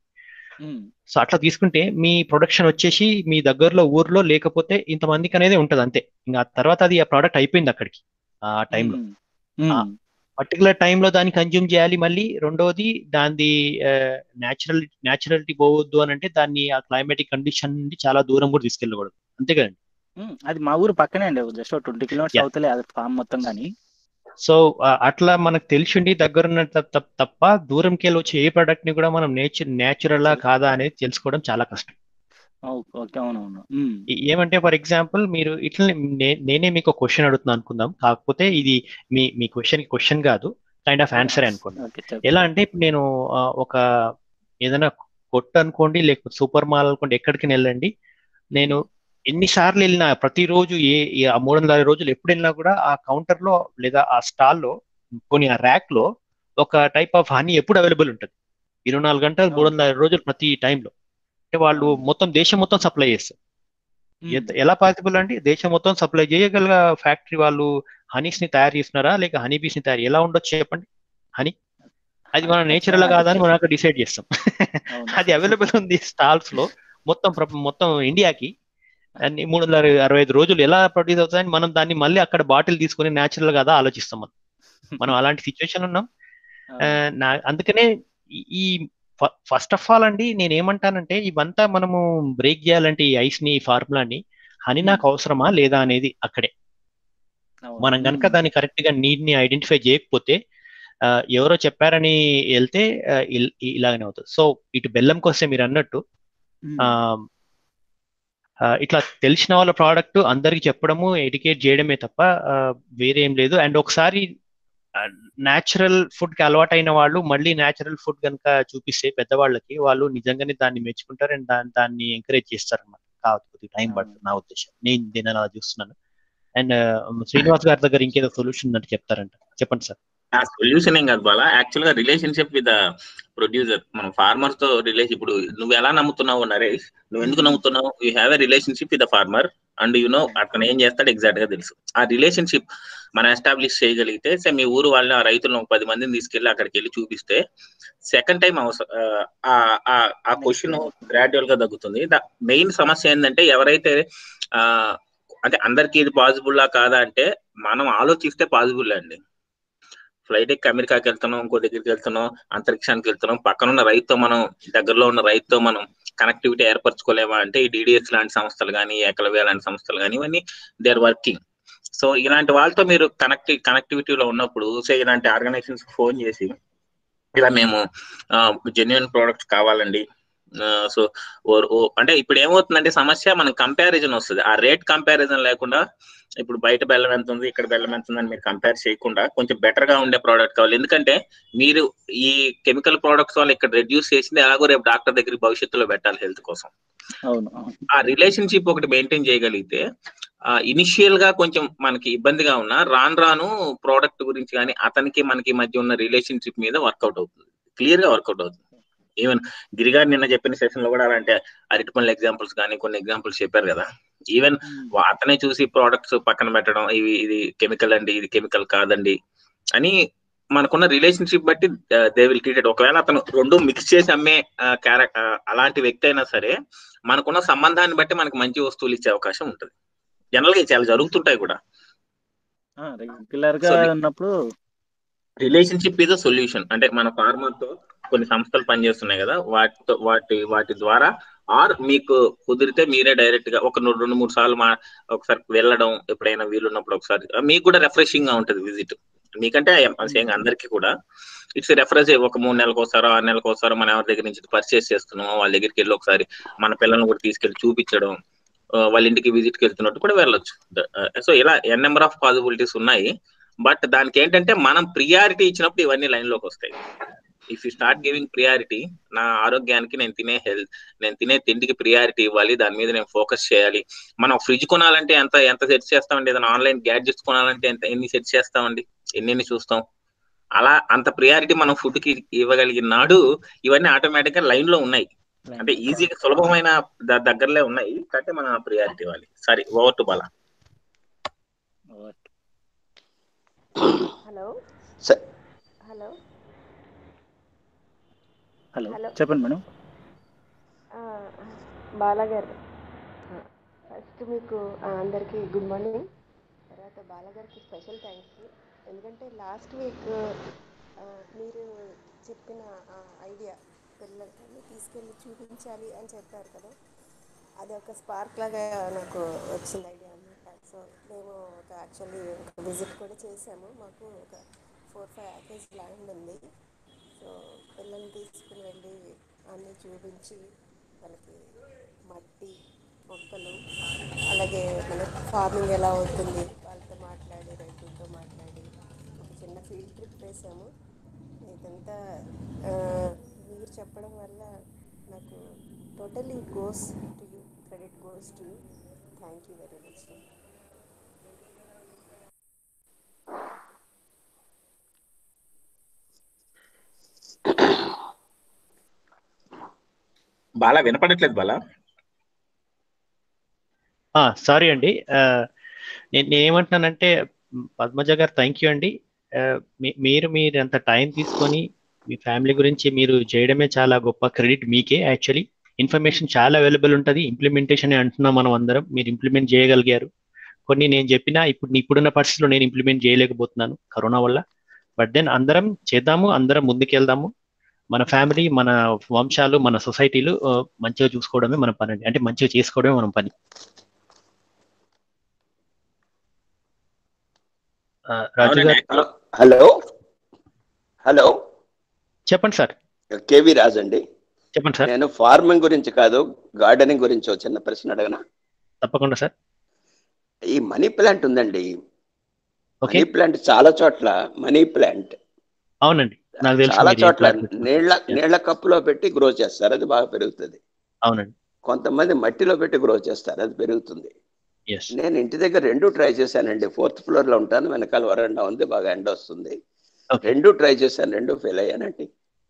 Speaker 2: సో అట్లా తీసుకుంటే మీ ప్రొడక్షన్ వచ్చేసి మీ దగ్గరలో ఊర్లో లేకపోతే ఇంతమందికి అనేది ఉంటుంది అంతే ఇంకా తర్వాత అది ఆ ప్రోడక్ట్ అయిపోయింది అక్కడికి ఆ టైంలో పర్టికులర్ టైంలో దాన్ని కన్జ్యూమ్ చేయాలి మళ్ళీ రెండవది దాని న్యాచురల్ న్యాచురాలిటీ పోవద్దు అని అంటే దాన్ని ఆ క్లైమాటిక్ కండిషన్ నుండి చాలా దూరం కూడా తీసుకెళ్ళకూడదు అంతే కదండి
Speaker 9: ఉమ్, అది మా ఊరు పక్కనే అండి జస్ట్ ట్వంటీ కిలోమీటర్స్
Speaker 2: Yeah.
Speaker 9: అవుతలే అది ఫామ్ మొత్తం కానీ
Speaker 2: సో అట్లా మనకు తెలిసిండి దగ్గరున్న త- త- తప్ప దూరంకి వెళ్ళి వచ్చే ఏ ప్రోడక్ట్ ని కూడా మనం నేచర్ న్యాచురలా కాదా అనేది తెలుసుకోవడం చాలా కష్టం
Speaker 9: ఓకే అవునవును ఉమ్,
Speaker 2: ఈ- ఏమంటే ఫర్ ఎగ్జాంపుల్ మీరు ఇట్లా నేనే మీకు క్వశ్చన్ అడుగుతున్నాను అనుకుందాం కాకపోతే ఇది మీ మీ క్వశ్చన్ క్వశ్చన్ కాదు కైండ్ ఆఫ్ ఆన్సర్ అనుకోండి
Speaker 9: ఓకే చెప్పు.
Speaker 2: ఎలా అంటే ఇప్పుడు నేను ఆ, ఒక ఏదైనా కొట్టు అనుకోండి లేకపోతే సూపర్ మాల్ అనుకోండి ఎక్కడికి వెళ్ళండి నేను ఎన్నిసార్లు వెళ్ళినా ప్రతిరోజు ఏ ఏ ఆ మూడు వందల అరవై రోజులు ఎప్పుడు వెళ్ళినా కూడా ఆ కౌంటర్ లో లేదా ఆ స్టాల్ లో కొన్ని ఆ ర్యాక్ లో ఒక టైప్ ఆఫ్ హనీ ఎప్పుడు అవైలబుల్ ఉంటుంది ఇరవై నాలుగు గంటలు మూడు వందల అరవై రోజులు ప్రతి టైంలో అంటే వాళ్ళు మొత్తం దేశం మొత్తం సప్లై చేస్తారు ఎంత- ఎలా పాసిబుల్ అండి దేశం మొత్తం సప్లై చేయగల ఫ్యాక్టరీ వాళ్ళు హనీస్ ని తయారు చేస్తున్నారా లేక హనీ బీస్ ని తయారు ఎలా ఉండొచ్చు చెప్పండి హనీ అది మన నేచురల్ కాదా అని మనం అక్కడ డిసైడ్ చేస్తాం అది అవైలబుల్ ఉంది స్టాల్స్ లో మొత్తం ప్ర- మొత్తం ఇండియాకి అన్ని మూడు వందల అరవై అరవై ఐదు రోజులు ఎలా ప్రొడ్యూస్ అవుతాయని మనం దాన్ని మళ్ళీ అక్కడ బాటిల్ తీసుకొని న్యాచురల్ కదా ఆలోచిస్తాం మనం మనం అలాంటి సిచ్యువేషన్ ఉన్నాం ఆ, నా అందుకనే ఈ- ఈ ఫస్ట్ ఆఫ్ ఆల్ అండి నేను ఏమంటానంటే ఇవంతా మనము బ్రేక్ చేయాలంటే ఈ ఐస్ ని ఫార్ములాని హనీ నాకు అవసరమా లేదా అనేది అక్కడే మనం కనుక దాన్ని కరెక్ట్ గా నీడ్ ని ఐడెంటిఫై చేయకపోతే ఆ, ఎవరో చెప్పారని వెళ్తే ఆ, ఇల్- ఇలాగనే అవుతుంది సో ఇటు బెల్లంకి వస్తే మీరు అన్నట్టు ఆ, ఆ, ఇట్లా తెలిసిన వాళ్ళ ప్రోడక్ట్ అందరికి చెప్పడము ఎడ్యుకేట్ చేయడమే తప్ప ఆ, వేరే ఏం లేదు అండ్ ఒకసారి న్యాచురల్ ఫుడ్ కి అలవాటైన వాళ్ళు మళ్ళీ న్యాచురల్ ఫుడ్ కనుక చూపిస్తే పెద్దవాళ్ళకి వాళ్ళు నిజంగానే దాన్ని మెచ్చుకుంటారు అండ్ దాన్ని దాన్ని ఎంకరేజ్ చేస్తారు అన్నమాట కాకపోతే టైం పడుతుంది నా ఉద్దేశం నేను దీన్ని అలా చూస్తున్నాను అండ్ శ్రీనివాస్ గారి దగ్గర ఇంకేదో సొల్యూషన్ ఉందంటే చెప్తారంట చెప్పండి సార్
Speaker 4: ఆ సొల్యూషన్ ఏం కాదు బాలా యాక్చువల్ గా రిలేషన్షిప్ విత్ ప్రొడ్యూసర్ మనం ఫార్మర్ తో రిలేషన్ ఇప్పుడు నువ్వు ఎలా నమ్ముతున్నావు నరేష్ నువ్వు ఎందుకు నమ్ముతున్నావు you have a relationship with the farmer and you know అతను ఏం చేస్తాడు ఎగ్జాక్ట్ గా తెలుసు ఆ రిలేషన్షిప్ మనం ఎస్టాబ్లిష్ చేయగలిగితే సే మీ ఊరు వాళ్ళని ఆ రైతులను ఒక పది మందిని తీసుకెళ్లి అక్కడికి వెళ్ళి చూపిస్తే సెకండ్ టైం అవసరం ఆ ఆ- ఆ క్వశ్చన్ గ్రాడ్యువల్ గా తగ్గుతుంది మెయిన్ సమస్య ఏంటంటే ఎవరైతే ఆ అంటే అందరికి ఇది పాసిబుల్లా కాదా అంటే మనం ఆలోచిస్తే పాసిబుల్ అండి ఫ్లైట్ ఎక్కి అమెరికాకి వెళ్తున్నాం ఇంకో దగ్గరికి వెళ్తున్నాం అంతరిక్షానికి వెళ్తున్నాం పక్కన ఉన్న రైతుతో మనం దగ్గరలో ఉన్న రైతుతో మనం కనెక్టివిటీ ఏర్పరచుకోలేమా అంటే ఈ డిడిఎస్ లాంటి సంస్థలు కానీ ఏకలవ్య లాంటి సంస్థలు కానీ ఇవన్నీ దే ఆర్ వర్కింగ్ సో ఇలాంటి వాళ్ళతో మీరు కనెక్టి కనెక్టివిటీలో ఉన్నప్పుడు సే ఇలాంటి ఆర్గనైజేషన్స్ ఫోన్ చేసి ఇలా మేము జెన్యున్ ప్రోడక్ట్స్ కావాలండి సో అంటే ఇప్పుడు ఏమవుతుందంటే సమస్య మనకి కంపారిజన్ వస్తుంది ఆ రేట్ కంపారిజన్ లేకుండా ఇప్పుడు బయట బెల్లం ఎంత ఉంది ఇక్కడ బెల్లం ఎంత ఉందని మీరు కంపేర్ చేయకుండా కొంచెం బెటర్ గా ఉండే ప్రోడక్ట్ కావాలి ఎందుకంటే మీరు ఈ కెమికల్ ప్రోడక్ట్స్ వాళ్ళు ఇక్కడ రెడ్యూస్ చేసింది ఎలాగో రేపు డాక్టర్ దగ్గరికి భవిష్యత్తులో పెట్టాలి హెల్త్ కోసం
Speaker 9: అవును అవును.
Speaker 4: ఆ రిలేషన్షిప్ ఒకటి మెయింటైన్ చేయగలిగితే ఆ ఇనిషియల్ గా కొంచెం మనకి ఇబ్బందిగా ఉన్న రాను రాను ప్రోడక్ట్ గురించి కానీ అతనికి మనకి మధ్య ఉన్న రిలేషన్షిప్ మీద వర్కౌట్ అవుతుంది క్లియర్ గా వర్కౌట్ అవుతుంది ఈవెన్ గిరిగారు నిన్న చెప్పిన సెషన్ లో కూడా అలాంటి అరటి పనుల ఎగ్జాంపుల్స్ కానీ కొన్ని ఎగ్జాంపుల్స్ చెప్పారు కదా ఈవెన్ అతనే చూసి ప్రోడక్ట్స్ పక్కన పెట్టడం ఇవి ఇది కెమికల్ అండి ఇది కెమికల్ కాదండి అని మనకున్న రిలేషన్షిప్ బట్టి దే విల్ ట్రీటెడ్ ఒకవేళ అతను రెండు మిక్స్ చేసి అమ్మే క్యారెక్టర్ అలాంటి వ్యక్తి అయినా సరే మనకున్న సంబంధాన్ని బట్టి మనకు మంచి వస్తువులు ఇచ్చే అవకాశం ఉంటుంది జనరల్ గా చాలా జరుగుతుంటాయి కూడా
Speaker 9: రెగ్యులర్ గా
Speaker 4: So, the-
Speaker 9: ఉన్నప్పుడు
Speaker 4: రిలేషన్షిప్ ఇస్ అ సొల్యూషన్ అంటే మన ఫార్మర్ తో కొన్ని సంస్థలు పనిచేస్తున్నాయి కదా వాటితో వాటి వాటి ద్వారా ఆర్ మీకు కుదిరితే మీరే డైరెక్ట్ గా ఒక ను- రెండు మూడు సార్లు మా ఒకసారి వెళ్ళడం ఎప్పుడైనా వీలున్నప్పుడు ఒకసారి మీకు కూడా రిఫ్రెషింగ్ గా ఉంటుంది విజిట్ మీకంటే సేమ్ అందరికీ కూడా ఇట్స్ రెఫరెన్స్ ఒక మూడు నెలలకు ఒకసారి ఆరు నెలలకు ఒకసారి మన ఎవరి దగ్గర నుంచి పర్చేస్ చేస్తున్నామో వాళ్ళ దగ్గరికి వెళ్ళి ఒకసారి మన పిల్లల్ని కూడా తీసుకెళ్లి చూపించడం ఆ, వాళ్ళ ఇంటికి విజిట్ కి వెళ్తున్నట్టు కూడా వెళ్ళొచ్చు సో ఇలా ఎన్ నెంబర్ ఆఫ్ పాసిబిలిటీస్ ఉన్నాయి బట్ దానికి ఏంటంటే మనం ప్రియారిటీ ఇచ్చినప్పుడు ఇవన్నీ లైన్ లోకి వస్తాయి if you start giving priority నా ఆరోగ్యానికి నేను తినే హెల్త్ నేను తినే తిండికి ప్రియారిటీ ఇవ్వాలి దాని మీద నేను ఫోకస్ చేయాలి మనం ఫ్రిడ్జ్ కొనాలంటే ఎంత ఎంత సెట్ చేస్తామండి ఏదైనా ఆన్లైన్ గ్యాడ్జెట్స్ కొనాలంటే ఎంత ఎన్ని సెట్ చేస్తామండి ఎన్ని ఎన్ని చూస్తాం అలా అంత ప్రియారిటీ మనం ఫుడ్ కి ఇవ్వగలిగిన నాడు ఇవన్నీ ఆటోమేటిక్ గా లైన్ లో ఉన్నాయి అంటే ఈజీగా సులభమైన ద- దగ్గరలే ఉన్నాయి కాబట్టి మనం ప్రియారిటీ ఇవ్వాలి sorry over to Bala
Speaker 10: hello hello
Speaker 9: hello
Speaker 10: hello.
Speaker 9: చెప్పండి మేడం
Speaker 10: బాలాగారు ఫస్ట్ మీకు ఆ, అందరికీ గుడ్ మార్నింగ్ తర్వాత బాలాగారికి స్పెషల్ థ్యాంక్స్ ఎందుకంటే లాస్ట్ వీక్ మీరు చెప్పిన ఐడియా పిల్లలకి తీసుకెళ్ళి చూపించాలి అని చెప్పారు కదా అది ఒక స్పార్క్ లాగా నాకు వచ్చింది ఐడియా అనమాట సో మేము ఒక యాక్చువల్లీ ఒక విజిట్ కూడా చేసాము మాకు ఒక ఫోర్ ఫైవ్ యాకేజ్ ల్యాండ్ ఉంది సో పిల్లల్ని తీసుకుని వెళ్ళి అన్నీ చూపించి వాళ్ళకి మట్టి మొక్కలు అలాగే మన ఫార్మింగ్ ఎలా అవుతుంది వాళ్ళతో మాట్లాడి రైతులతో మాట్లాడి ఒక చిన్న ఫీల్డ్ ట్రిప్ వేసాము ఇదంతా ఆ, మీరు చెప్పడం వల్ల నాకు totally goes to you credit goes to you thank you very much
Speaker 4: Bala వినపడట్లేదు బాలా
Speaker 2: సారీ అండి ఆ, నేను నేను ఏమంటున్నానంటే మ్, పద్మజ గారు థ్యాంక్ యూ అండి ఆ, మీ- మీరు మీరు అంత టైం తీసుకొని మీ ఫ్యామిలీ గురించి మీరు చేయడమే చాలా గొప్ప క్రెడిట్ మీకే యాక్చువల్లీ ఇన్ఫర్మేషన్ చాలా అవైలబుల్ ఉంటుంది ఇంప్లిమెంటేషన్ అంటున్నాం మనం అందరం మీరు ఇంప్లిమెంట్ చేయగలిగారు కొన్ని నేను చెప్పిన ఇప్పుడు ఇప్పుడున్న పరిస్థితిలో నేను ఇంప్లిమెంట్ చేయలేకపోతున్నాను కరోనా వల్ల బట్ దెన్ అందరం చేద్దాము అందరం ముందుకెళ్దాము మన ఫ్యామిలీ మన వంశాలు మన సొసైటీలు ఆ, మంచిగా చూసుకోవడమే మన పని అండి అంటే మంచిగా చేసుకోవడమే మన పని ఆ, రాజు
Speaker 4: అవునండి
Speaker 2: గారు
Speaker 11: హలో హలో
Speaker 2: చెప్పండి సార్
Speaker 11: కేవి రాజ్ అండి
Speaker 2: చెప్పండి సార్
Speaker 11: నేను ఫార్మింగ్ గురించి కాదు గార్డెనింగ్ గురించి ఒక చిన్న ప్రశ్న అడగనా
Speaker 2: తప్పకుండా సార్
Speaker 11: ఈ మనీ ప్లాంట్ ఉందండి
Speaker 2: ఓకే
Speaker 11: మనీ ప్లాంట్ చాలా చోట్ల మనీ ప్లాంట్
Speaker 2: అవునండి నాకు తెలుసు
Speaker 11: చాలా
Speaker 2: మీరు ఏ
Speaker 11: చోట్ల
Speaker 2: plant పెట్టుకున్నారు.
Speaker 11: నీళ్ల
Speaker 2: Yeah.
Speaker 11: నీళ్ల కప్పులో పెట్టి గ్రో చేస్తారు అది బాగా పెరుగుతుంది
Speaker 2: అవునండి
Speaker 11: కొంతమంది మట్టిలో పెట్టి గ్రో చేస్తారు అది పెరుగుతుంది
Speaker 2: ఎస్
Speaker 11: నేను ఇంటి దగ్గర రెండు ట్రై చేశానండి ఫోర్త్ ఫ్లోర్ లో ఉంటాను వెనకాల వరండా ఉంది బాగా ఎండ వస్తుంది
Speaker 2: ఓకే
Speaker 11: రెండు ట్రై చేశాను రెండు ఫెయిల్ అయ్యానండి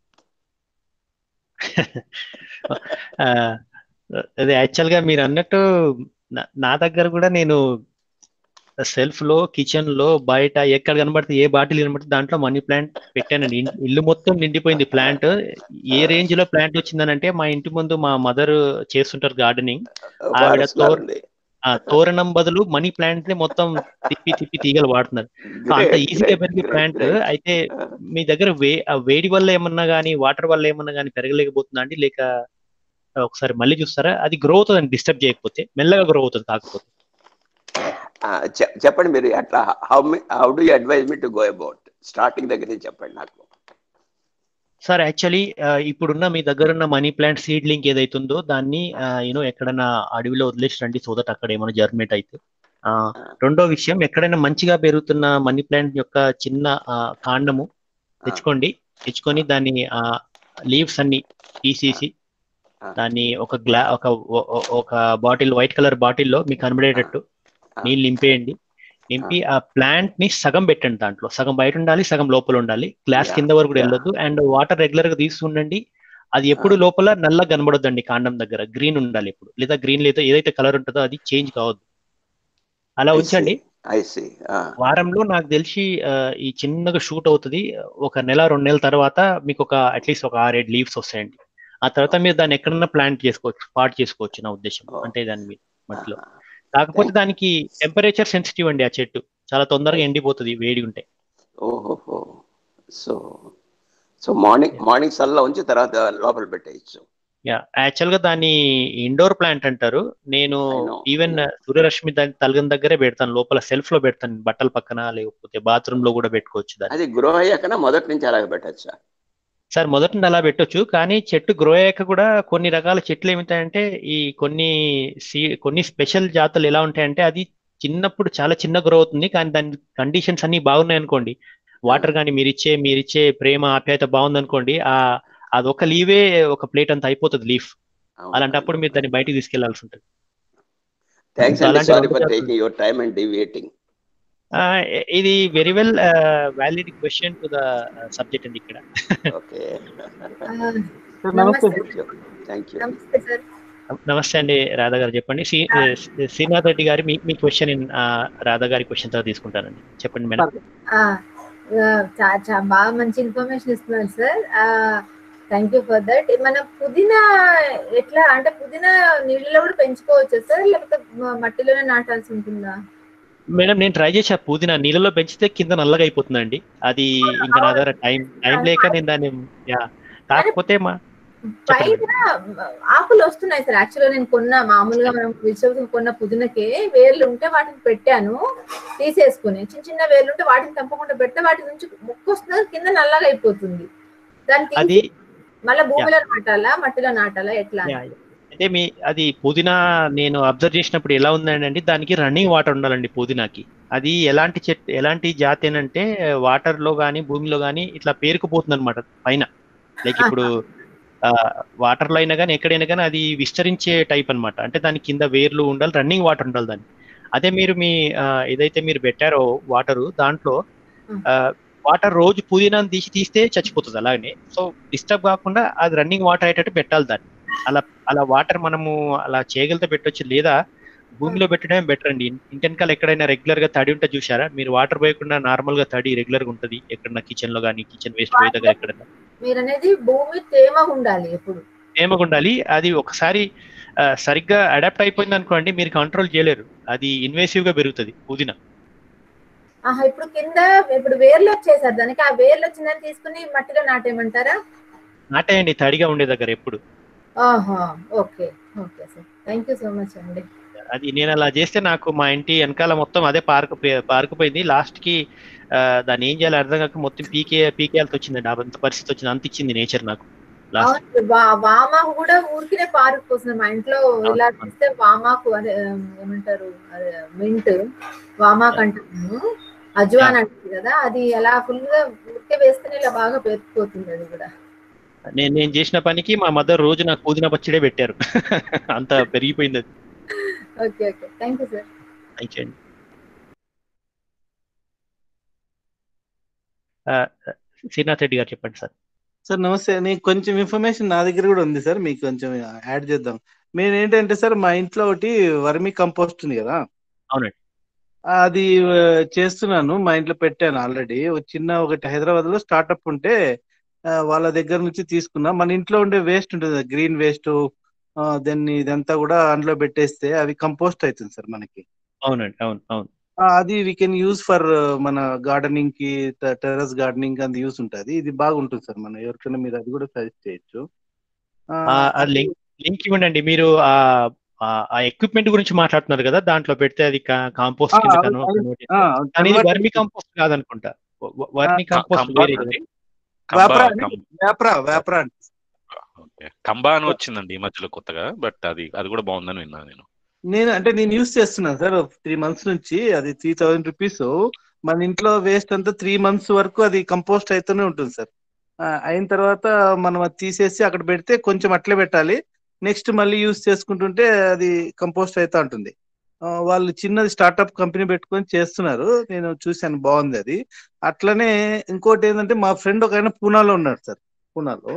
Speaker 2: ఆ, అదే యాక్చువల్ గా మీరు అన్నట్టు నా- నా దగ్గర కూడా నేను సెల్ఫ్ లో కిచెన్ లో బయట ఎక్కడ కనబడితే ఏ బాటిల్ కనబడితే దాంట్లో మనీ ప్లాంట్ పెట్టానండి ఇన్- ఇల్లు మొత్తం నిండిపోయింది ప్లాంట్ ఏ రేంజ్ లో ప్లాంట్ వచ్చిందనంటే మా ఇంటి ముందు మా మదర్ చేస్తుంటారు గార్డెనింగ్ ఆవిడ
Speaker 11: ఫారెస్ట్ లా
Speaker 2: తోర్
Speaker 11: ఉంది
Speaker 2: ఆ తోరణం బదులు మనీ ప్లాంట్ ని మొత్తం తిప్పి తిప్పి తీగలు వాడుతున్నారు సో అంత
Speaker 11: గ్రేట్
Speaker 2: ఈజీగా
Speaker 11: గ్రేట్
Speaker 2: పెరిగే
Speaker 11: గ్రేట్
Speaker 2: ప్లాంట్
Speaker 11: గ్రేట్
Speaker 2: అయితే మీ దగ్గర వే ఆ వేడి వల్ల ఏమన్నా కానీ వాటర్ వల్ల ఏమన్నా కానీ పెరగలేకపోతుందా అండి లేక ఒకసారి మళ్ళీ చూస్తారా అది గ్రో అవుతుంది డిస్టర్బ్ చేయకపోతే మెల్లగా గ్రో అవుతుంది కాకపోతే
Speaker 11: చెప్పండి మీరు అట్లా how how do you advise me to go about starting దగ్గర నుంచి చెప్పండి నాకు
Speaker 2: సార్ యాక్చువల్లీ ఇప్పుడున్న మీ దగ్గర ఉన్న మనీ ప్లాంట్ సీడ్లింగ్ ఏదైతుందో దాన్ని యూనో ఎక్కడైనా అడవిలో వదిలేసి రండి సో దట్ అక్కడ ఏమైనా జర్మినేట్ అయితే ఆ, రెండో విషయం ఎక్కడైనా మంచిగా పెరుగుతున్న మనీ ప్లాంట్ యొక్క చిన్న ఆ, కాండము తెచ్చుకోండి తెచ్చుకొని దాన్ని లీవ్స్ అన్ని తీసేసి దాన్ని ఒక గ్లా ఒక ఒ- ఒ- ఒక బాటిల్ వైట్ కలర్ బాటిల్లో మీకు కనబడేటట్టు నీళ్ళు నింపేయండి నింపి ఆ ప్లాంట్ ని సగం పెట్టండి దాంట్లో సగం బయట ఉండాలి సగం లోపల ఉండాలి గ్లాస్
Speaker 11: Yeah,
Speaker 2: కింద వరకు కూడా
Speaker 11: yeah.
Speaker 2: వెళ్ళొద్దు అండ్ వాటర్ రెగ్యులర్ గా తీస్తుండండి అది ఎప్పుడు లోపల నల్ల కనబడొద్దండి కాండం దగ్గర గ్రీన్ ఉండాలి ఎప్పుడు లేదా గ్రీన్ లేదా ఏదైతే కలర్ ఉంటుందో అది చేంజ్ కావద్దు అలా ఉంచండి
Speaker 11: ఐ సి
Speaker 2: వారంలో నాకు తెలిసి ఆ, ఈ చిన్నగా షూట్ అవుతుంది ఒక నెల రెండు నెలల తర్వాత మీకు ఒక అట్లీస్ట్ ఒక ఆరేడు లీవ్స్ వస్తాయండి ఆ తర్వాత మీరు దాన్ని ఎక్కడన్నా ప్లాంట్ చేసుకోవచ్చు పాట్ చేసుకోవచ్చు నా ఉద్దేశం అంటే దాని మీద మట్టిలో కాకపోతే దానికి టెంపరేచర్ సెన్సిటివ్ అండి ఆ చెట్టు చాలా తొందరగా ఎండిపోతుంది వేడి ఉంటే
Speaker 11: ఓహోహో సో సో మార్నింగ్ మార్నింగ్ సన్లో ఉంచి తర్వాత లోపల పెట్టేయచ్చు
Speaker 2: యా యాక్చువల్ గా దాన్ని ఇండోర్ ప్లాంట్ అంటారు నేను ఈవెన్ సూర్యరశ్మి దాని తలగం దగ్గరే పెడతాను లోపల సెల్ఫ్ లో పెడతాను బట్టల పక్కన లేకపోతే బాత్రూమ్ లో కూడా పెట్టుకోవచ్చు దాన్ని
Speaker 11: అది గ్రో అయ్యాకనా మొదటి నుంచి అలాగే పెట్టచ్చా
Speaker 2: సార్ మొదట నుండి అలా పెట్టొచ్చు కానీ చెట్టు గ్రో అయ్యాక కూడా కొన్ని రకాల చెట్లు ఏమిటాయంటే ఈ కొన్ని సీ కొన్ని స్పెషల్ జాతులు ఎలా ఉంటాయంటే అది చిన్నప్పుడు చాలా చిన్న గ్రో అవుతుంది కానీ దాని కండిషన్స్ అన్ని బాగున్నాయి అనుకోండి వాటర్ కానీ మీరిచ్చే మీరిచ్చే ప్రేమ ఆప్యాయత బాగుంది అనుకోండి ఆ అది ఒక లీవే ఒక ప్లేట్ అంత అయిపోతుంది లీఫ్ అలాంటప్పుడు మీరు దాన్ని బయటికి తీసుకెళ్లాల్సి ఉంటుంది
Speaker 11: థ్యాంక్స్
Speaker 2: సో
Speaker 11: అండి
Speaker 2: అలాంటి
Speaker 11: సారీ
Speaker 2: రెండు
Speaker 11: ఫర్
Speaker 2: జాతులు-
Speaker 11: taking your time and deviating
Speaker 2: ఆ, ఇది very well valid question to the subject అండి ఇక్కడ
Speaker 11: ఓకే
Speaker 12: నమస్తే
Speaker 11: థ్యాంక్ యూ
Speaker 12: నమస్తే సార్
Speaker 2: నమస్తే అండి రాధా గారు చెప్పండి శ్రీ శ్రీనాథ్ రెడ్డి గారి మీ మీ క్వశ్చన్ రాధా గారి క్వశ్చన్ తర్వాత తీసుకుంటానండి చెప్పండి మేడం
Speaker 12: ఆ, ఆ, చా- చా- బాగా మంచి ఇన్ఫర్మేషన్ ఇస్తున్నారు సార్ ఆ,
Speaker 13: థ్యాంక్ యూ ఫర్ దట్ మన పుదీనా ఎట్లా అంటే పుదీనా నీళ్ళలో కూడా పెంచుకోవచ్చా సార్ లేకపోతే మ- మట్టిలోనే నాటాల్సి ఉంటుందా
Speaker 2: మేడం నేను ట్రై చేసా పుదీనా నీళ్ళలో పెంచితే కింద నల్లగా అయిపోతుందండి అది ఇంకా నా దగ్గర టైం టైం లేక నేను దాన్ని యా కాకపోతే మా
Speaker 13: పైన ఆకులు వస్తున్నాయి సార్ యాక్చువల్గా నేను కొన్న మామూలుగా మనం వెజిటబుల్స్ కొన్న పుదీనకే వేర్లు ఉంటే వాటిని పెట్టాను తీసేసుకుని చిన్న చిన్న వేర్లు ఉంటే వాటిని తప్పకుండా పెడితే వాటి నుంచి ముక్కు వస్తుంది కింద నల్లగా అయిపోతుంది దాన్ని తీసి
Speaker 2: అది
Speaker 13: మళ్ళీ భూమిలో నాటాలా మట్టిలో నాటాలా ఎట్లా అని?
Speaker 2: Yeah, yeah. అంటే మీ అది పుదీనా నేను అబ్జర్వ్ చేసినప్పుడు ఎలా ఉందండి దానికి రన్నింగ్ వాటర్ ఉండాలండి పుదీనాకి అది ఎలాంటి చెట్టు ఎలాంటి జాతి అని అంటే వాటర్ లో కానీ భూమిలో కానీ ఇట్లా పేరుకుపోతుంది అనమాట పైన లైక్ ఇప్పుడు వాటర్ లో అయినా కానీ ఎక్కడైనా కానీ అది విస్తరించే టైప్ అన్నమాట అంటే దాని కింద వేర్లు ఉండాలి రన్నింగ్ వాటర్ ఉండాలి దాన్ని అదే మీరు మీ ఆ, ఏదైతే మీరు పెట్టారో వాటర్ దాంట్లో వాటర్ రోజు పుదీనాను తీసి తీస్తే చచ్చిపోతుంది అలాగనే సో డిస్టర్బ్ కాకుండా అది రన్నింగ్ వాటర్ అయ్యేటట్టు పెట్టాలి దాన్ని అలా అలా వాటర్ మనము అలా చేయగలితే పెట్టొచ్చు లేదా భూమిలో పెట్టడమే బెటర్ అండి ఇంటి వెనకాల ఎక్కడైనా రెగ్యులర్ గా తడి ఉంటే చూసారా మీరు వాటర్ పోయకుండా నార్మల్ గా తడి రెగ్యులర్ గా ఉంటది ఎక్కడన్నా కిచెన్ లో కానీ కిచెన్ వేస్ట్ పోయే దగ్గర ఎక్కడైనా
Speaker 13: మీరు అనేది భూమి తేమ ఉండాలి ఎప్పుడు
Speaker 2: ఏమగా ఉండాలి అది ఒకసారి ఆ, సరిగ్గా అడాప్ట్ అయిపోయింది అనుకోండి మీరు కంట్రోల్ చేయలేరు అది ఇన్వేసివ్ గా పెరుగుతుంది పుదీనా
Speaker 13: ఆహా ఇప్పుడు కింద ఇప్పుడు వేర్లు వచ్చేసారు దానికి ఆ వేర్లు వచ్చిందని తీసుకుని మట్టిలో నాటేయమంటారా
Speaker 2: నాటేయండి తడిగా ఉండే దగ్గర ఎప్పుడు
Speaker 13: ఆహా okay okay sir thank you so much అండి
Speaker 2: అది నేను అలా చేస్తే నాకు మా ఇంటి వెనకాల మొత్తం అదే పార్క్ పారుకుపోయింది లాస్ట్ కి ఆ, దాన్ని ఏం చేయాలో అర్థం కాక మొత్తం పీకే పీకేయాల్సి వచ్చింది అంత పరిస్థితి వచ్చింది అంత ఇచ్చింది నేచర్ నాకు లాస్ట్
Speaker 13: అవును వా- వామాకు కూడా ఊరికినే పారుకుపోతుంది మా ఇంట్లో ఇలా చేస్తే వామాకు అదే ఆ, ఏమంటారు అదే మింట్ వామాకు అంటాము అజ్వాన్ అంటారు కదా అది అలా ఫుల్ గా ఊరికే వేస్తేనే ఇలా బాగా పెరిగిపోతుంది అది కూడా
Speaker 2: నేను నేను చేసిన పనికి మా మదర్ రోజు నాకు పుదీనా పచ్చడే పెట్టారు అంత పెరిగిపోయింది అది
Speaker 13: okay okay thank you sir
Speaker 2: thank you అండి శ్రీనాథ్ రెడ్డి గారు చెప్పండి సార్
Speaker 14: సార్ నమస్తే నీకు కొంచెం ఇన్ఫర్మేషన్ నా దగ్గర కూడా ఉంది సార్ మీకు కొంచెం యాడ్ చేద్దాం మేము ఏంటంటే సార్ మా ఇంట్లో ఒకటి వర్మి కంపోస్ట్ ఉంది కదా
Speaker 2: అవునండి
Speaker 14: అది ఆ, చేస్తున్నాను మా ఇంట్లో పెట్టాను ఆల్రెడీ ఒక చిన్న ఒకటి హైదరాబాద్ లో స్టార్ట్అప్ ఉంటే ఆ, వాళ్ళ దగ్గర నుంచి తీసుకున్నా మన ఇంట్లో ఉండే వేస్ట్ ఉంటుంది గ్రీన్ వేస్ట్ దాన్ని ఇదంతా కూడా అందులో పెట్టేస్తే అవి కంపోస్ట్ అవుతుంది సార్ మనకి
Speaker 2: అవునండి అవును అవును
Speaker 14: ఆ, అది వీ కెన్ యూజ్ ఫర్ మన గార్డెనింగ్ కి టెర్రస్ గార్డెనింగ్ అది యూస్ ఉంటుంది ఇది బాగుంటుంది సార్ మనం ఎవరికైనా మీరు అది కూడా సజెస్ట్ చేయొచ్చు ఆ,
Speaker 2: ఆ ఆ లింక్ లింక్ ఇవ్వండి మీరు ఆ ఆ- ఆ ఎక్విప్మెంట్ గురించి మాట్లాడుతున్నారు కదా దాంట్లో పెడితే అది కాంపోస్ట్
Speaker 14: ఆ,
Speaker 2: కింద
Speaker 14: అవును,
Speaker 2: కన్వర్ట్
Speaker 14: అవును.
Speaker 2: కన్వర్ట్
Speaker 14: ఆ,
Speaker 2: చేస్తారు కానీ ఇది
Speaker 14: convert
Speaker 2: వర్మి కంపోస్ట్ కాదనుకుంటా వ- వ- వర్మి
Speaker 14: ఆ,
Speaker 2: కంపోస్ట్
Speaker 6: కంబా
Speaker 2: వేరే
Speaker 6: అండి
Speaker 2: కదా
Speaker 6: కంబా
Speaker 14: వేపరా అండి?
Speaker 6: కం-
Speaker 14: వేపరా వేపరా అండి.
Speaker 6: ఓకే కంబా అని వచ్చిందండి ఈ మధ్యలో కొత్తగా బట్ అది అది కూడా బాగుందని విన్నాను నేను
Speaker 14: నేను అంటే నేను యూస్ చేస్తున్నాను సార్ త్రీ మంత్స్ నుంచి అది త్రీ థౌజండ్ రూపీస్ మన ఇంట్లో వేస్ట్ అంతా త్రీ మంత్స్ వరకు అది కంపోస్ట్ అయితేనే ఉంటుంది సార్ ఆ, అయిన తర్వాత మనం అది తీసేసి అక్కడ పెడితే కొంచెం అట్లే పెట్టాలి నెక్స్ట్ మళ్ళీ యూస్ చేసుకుంటుంటే అది కంపోస్ట్ అవుతా ఉంటుంది ఆ, వాళ్ళు చిన్నది స్టార్ట్అప్ కంపెనీ పెట్టుకొని చేస్తున్నారు నేను చూశాను బాగుంది అది అట్లనే ఇంకోటి ఏంటంటే మా ఫ్రెండ్ ఒక ఆయన పూనాలో ఉన్నాడు సార్ పూనాలో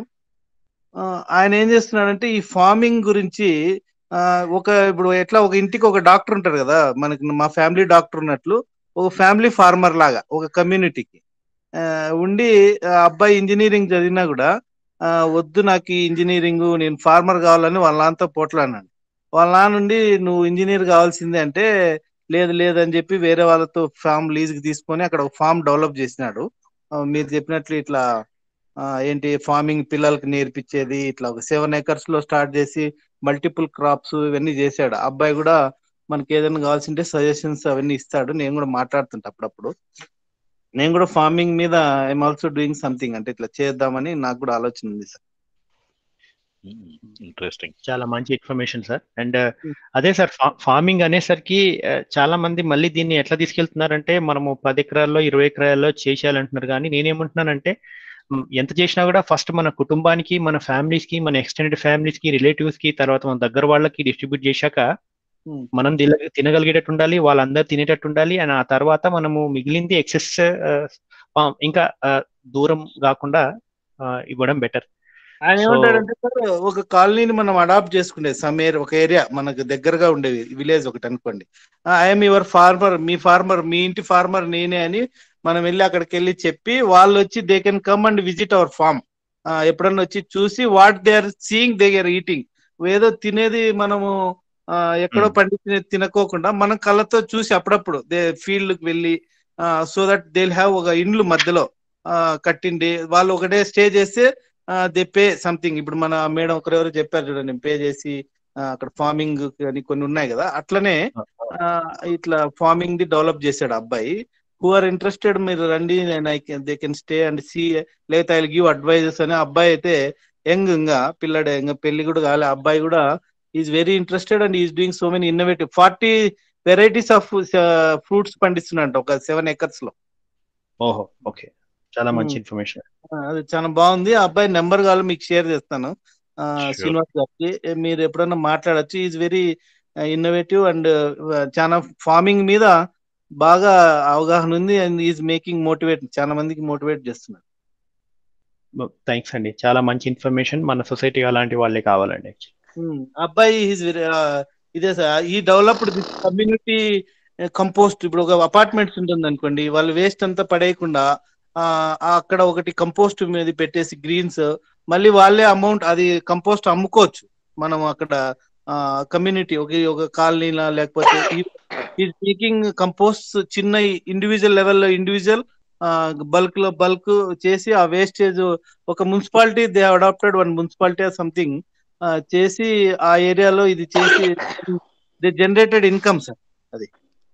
Speaker 14: ఆ, ఆయన ఏం చేస్తున్నాడంటే ఈ ఫార్మింగ్ గురించి ఆ, ఒక ఇప్పుడు ఎట్లా ఒక ఇంటికి ఒక డాక్టర్ ఉంటారు కదా మనకి మా ఫ్యామిలీ డాక్టర్ ఉన్నట్లు ఒక ఫ్యామిలీ ఫార్మర్ లాగా ఒక కమ్యూనిటీకి ఆ, ఉండి ఆ అబ్బాయి ఇంజనీరింగ్ చదివినా కూడా ఆ, వద్దు నాకు ఈ ఇంజనీరింగ్ నేను ఫార్మర్ కావాలని వాళ్ళ నాన్నతో పోట్లాడినాడు వాళ్ళ నాన్న నుండి నువ్వు ఇంజనీర్ కావాల్సిందే అంటే లేదు లేదు అని చెప్పి వేరే వాళ్ళతో ఫామ్ లీజ్కి తీసుకొని అక్కడ ఒక ఫామ్ డెవలప్ చేసినాడు ఆ, మీరు చెప్పినట్లు ఇట్లా ఆ, ఏంటి ఫార్మింగ్ పిల్లలకి నేర్పించేది ఇట్లా ఒక సెవెన్ ఎకర్స్ లో స్టార్ట్ చేసి మల్టిపుల్ క్రాప్స్ ఇవన్నీ చేశాడు ఆ అబ్బాయి కూడా మనకి ఏదైనా కావాల్సింటే సజెషన్స్ అవన్నీ ఇస్తాడు నేను కూడా మాట్లాడుతుంటా అప్పుడప్పుడు నేను కూడా ఫార్మింగ్ మీద ఐఎమ్ ఆల్సో డూయింగ్ సంథింగ్ అంటే ఇట్లా చేద్దామని నాకు కూడా ఆలోచన ఉంది సార్
Speaker 6: ఇంట్రెస్టింగ్
Speaker 2: చాలా మంచి ఇన్ఫర్మేషన్ సార్ అండ్ అదే సార్ ఫార్మింగ్ అనేసరికి ఆ, చాలా మంది మళ్ళీ దీన్ని ఎట్లా తీసుకెళ్తున్నారంటే మనము పది ఎకరాల్లో ఇరవై ఎకరాల్లో చేసేయాలంటున్నారు కానీ నేనేమంటున్నానంటే మ్, ఎంత చేసినా కూడా ఫస్ట్ మన కుటుంబానికి మన ఫ్యామిలీస్ కి మన ఎక్స్టెండెడ్ ఫ్యామిలీస్ కి రిలేటివ్స్ కి తర్వాత మన దగ్గర వాళ్ళకి డిస్ట్రిబ్యూట్ చేశాక మనం తిన- తినగలిగేటట్టు ఉండాలి వాళ్ళందరూ తినేటట్టు ఉండాలి అండ్ ఆ తర్వాత మనము మిగిలింది ఎక్సెస్ ఇంకా ఆ, దూరం కాకుండా ఆ, ఇవ్వడం బెటర్
Speaker 14: ఆయన
Speaker 2: సో
Speaker 14: ఏమంటాడంటే సార్ ఒక కాలనీని మనం అడాప్ట్ చేసుకునేది సమ్ ఏరియా ఒక ఏరియా మనకు దగ్గరగా ఉండేది విలేజ్ ఒకటి అనుకోండి ఐఎమ్ యువర్ ఫార్మర్ మీ ఫార్మర్ మీ ఇంటి ఫార్మర్ నేనే అని మనం వెళ్ళి అక్కడికి వెళ్ళి చెప్పి వాళ్ళు వచ్చి they can come and visit our farm ఎప్పుడన్నా వచ్చి చూసి what they are seeing they are eating ఏదో తినేది మనము ఆ, ఎక్కడో పండించిన తినకోకుండా మనం కళ్ళతో చూసి అప్పుడప్పుడు దే ఫీల్డ్ కి వెళ్ళి సో దట్ దే హ్యావ్ ఒక ఇండ్లు మధ్యలో ఆ, కట్టిండి వాళ్ళు ఒకటే స్టే చేస్తే దే పే సంథింగ్ ఇప్పుడు మన మేడం ఒకరెవరు చెప్పారు చూడండి పే చేసి ఆ, అక్కడ ఫార్మింగ్ అని కొన్ని ఉన్నాయి కదా అట్లనే ఆ, ఇట్లా ఫార్మింగ్ ది డెవలప్ చేశాడు ఆ అబ్బాయి హూ ఆర్ ఇంట్రెస్టెడ్ మీరు రండి నేను I can they can stay and see లేకపోతే ఐ గివ్ అడ్వైజెస్ అని ఆ అబ్బాయి అయితే యంగ్ ఇంకా పిల్లడే ఇంకా పెళ్లి కూడా కాలే ఆ అబ్బాయి కూడా is very interested and is doing so many innovative forty varieties of fruits పండిస్తున్నాడు ఒక సెవెన్ ఎకర్స్ లో
Speaker 2: ఓహో ఓకే చాలా మంచి
Speaker 14: Hmm.
Speaker 2: ఇన్ఫర్మేషన్
Speaker 14: ఆ, అది చాలా బాగుంది ఆ అబ్బాయి నెంబర్ కావాలి మీకు షేర్ చేస్తాను ఆ,
Speaker 2: Sure.
Speaker 14: శ్రీనివాస్ గారికి ఏ, మీరు ఎప్పుడైనా మాట్లాడచ్చు ఈజ్ వెరీ ఇన్నోవేటివ్ అండ్ చాలా ఫార్మింగ్ మీద బాగా అవగాహన ఉంది అండ్ ఈజ్ మేకింగ్ మోటివేట్ చాలా మందికి మోటివేట్ చేస్తున్నారు
Speaker 2: థ్యాంక్స్ అండి చాలా మంచి ఇన్ఫర్మేషన్ మన సొసైటీకి అలాంటి వాళ్ళే కావాలండి
Speaker 14: ఉమ్, అబ్బాయి ఈజ్ వెరీ ఇదే సార్ ఈ డెవలప్డ్ కమ్యూనిటీ కంపోస్ట్ ఇప్పుడు ఒక అపార్ట్మెంట్స్ ఉంటుంది అనుకోండి వాళ్ళు వేస్ట్ అంతా పడేయకుండా ఆ ఆ అక్కడ ఒకటి కంపోస్ట్ మీద పెట్టేసి గ్రీన్స్ మళ్ళీ వాళ్ళే అమౌంట్ అది కంపోస్ట్ అమ్ముకోవచ్చు మనం అక్కడ కమ్యూనిటీ ఒక ఒక కాలనీలా లేకపోతే ఈజ్ మేకింగ్ కంపోస్ట్ చిన్న ఇండివిజువల్ లెవెల్లో ఇండివిజువల్ బల్క్ లో బల్క్ చేసి ఆ వేస్టేజ్ ఒక municipality they adapted one municipality something చేసి ఆ ఏరియాలో ఇది చేసి దే జనరేటెడ్ ఇన్కమ్ సార్ అది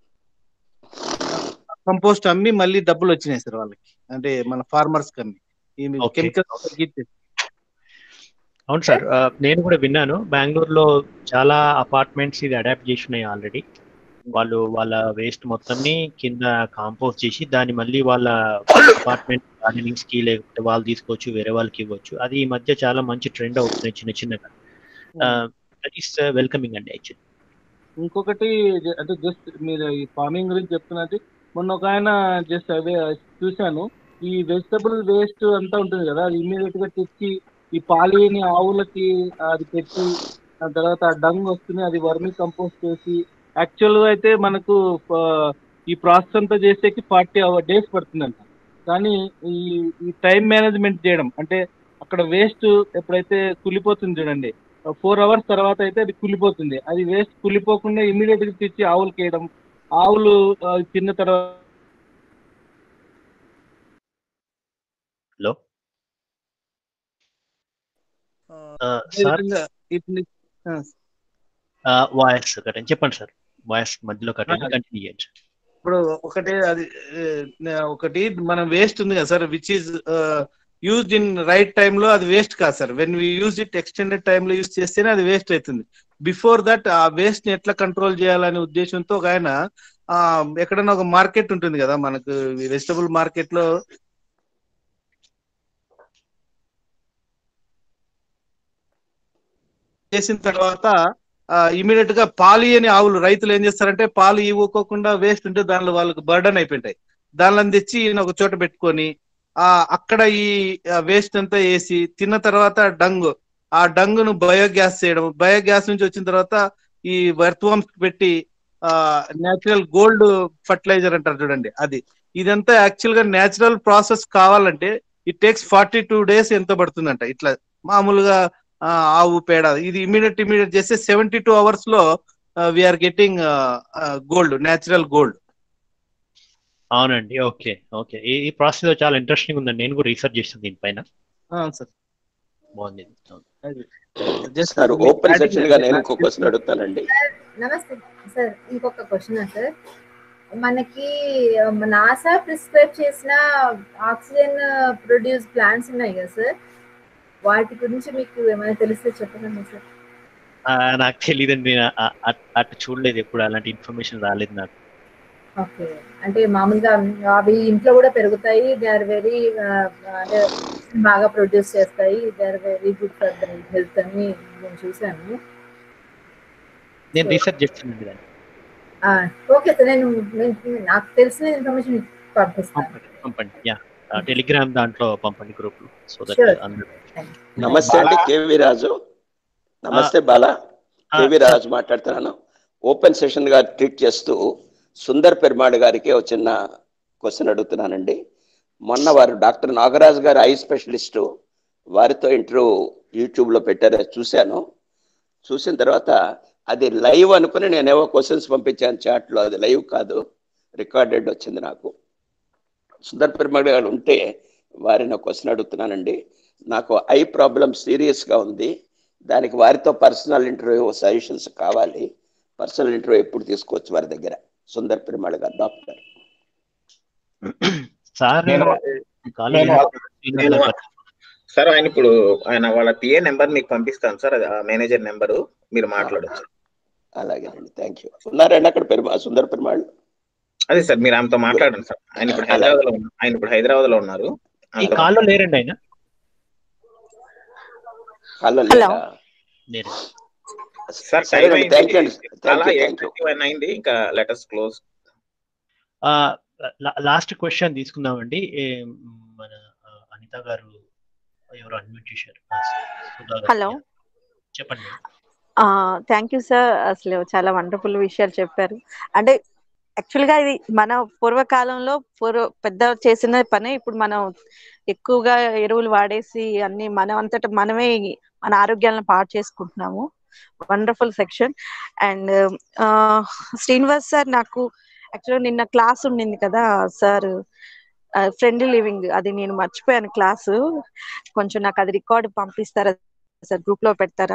Speaker 14: కంపోస్ట్ అమ్మి మళ్ళీ డబ్బులు వచ్చినాయి సార్ వాళ్ళకి అంటే మన ఫార్మర్స్ కమ్మి ఈ
Speaker 2: Okay.
Speaker 14: కెమికల్స్ తగ్గించేసి
Speaker 2: అవును సార్ ఆ, నేను కూడా విన్నాను బెంగళూరులో చాలా అపార్ట్మెంట్స్ ఇది అడాప్ట్ చేసి ఉన్నాయి ఆల్రెడీ వాళ్ళు వాళ్ళ వేస్ట్ మొత్తాన్ని కింద కాంపోస్ట్ చేసి దాన్ని మళ్ళీ వాళ్ళ అపార్ట్మెంట్ గార్డెనింగ్స్ కి లేకపోతే వాళ్ళు తీసుకోవచ్చు వేరే వాళ్ళకి ఇవ్వచ్చు అది ఈ మధ్య చాలా మంచి ట్రెండ్ అవుతుంది చిన్న చిన్నగా దట్ ఈస్ వెల్కమింగ్ అండి యాక్చువల్లీ
Speaker 14: ఇంకొకటి జ- అంటే జస్ట్ మీరు ఈ ఫార్మింగ్ గురించి చెప్తున్నది మొన్న ఒక ఆయన జస్ట్ అవే చూశాను ఈ వెజిటబుల్ వేస్ట్ అంతా ఉంటుంది కదా అది ఇమీడియట్ గా తెచ్చి ఈ పాలిని ఆవులకి అది పెట్టి ఆ తర్వాత ఆ డంగ్ వస్తుంది అది వర్మి కంపోస్ట్ చేసి యాక్చువల్ గా అయితే మనకు ఆ, ఈ ప్రాసెస్ అంతా చేసేకి ఫార్టీ అవర్ డేస్ పడుతుందంట కానీ ఈ ఈ టైం మేనేజ్మెంట్ చేయడం అంటే అక్కడ వేస్ట్ ఎప్పుడైతే కులిపోతుంది చూడండి ఫోర్ అవర్స్ తర్వాత అయితే అది కులిపోతుంది అది వేస్ట్ కులిపోకుండా ఇమీడియట్ గా తెచ్చి ఆవులకి వేయడం ఆవులు ఆ, తిన్న తర్వాత
Speaker 2: హలో
Speaker 14: అదే
Speaker 2: సార్
Speaker 14: విధంగా ఇప్పుడు ఆ,
Speaker 2: వాయిస్ కట్ చెప్పండి సార్ వాయిస్ మధ్యలో కట్ అయింది కంటిన్యూ చేయండి సార్
Speaker 14: ఇప్పుడు ఒకటి అది ఆ, ఒకటి మన వేస్ట్ ఉంది కదా sir which is used in right లో అది వేస్ట్ కాదు sir when we use it extended లో యూజ్ చేస్తేనే అది వేస్ట్ అవుతుంది బిఫోర్ దట్ ఆ వేస్ట్ ని ఎట్లా కంట్రోల్ చేయాలనే ఉద్దేశంతో ఒక ఆయన ఆ, ఎక్కడైనా ఒక మార్కెట్ ఉంటుంది కదా మనకు వెజిటబుల్ మార్కెట్ లో చేసిన తర్వాత ఇమీడియట్ గా పాలు అని ఆవులు రైతులు ఏం చేస్తారంటే పాలు ఇవ్వకోకుండా వేస్ట్ ఉంటే దానిలో వాళ్ళకి బర్డన్ అయిపోయింటాయి దానిలో తెచ్చి ఈయన ఒక చోట పెట్టుకొని ఆ అక్కడ ఈ వేస్ట్ అంతా వేసి తిన్న తర్వాత డంగ్ ఆ డంగును బయోగ్యాస్ చేయడం బయోగ్యాస్ నుంచి వచ్చిన తర్వాత ఈ వర్త్వామ్స్ పెట్టి ఆ నేచురల్ గోల్డ్ ఫర్టిలైజర్ అంటారు చూడండి అది ఇదంతా యాక్చువల్ గా నేచురల్ ప్రాసెస్ కావాలంటే it takes forty two days ఎంత పడుతుందంట ఇట్లా మామూలుగా ఆ, ఆవు పేడ ఇది ఇమీడియట్ ఇమీడియట్ చేస్తే సెవెంటీ టూ అవర్స్ లో we're getting gold natural gold
Speaker 2: అవునండి ఓకే ఓకే ఈ ఈ ప్రాసెస్ చాలా ఇంట్రెస్టింగ్ ఉందండి నేను కూడా రీసెర్చ్ చేస్తాను దీనిపైన
Speaker 14: సార్
Speaker 2: బాగుంది అవును.
Speaker 14: జస్ట్
Speaker 11: సార్ ఓపెన్ సెక్షన్ గా నేను ఇంకో క్వశ్చన్ అడుగుతానండి
Speaker 13: నమస్తే సార్ ఇంకొక క్వశ్చన్ సార్ మనకి నాసా ప్రిస్క్రైబ్ చేసిన ఆక్సిజన్ ప్రొడ్యూస్ ప్లాంట్స్ ఉన్నాయి కదా సార్ వాటి గురించి మీకు ఏమైనా తెలిస్తే చెప్పగలరా సార్
Speaker 2: ఆ, నాకు తెలియదండి నేను ఆ- ఆ- అటు చూడలేదు ఎప్పుడు అలాంటి ఇన్ఫర్మేషన్ రాలేదు నాకు
Speaker 13: ఓకే అంటే మామూలుగా అవి ఇంట్లో కూడా పెరుగుతాయి దే ఆర్ వెరీ అంటే బాగా ప్రొడ్యూస్ చేస్తాయి they are very good for the health అని నేను చూశాను
Speaker 2: నేను రీసెర్చ్ చేస్తానండి దాన్ని
Speaker 13: ఓకే సార్ నేను నేను- నాకు తెలిసిన ఇన్ఫర్మేషన్ పంపిస్తాను
Speaker 2: పంపండి యా టెలిగ్రామ్ దాంట్లో పంపండి గ్రూప్ లో సో దట్
Speaker 13: Sure.
Speaker 2: అందరూ
Speaker 11: నమస్తే అండి కేవి రాజు నమస్తే బాలా కేవి రాజు మాట్లాడుతున్నాను ఓపెన్ సెషన్ గా ట్రీట్ చేస్తూ సుందర్ పెరుమాళ్ గారికి ఒక చిన్న క్వశ్చన్ అడుగుతున్నానండి మొన్న వారు డాక్టర్ నాగరాజు గారు ఐ స్పెషలిస్టు వారితో ఇంటర్వ్యూ యూట్యూబ్లో పెట్టారు అది చూశాను చూసిన తర్వాత అది లైవ్ అనుకుని నేనేవో క్వశ్చన్స్ పంపించాను చాట్లో అది లైవ్ కాదు రికార్డెడ్ వచ్చింది నాకు సుందర్ పెరుమాళ్ గారు ఉంటే వారిని ఒక క్వశ్చన్ అడుగుతున్నానండి నాకు ఐ ప్రాబ్లం సీరియస్గా ఉంది దానికి వారితో పర్సనల్ ఇంటర్వ్యూ సజెషన్స్ కావాలి పర్సనల్ ఇంటర్వ్యూ ఎప్పుడు తీసుకోవచ్చు వారి దగ్గర సుందర్ పెరుమాళ్ గారు డాక్టర్
Speaker 2: సార్
Speaker 4: నేను
Speaker 2: కాల్
Speaker 4: నేను
Speaker 2: చేయండి.
Speaker 4: నేను సార్ ఆయన ఇప్పుడు ఆయన వాళ్ళ పిఏ నెంబర్ మీకు పంపిస్తాను సార్ అది మేనేజర్ నెంబరు మీరు మాట్లాడొచ్చు
Speaker 11: అలాగేనండి థ్యాంక్ యూ ఉన్నారండి అక్కడ పెరుమా సుందర్ పెరుమాళ్
Speaker 4: అదే సార్ మీరు ఆమెతో మాట్లాడండి సార్ ఆయన ఇప్పుడు హైదరాబాద్ లో ఉన్నారు ఆయన ఇప్పుడు హైదరాబాద్ లో ఉన్నారు
Speaker 2: ఈ
Speaker 4: ఆయనతో
Speaker 2: కాల్లో లేరండి ఆయన
Speaker 11: హలో
Speaker 13: హలో
Speaker 2: లేరు
Speaker 4: సార్ టైం
Speaker 11: సరేనండి
Speaker 4: అయింది
Speaker 11: థ్యాంక్ యూ అండి థ్యాంక్
Speaker 4: చాలా
Speaker 11: you
Speaker 4: eight
Speaker 11: thank you
Speaker 4: thirty one అయింది ఇంకా లెటర్స్ క్లోజ్
Speaker 2: లాస్ట్ క్వశ్చన్ తీసుకుందామండి ఏ, మన ఆ, అనిత గారు ఎవరు అడ్మిట్ చేశారు ఆ, సుధా గారు.
Speaker 15: హలో
Speaker 2: చెప్పండి
Speaker 15: థ్యాంక్ యూ సార్ అసలు చాలా వండర్ఫుల్ విషయాలు చెప్పారు అంటే యాక్చువల్ గా ఇది మన పూర్వకాలంలో పూర్వ పెద్ద చేసిన పనే ఇప్పుడు మనం ఎక్కువగా ఎరువులు వాడేసి అన్ని మనం అంతటా మనమే మన ఆరోగ్యాలను పాడు చేసుకుంటున్నాము wonderful section and Srinivas sir నాకు యాక్చువల్గా నిన్న క్లాస్ ఉండింది కదా సార్ ఫ్రెండ్లీ లివింగ్ అది నేను మర్చిపోయాను క్లాసు కొంచెం నాకు అది రికార్డ్ పంపిస్తారా సార్ గ్రూప్ లో పెడతారా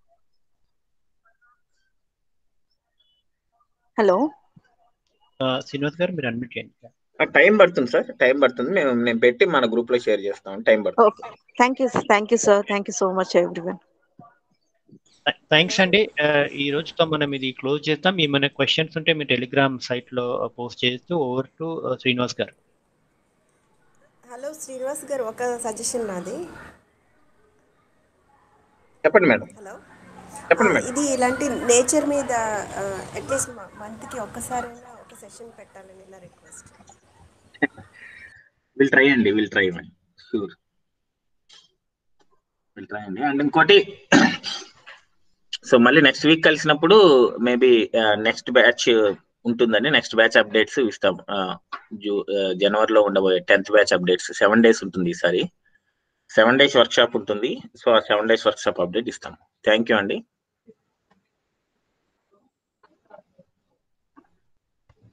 Speaker 15: హలో
Speaker 2: ఆ, శ్రీనివాస్ గారు మీరు అడ్మిట్ చేయండి
Speaker 4: టైం పడుతుంది సార్ టైం పడుతుంది మేము నేను పెట్టి మన గ్రూప్ లో షేర్ చేస్తాం టైం పడుతుంది
Speaker 15: okay thank you thank you sir thank you so much everyone
Speaker 2: thanks అండి ఆ, ఈ రోజుతో మనం ఇది క్లోజ్ చేస్తాం ఏమైనా క్వశ్చన్స్ ఉంటే మీ టెలిగ్రామ్ సైట్ లో పోస్ట్ చేస్తూ ఓవర్ టు శ్రీనివాస్ గారు
Speaker 10: హలో శ్రీనివాస్ గారు ఒక సజెషన్ నాది
Speaker 4: చెప్పండి మేడం
Speaker 10: హలో
Speaker 4: చెప్పండి
Speaker 10: ఆ,
Speaker 4: మేడం
Speaker 10: ఇది ఇలాంటి నేచర్ మీద అట్లీస్ట్ మంత్కి ఒక్కసారైనా ఒక సెషన్ పెట్టాలని ఇలా రిక్వెస్ట్
Speaker 4: విల్ ట్రై అండి విల్ ట్రై అండి షూర్ విల్ ట్రై అండి అండ్ ఇంకోటి సో మళ్ళీ నెక్స్ట్ వీక్ కలిసినప్పుడు మేబీ నెక్స్ట్ బ్యాచ్ ఉంటుందండి నెక్స్ట్ బ్యాచ్ అప్డేట్స్ ఇస్తాం జూ జనవరిలో ఉండబోయే tenth batch updates seven days ఉంటుంది ఈసారి సెవెన్ డేస్ వర్క్ షాప్ ఉంటుంది సో ఆ seven days workshop update ఇస్తాం థ్యాంక్ యూ అండి